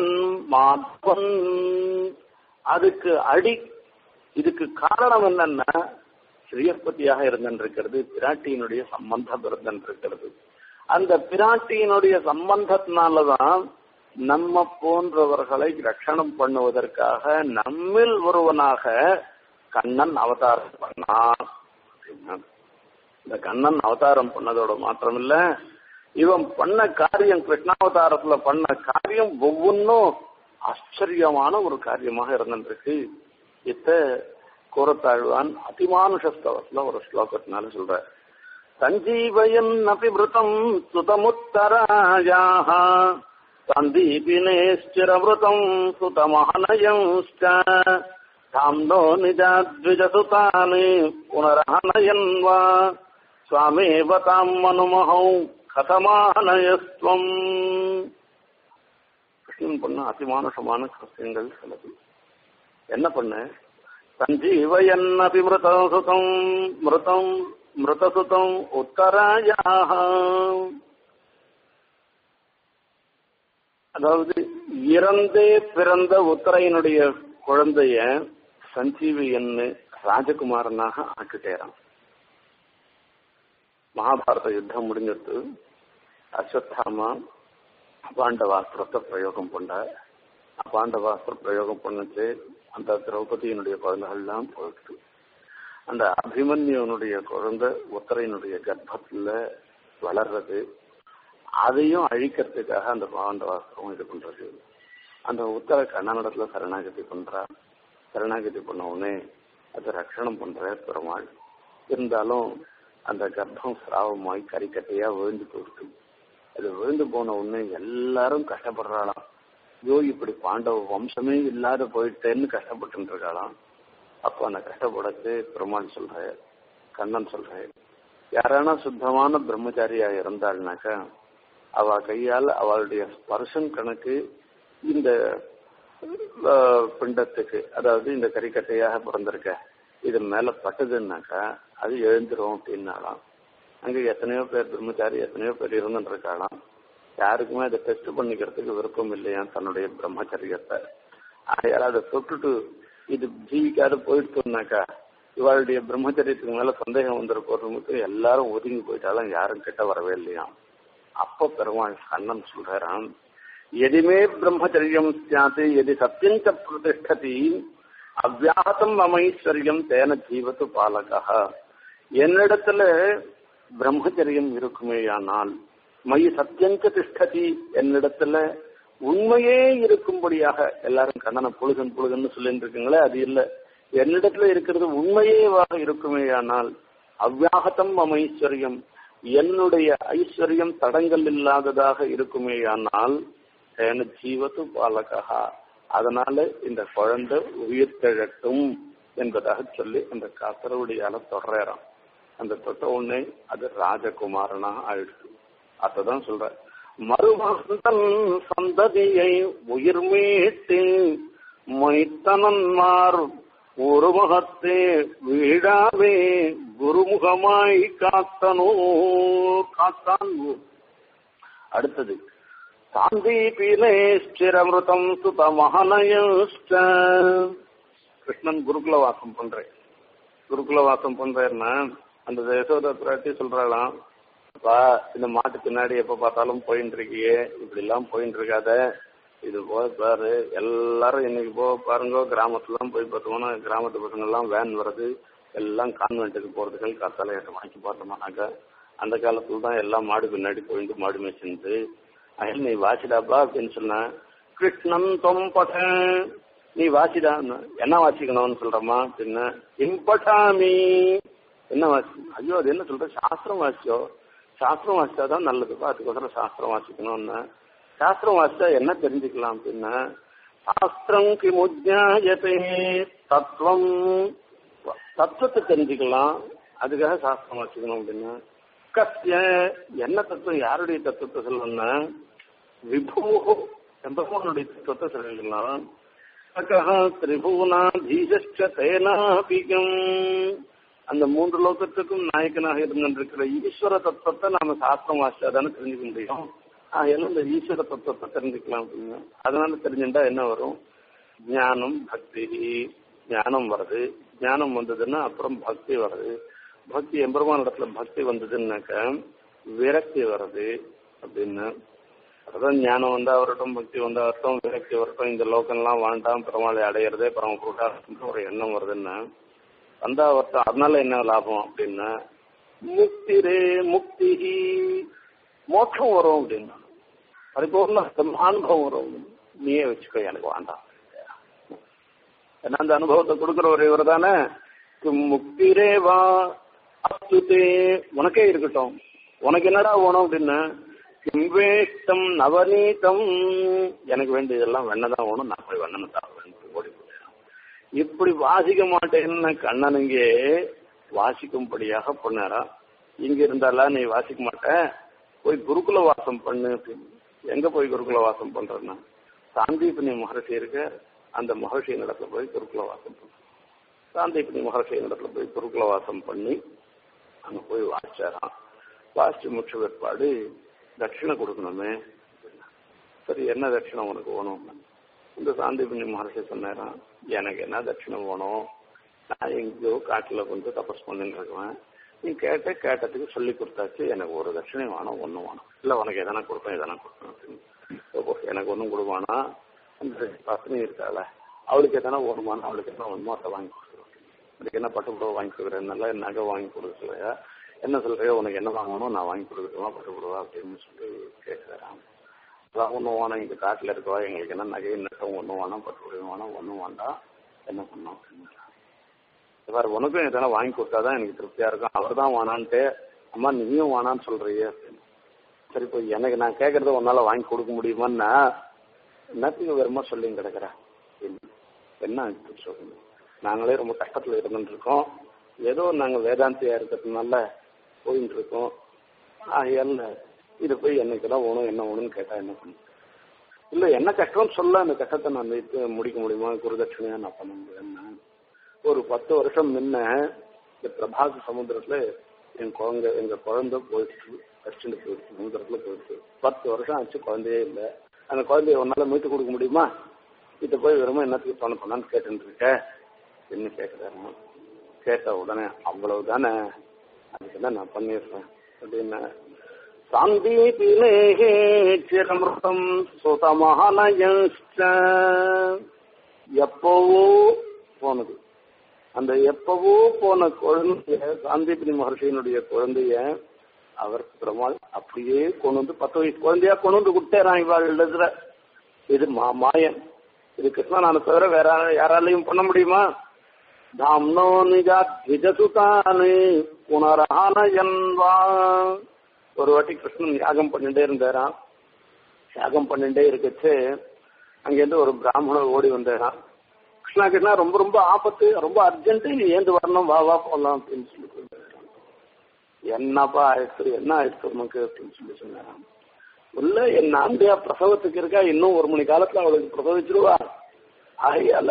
மாதவன் அதுக்கு அடி இதுக்கு காரணம் என்னன்னா ஸ்ரீயப்பதியாக இருந்திருக்கிறது பிராட்டியினுடைய சம்பந்தம் இருந்திருக்கிறது அந்த பிராட்டியினுடைய சம்பந்தத்தினாலதான் நம்ம போன்றவர்களை ரட்சணம் பண்ணுவதற்காக நம்மில் ஒருவனாக கண்ணன் அவதாரம் பண்ணான் இந்த கண்ணன் அவதாரம் பண்ணதோட மாத்திரமில்ல இவன் பண்ண காரியம் கிருஷ்ணாவதாரத்துல பண்ண காரியம் ஒவ்வொன்றும் ஆச்சரியமான ஒரு காரியமாக இருந்திருக்கு இத்த கூறத்தாழ்வான் அதிமானுஷஸ்தவத்துல ஒரு ஸ்லோகத்தினால சொல்ற சஞ்சீவயன் அபிமிருதம் சுதமுத்தராயாக சந்தீபினேஷ்டிரமிருதம் சுதமஹனயம்ஷ்ட தாம்னோ நிஜாத்விஜசுதானி புனரஹனயன் வா சுவாமேவ தாம் மனுமஹௌ கதமானயஸ்வம் கிருஷ்ணன் பண்ண அதிமானுஷமான கிருஷ்ணங்கள் சிலது என்ன பண்ண சஞ்சீவயன் அபிமிருதம் சுதம் மிருதம் மிருதசுதம் உத்தராயாக அதாவது இறந்தே பிறந்த உத்தரையனுடைய குழந்தைய சஞ்சீவியன்னு ராஜகுமாரனாக ஆக்கிட்டேறான் மகாபாரத யுத்தம் முடிஞ்சிட்டு அஸ்வத்தாமா பாண்டவாஸ்திரத்தை பிரயோகம் பண்ணார் பாண்டவாஸ்திரம் பிரயோகம் பண்ணுச்சு அந்த திரௌபதியினுடைய குழந்தைகள்லாம் போயிட்டு அந்த அபிமன்யுனுடைய குழந்தை உத்தரையினுடைய கர்ப்பத்துல வளர்றது அதையும் அழிக்கிறதுக்காக அந்த பாண்டவாஸ்திரம் இது பண்றது அந்த உத்தர கண்ணனிடத்துல சரணாகதி பண்றா சரணாகதி பண்ண உடனே அதை ரட்சணம் பண்ற பெருமாள் இருந்தாலும் அந்த கர்ப்பம் சிராவமாய் கறிக்கட்டையா விழுந்து போயிருக்கு அது விழுந்து போன உடனே எல்லாரும் கஷ்டப்படுறாளாம் ஐயோ இப்படி பாண்டவ வம்சமே இல்லாத போயிட்டேன்னு கஷ்டப்பட்டு இருக்காளாம் அப்போ அந்த கஷ்டப்படத்து பெருமாள் சொல்ற கண்ணன் சொல்ற யாரானா சுத்தமான பிரம்மச்சாரியா இருந்தாள்னாக்கா அவ கையால் அவளுடைய ஸ்பர்சன் கணக்கு இந்த பிண்டத்துக்கு அதாவது இந்த கறிக்கட்டையாக பிறந்திருக்க இது மேல பட்டதுன்னாக்கா அது எழுந்துரும் அப்படின்னாலாம் அங்க எத்தனையோ பேர் பிரம்மச்சாரி எத்தனையோ பேர் இருந்துட்டு இருக்காளாம் யாருக்குமே அதை டெஸ்ட் பண்ணிக்கிறதுக்கு விருப்பம் இல்லையா தன்னுடைய பிரம்மச்சரியத்தை ஆகையால் அதை தொட்டுட்டு இது ஜீவிக்காத போயிடுச்சுனாக்கா இவளுடைய பிரம்மச்சரியத்துக்கு மேல சந்தேகம் வந்துரு போறதுக்கு எல்லாரும் ஒதுங்கி போயிட்டாலும் யாரும் கிட்ட வரவே இல்லையாம் அப்ப பெருமாள் கண்ணன் சொல்றான் எதுமே பிரம்மச்சரியம் சாத்து எது சத்தியஞ்ச பிரதிஷ்டதி அவ்யாகதம் அமைஸ்வரியம் தேன ஜீவத்து பாலகா என்னிடத்துல பிரம்மச்சரியம் இருக்குமேயானால் மயி சத்தியஞ்ச திஷ்டதி என்னிடத்துல உண்மையே இருக்கும்படியாக எல்லாரும் கண்ணனை புழுகன் புழுகன்னு சொல்லிட்டு இருக்கீங்களே அது இல்ல என்னிடத்துல இருக்கிறது உண்மையேவாக இருக்குமேயானால் அவ்யாகதம் அமைஸ்வரியம் என்னுடைய ஐஸ்வர்யம் தடங்கள் இல்லாததாக இருக்குமேயானால் என ஜீவத்து பாலகா அதனால இந்த குழந்தை உயிர் திழட்டும் என்பதாக சொல்லி அந்த கசரவுடியால தொடராம் அந்த தொட்ட உடனே அது ராஜகுமாரனா ஆயிடுச்சு அதான் சொல்ற மறுமகன் சந்ததியை உயிர் மீட்டு மொய்த்தனன்மார் ஒரு முகத்தே வீடாவே குருமுகமாய் காத்தனோ காத்தான் அடுத்தது சாந்தீபிலேஷ்டிரமிருதம் சுத மகனயஷ்ட கிருஷ்ணன் குருகுல வாசம் பண்றேன் குருகுல வாசம் பண்றேன்னா அந்த யசோத பிராட்டி சொல்றாளாம் அப்பா இந்த மாட்டு பின்னாடி எப்ப பார்த்தாலும் போயின்னு இருக்கியே இப்படி எல்லாம் போயின்னு இருக்காத இது போய் பாரு எல்லாரும் இன்னைக்கு போ பாருங்க கிராமத்துலாம் போய் பார்த்தோம்னா கிராமத்து பசங்க எல்லாம் வேன் வருது எல்லாம் கான்வென்ட்டுக்கு போறதுக்கு காத்தால எட்டு மணிக்கு பார்த்தோம்னாக்கா அந்த காலத்துல தான் எல்லாம் மாடு பின்னாடி போயிட்டு மாடு மேய்ச்சிருந்து அதில் நீ வாசிடாப்பா அப்படின்னு சொன்ன கிருஷ்ணன் தொம்பட நீ வாசிடா என்ன வாசிக்கணும்னு சொல்றமா பின்ன இம்பட்டாமி என்ன வாசி ஐயோ அது என்ன சொல்ற சாஸ்திரம் வாசிச்சோ சாஸ்திரம் வாசிச்சாதான் நல்லதுப்பா அதுக்கோசரம் சாஸ்திரம் வாசிக்கணும்னு சாஸ்திரம் வாசிச்சா என்ன தெரிஞ்சுக்கலாம் அப்படின்னா சாஸ்திரம் கிமுஜாயதே தத்துவம் தத்துவத்தை தெரிஞ்சுக்கலாம் அதுக்காக சாஸ்திரம் வாசிக்கணும் அப்படின்னா கத்திய என்ன தத்துவம் யாருடைய தத்துவத்தை சொல்லணும்னா விபூ எம்பெருமானுடைய தத்துவத்தை சொல்லிக்கலாம் திரிபுவனாதீச தேனாபிகம் அந்த மூன்று லோகத்துக்கும் நாயக்கனாக இருந்திருக்கிற ஈஸ்வர தத்துவத்தை நாம சாஸ்திரம் வாசிச்சாதானே தெரிஞ்சுக்க முடியும் எல்லாம் இந்த ஈஸ்வர தத்துவத்தை தெரிஞ்சுக்கலாம் அப்படின்னு அதனால தெரிஞ்சுட்டா என்ன வரும் ஞானம் பக்தி ஞானம் வருது ஞானம் வந்ததுன்னா அப்புறம் பக்தி வருது பக்தி எம்பெருமான் இடத்துல பக்தி வந்ததுன்னாக்க விரக்தி வருது அப்படின்னு அதான் ஞானம் வந்தா வரட்டும் பக்தி வந்தா வரட்டும் விரக்தி வரட்டும் இந்த லோக்கம்லாம் வேண்டாம் பெருமாளை அடையிறதே பரம புருஷார்த்தம்ன்ற ஒரு எண்ணம் வருதுன்னா வந்தா வரட்டும் அதனால என்ன லாபம் அப்படின்னா முக்திரே முக்தி மோட்சம் வரும் அப்படின்னா பரிபூர்ண அனுபவம் வரும் நீயே வச்சுக்கோ எனக்கு வேண்டாம் ஏன்னா அந்த அனுபவத்தை கொடுக்குற ஒரு இவர் தானே முக்திரே வா அப்துதே உனக்கே இருக்கட்டும் உனக்கு என்னடா வேணும் அப்படின்னா கிம்வேஷ்டம் நவநீதம் எனக்கு வேண்டியதெல்லாம் வெண்ணதான் வேணும் நான் போய் வெண்ணனை தான் வேணும் ஓடி போயிடுறேன் இப்படி வாசிக்க மாட்டேன்னு கண்ணனுங்க வாசிக்கும்படியாக பண்ணாரா இங்க இருந்தாலாம் நீ வாசிக்க மாட்ட போய் குருகுல வாசம் பண்ணு அப்படின்னு எங்க போய் குருகுல வாசம் பண்றேன்னா சாந்தீபனி மகர்ஷி இருக்க அந்த மகர்ஷி இடத்துல போய் குருகுல வாசம் பண்ண சாந்தீபனி மகர்ஷி இடத்துல போய் குருகுல வாசம் பண்ணி அங்க போய் வாசிச்சாராம் வாசிச்சு முடிச்ச பிற்பாடு தட்சிணை கொடுக்கணுமே சரி என்ன தட்சிணை உனக்கு வேணும் இந்த சாந்திபுண்ணி மகர்ஷி சொன்னாராம் எனக்கு என்ன தட்சிணை வேணும் நான் எங்கேயோ காட்டில் கொஞ்சம் தபஸ் பண்ணிட்டு இருக்கேன் நீ கேட்ட கேட்டதுக்கு சொல்லி கொடுத்தாச்சு எனக்கு ஒரு தட்சிணை வேணும் ஒன்றும் வேணும் இல்லை உனக்கு எதனா கொடுப்பேன் எதனா கொடுப்பேன் அப்படின்னு எனக்கு ஒன்றும் கொடுவானா அந்த பத்னி இருக்காள அவளுக்கு எதனா வருமானம் அவளுக்கு என்ன ஒன்றுமோ அதை வாங்கி கொடுக்குறோம் அதுக்கு என்ன பட்டு புடவை வாங்கி கொடுக்குறேன் நல்லா நகை வாங்கி கொடுக்கலையா என்ன சொல்றியோ உனக்கு என்ன வாங்கணும் நான் வாங்கி கொடுக்கட்டுமா பட்டு புடவா அப்படின்னு சொல்லி கேட்குறான் அதான் ஒன்றும் வேணாம் இங்கே காட்டில் இருக்கவா எங்களுக்கு என்ன நகை நட்டம் ஒன்றும் வேணாம் பட்டு புடவை வேணாம் ஒன்றும் வேண்டாம் என்ன பண்ணோம் வேறு உனக்கும் எதனா வாங்கி கொடுத்தாதான் எனக்கு திருப்தியா இருக்கும் அவர் தான் வேணான்ட்டு அம்மா நீயும் வேணான்னு சொல்றியே அப்படின்னு சரி இப்போ எனக்கு நான் கேட்கறத உன்னால வாங்கி கொடுக்க முடியுமான்னா என்னத்துக்கு வருமா சொல்லி கிடக்குறேன் என்ன சொல்லுங்க நாங்களே ரொம்ப கஷ்டத்துல இருந்துட்டு இருக்கோம் ஏதோ நாங்கள் வேதாந்தியா இருக்கிறதுனால போயிட்டு இருக்கோம் ஆகையால இது போய் என்னைக்கு தான் வேணும் என்ன வேணும்னு கேட்டா என்ன பண்ணும் இல்ல என்ன கஷ்டம்னு சொல்ல அந்த கஷ்டத்தை நான் வைத்து முடிக்க முடியுமா குருதட்சணையா நான் பண்ண முடியும்னா ஒரு பத்து வருஷம் முன்ன இந்த பிரபாஸ் சமுத்திரத்துல என் குழந்தை எங்க குழந்தை போயிடுச்சு அடிச்சுட்டு போயிடுச்சு சமுத்திரத்துல போயிடுச்சு பத்து வருஷம் ஆச்சு குழந்தையே இல்லை அந்த குழந்தைய உன்னால மீட்டு கொடுக்க முடியுமா இதை போய் வெறும் என்னத்துக்கு பண்ண பண்ணான்னு கேட்டுட்டு இருக்க என்ன கேட்கிறாரு கேட்ட உடனே அவ்வளவு தானே அதுக்கு தான் நான் பண்ணிடுறேன் அப்படின்னு சாந்தீபிலே சிரமிருத்தம் சுதமானயச்ச எப்பவோ போனது அந்த எப்பவோ போன குழந்தைய சாந்தீபினி மகர்ஷியினுடைய குழந்தைய அவர் பெருமாள் அப்படியே கொண்டு வந்து பத்து வயசு குழந்தையா கொண்டு வந்து விட்டேறான் இவாள் எழுதுற இது மா மாயன் இது கிருஷ்ணனான தவிர வேற யாராலையும் பண்ண முடியுமா தாம்னோ நிஜா திஜசுதானு புனரானயன்வா ஒரு வாட்டி கிருஷ்ணன் யாகம் பண்ணிட்டே இருந்தாராம் யாகம் பண்ணிட்டே இருக்கச்சு அங்கேருந்து ஒரு பிராமணர் ஓடி வந்தாராம் கிருஷ்ணா கிருஷ்ணா ரொம்ப ரொம்ப ஆபத்து ரொம்ப அர்ஜென்ட் நீ ஏந்து வரணும் வா வா போகலாம் அப்படின்னு சொல்லி என்னப்பா ஆயிடுச்சு என்ன ஆயிடுச்சு உனக்கு அப்படின்னு சொல்லி சொன்னாராம் உள்ள என் ஆம்பியா பிரசவத்துக்கு இருக்கா இன்னும் ஒரு மணி காலத்துல அவளுக்கு பிரசவிச்சிருவா ஆகையால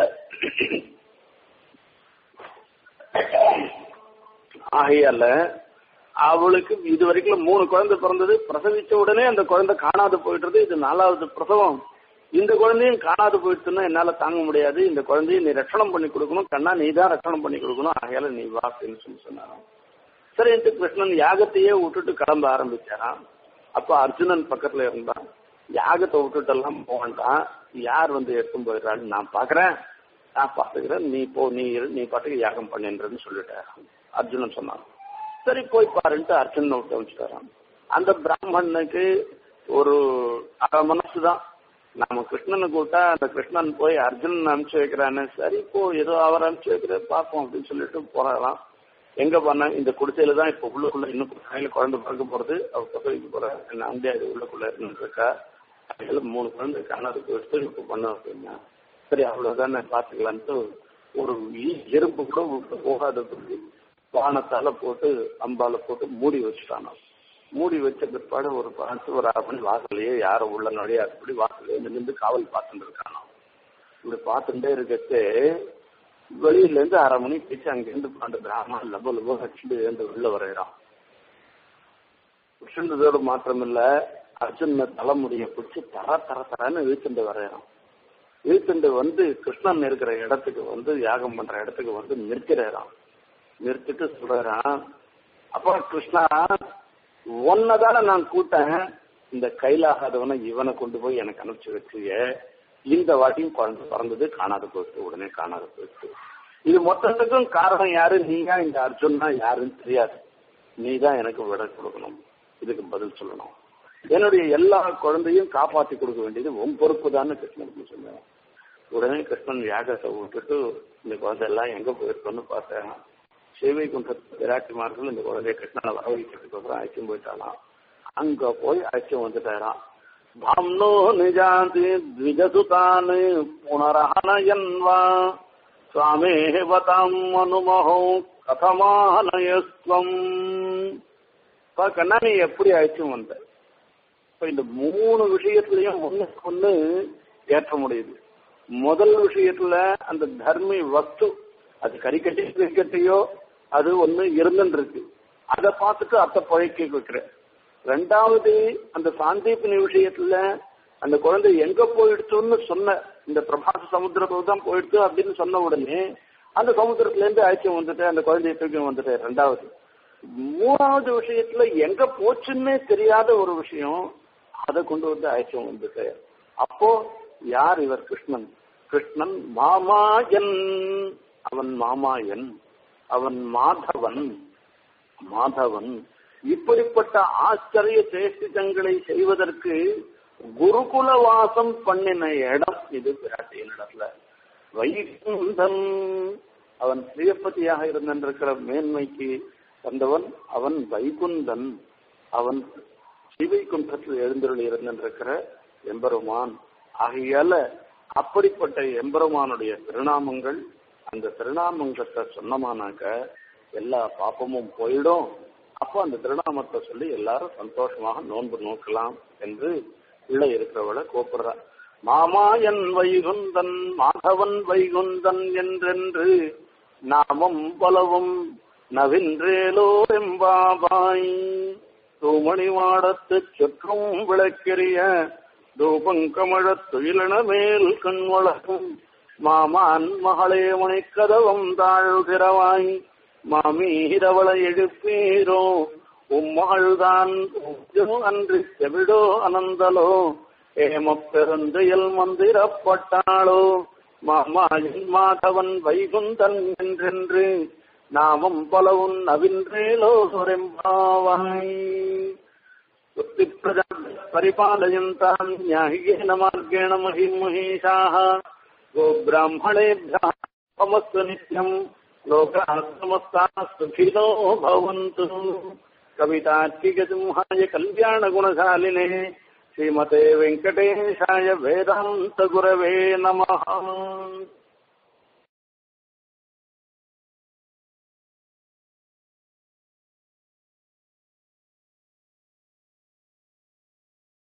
ஆகையால அவளுக்கு இது வரைக்கும் மூணு குழந்தை பிறந்தது பிரசவிச்ச உடனே அந்த குழந்தை காணாது போயிட்டுறது இது நாலாவது பிரசவம் இந்த குழந்தையும் காணாது போயிடுச்சுன்னா என்னால தாங்க முடியாது இந்த குழந்தையை நீ ரட்சணம் பண்ணி கொடுக்கணும் கண்ணா நீ தான் ரட்சணம் பண்ணி கொடுக்கணும் ஆகையால நீ வா அப்படின்னு சொல்லி சொன்னாராம் சரின்ட்டு கிருஷ்ணன் யாகத்தையே விட்டுட்டு கிளம்ப ஆரம்பிச்சாராம் அப்ப அர்ஜுனன் பக்கத்துல இருந்தான் யாகத்தை விட்டுட்டு எல்லாம் போவேன்டான் யார் வந்து எடுத்துன்னு போயிடுறான்னு நான் பாக்குறேன் நான் பாத்துக்கிறேன் நீ போ நீ இரு நீ பாட்டுக்கு யாகம் பண்ணின்றன்னு சொல்லிட்டார் அர்ஜுனன் சொன்னான் சரி போய் பாருன்ட்டு அர்ஜுனன் விட்டு வச்சுட்டாராம் அந்த பிராமணனுக்கு ஒரு அரை மனசு தான் நம்ம கிருஷ்ணனை கூட்டா அந்த கிருஷ்ணன் போய் அர்ஜுனன் அனுப்பிச்சு வைக்கிறான்னு சரி போ ஏதோ அவர் அனுப்பிச்சு வைக்கிற பார்ப்போம் அப்படின்னு சொல்லிட்டு போறாராம் எங்க பண்ண இந்த குடிசையில தான் இப்ப உள்ளுக்குள்ள இன்னும் கையில குழந்தை பிறக்க போறது அவர் பதவிக்கு போற நம்பியா இது உள்ளுக்குள்ள இருந்துட்டு இருக்கா அதுல மூணு குழந்தை காணாது போயிட்டு இப்ப பண்ண அப்படின்னா சரி அவ்வளவுதானே பாத்துக்கலான்ட்டு ஒரு எறும்பு கூட உள்ள போகாததுக்கு வானத்தால போட்டு அம்பால போட்டு மூடி வச்சுட்டானோ மூடி வச்ச பிற்பாடு ஒரு பார்த்து ஒரு அரை மணி வாசலையே யாரும் உள்ள நுழையாதபடி வாசலையே நின்று காவல் பார்த்துட்டு இருக்கானோ இப்படி பார்த்துட்டே இருக்கச்சு வெளியில இருந்து அரை மணி கழிச்சு அங்கிருந்து அந்த பிராமணன் லப லப வச்சுட்டு இருந்து உள்ள வரைகிறான் விஷந்ததோடு மாத்திரம் இல்ல அர்ஜுன தலைமுடிய பிடிச்சி தர தர தரன்னு இழுத்துட்டு வரைகிறான் இழுத்துண்டு வந்து கிருஷ்ணன் இருக்கிற இடத்துக்கு வந்து யாகம் பண்ற இடத்துக்கு வந்து நிற்கிறாராம் நிறுத்திட்டு சொல்றாராம் அப்பா கிருஷ்ணா ஒன்னதான நான் கூட்டேன் இந்த கைலாகாதவனை இவனை கொண்டு போய் எனக்கு அனுப்பிச்சு வச்சிய இந்த வாட்டியும் குழந்தை பிறந்தது காணாத போயிட்டு உடனே காணாத போயிட்டு இது மொத்தத்துக்கும் காரணம் யாரு நீங்க இந்த அர்ஜுன்னா யாருன்னு தெரியாது நீ தான் எனக்கு விட கொடுக்கணும் இதுக்கு பதில் சொல்லணும் என்னுடைய எல்லா குழந்தையும் காப்பாத்தி கொடுக்க வேண்டியது உன் பொறுப்பு தான் கிருஷ்ணனுக்கு சொன்னேன் உடனே கிருஷ்ணன் யாகத்தை விட்டுட்டு இந்த குழந்தை எல்லாம் எங்க போயிருக்கோன்னு பார்த்தேன் சேவை குன்ற விராட்டிமார்கள் இந்த குழந்தைய கிருஷ்ணனை வரவழைக்கிறதுக்கு அப்புறம் அழைச்சும் போயிட்டாலாம் அங்க போய் அழைச்சு வந்துட்டாராம் பாம்னோ நிஜாந்தி த்விஜசுதான் புனரஹனயன்வா சுவாமேவதாம் அனுமஹோ கதமானயஸ்வம் இப்ப கண்ணா நீ எப்படி அழைச்சும் வந்த இப்ப இந்த மூணு விஷயத்திலையும் ஒண்ணுக்கு ஒண்ணு ஏற்ற முடியுது முதல் விஷயத்துல அந்த தர்மி வஸ்து அது கறிக்கட்டி கிரிக்கட்டையோ அது ஒண்ணு இருந்துன்னு இருக்கு அதை பார்த்துட்டு அத்தை பழக்க வைக்கிற ரெண்டாவது அந்த சாந்தீபினி விஷயத்துல அந்த குழந்தை எங்க போயிடுச்சுன்னு சொன்ன இந்த பிரபாச சமுத்திரத்துக்கு தான் போயிடுச்சு அப்படின்னு சொன்ன உடனே அந்த சமுத்திரத்துல இருந்து அழைச்சி வந்துட்டு அந்த குழந்தைய தூக்கி வந்துட்டு ரெண்டாவது மூணாவது விஷயத்துல எங்க போச்சுன்னே தெரியாத ஒரு விஷயம் அதை கொண்டு வந்து அழைச்சி வந்துட்டு அப்போ யார் இவர் கிருஷ்ணன் கிருஷ்ணன் மாமாயன் அவன் மாமாயன் அவன் மாதவன் மாதவன் இப்படிப்பட்ட ஆச்சரிய சேஷ்டிதங்களை செய்வதற்கு குருகுல வாசம் பண்ணின இடம் இது பிராட்டியின் இடத்துல வைகுந்தன் அவன் ஸ்ரீயப்பதியாக இருந்திருக்கிற மேன்மைக்கு வந்தவன் அவன் வைகுந்தன் அவன் ஸ்ரீவைகுண்டத்தில் எழுந்தருள் இருந்திருக்கிற எம்பெருமான் ஆகையால அப்படிப்பட்ட எம்பெருமானுடைய திருநாமங்கள் அந்த திருநாமங்கத்தை சொன்னமானாக்க எல்லா பாப்பமும் போயிடும் அப்போ அந்த திருநாமத்தை சொல்லி எல்லாரும் சந்தோஷமாக நோன்பு நோக்கலாம் என்று உள்ள இருக்கிறவளை கூப்பிடுறா மாமாயன் வைகுந்தன் மாதவன் வைகுந்தன் என்றென்று நாமம் பலவும் நவின்றேலோ எம்பாபாய் தூமணி மாடத்து சுற்றும் விளக்கெரிய தூபங்கமழத் துயிலன மேல் கண் வளரும் மாமான் மகளே மணிக்கதவம் தாழ்கிறவாய் மாமீரவளை எழுப்பீரோ உம்மகள்தான் அன்று செவிடோ அனந்தலோ ஏம பெருந்தையல் மந்திரப்பட்டாளோ மாமாயின் மாதவன் வைகுந்தன் என்றென்று நாமம் பலவும் நவின்றேலோ சொரெம்பாவாய் उत्तिप्रजा परिपालयन्ताम् न्याय्येन मार्गेण महिमहेशाः गोब्राह्मणेभ्यः समस्तु नित्यम् लोकाः समस्ताः सुखिनो भवन्तु कवितार्किकसिंहाय कल्याणगुणशालिने श्रीमते वेङ्कटेशाय वेदान्तगुरवे नमः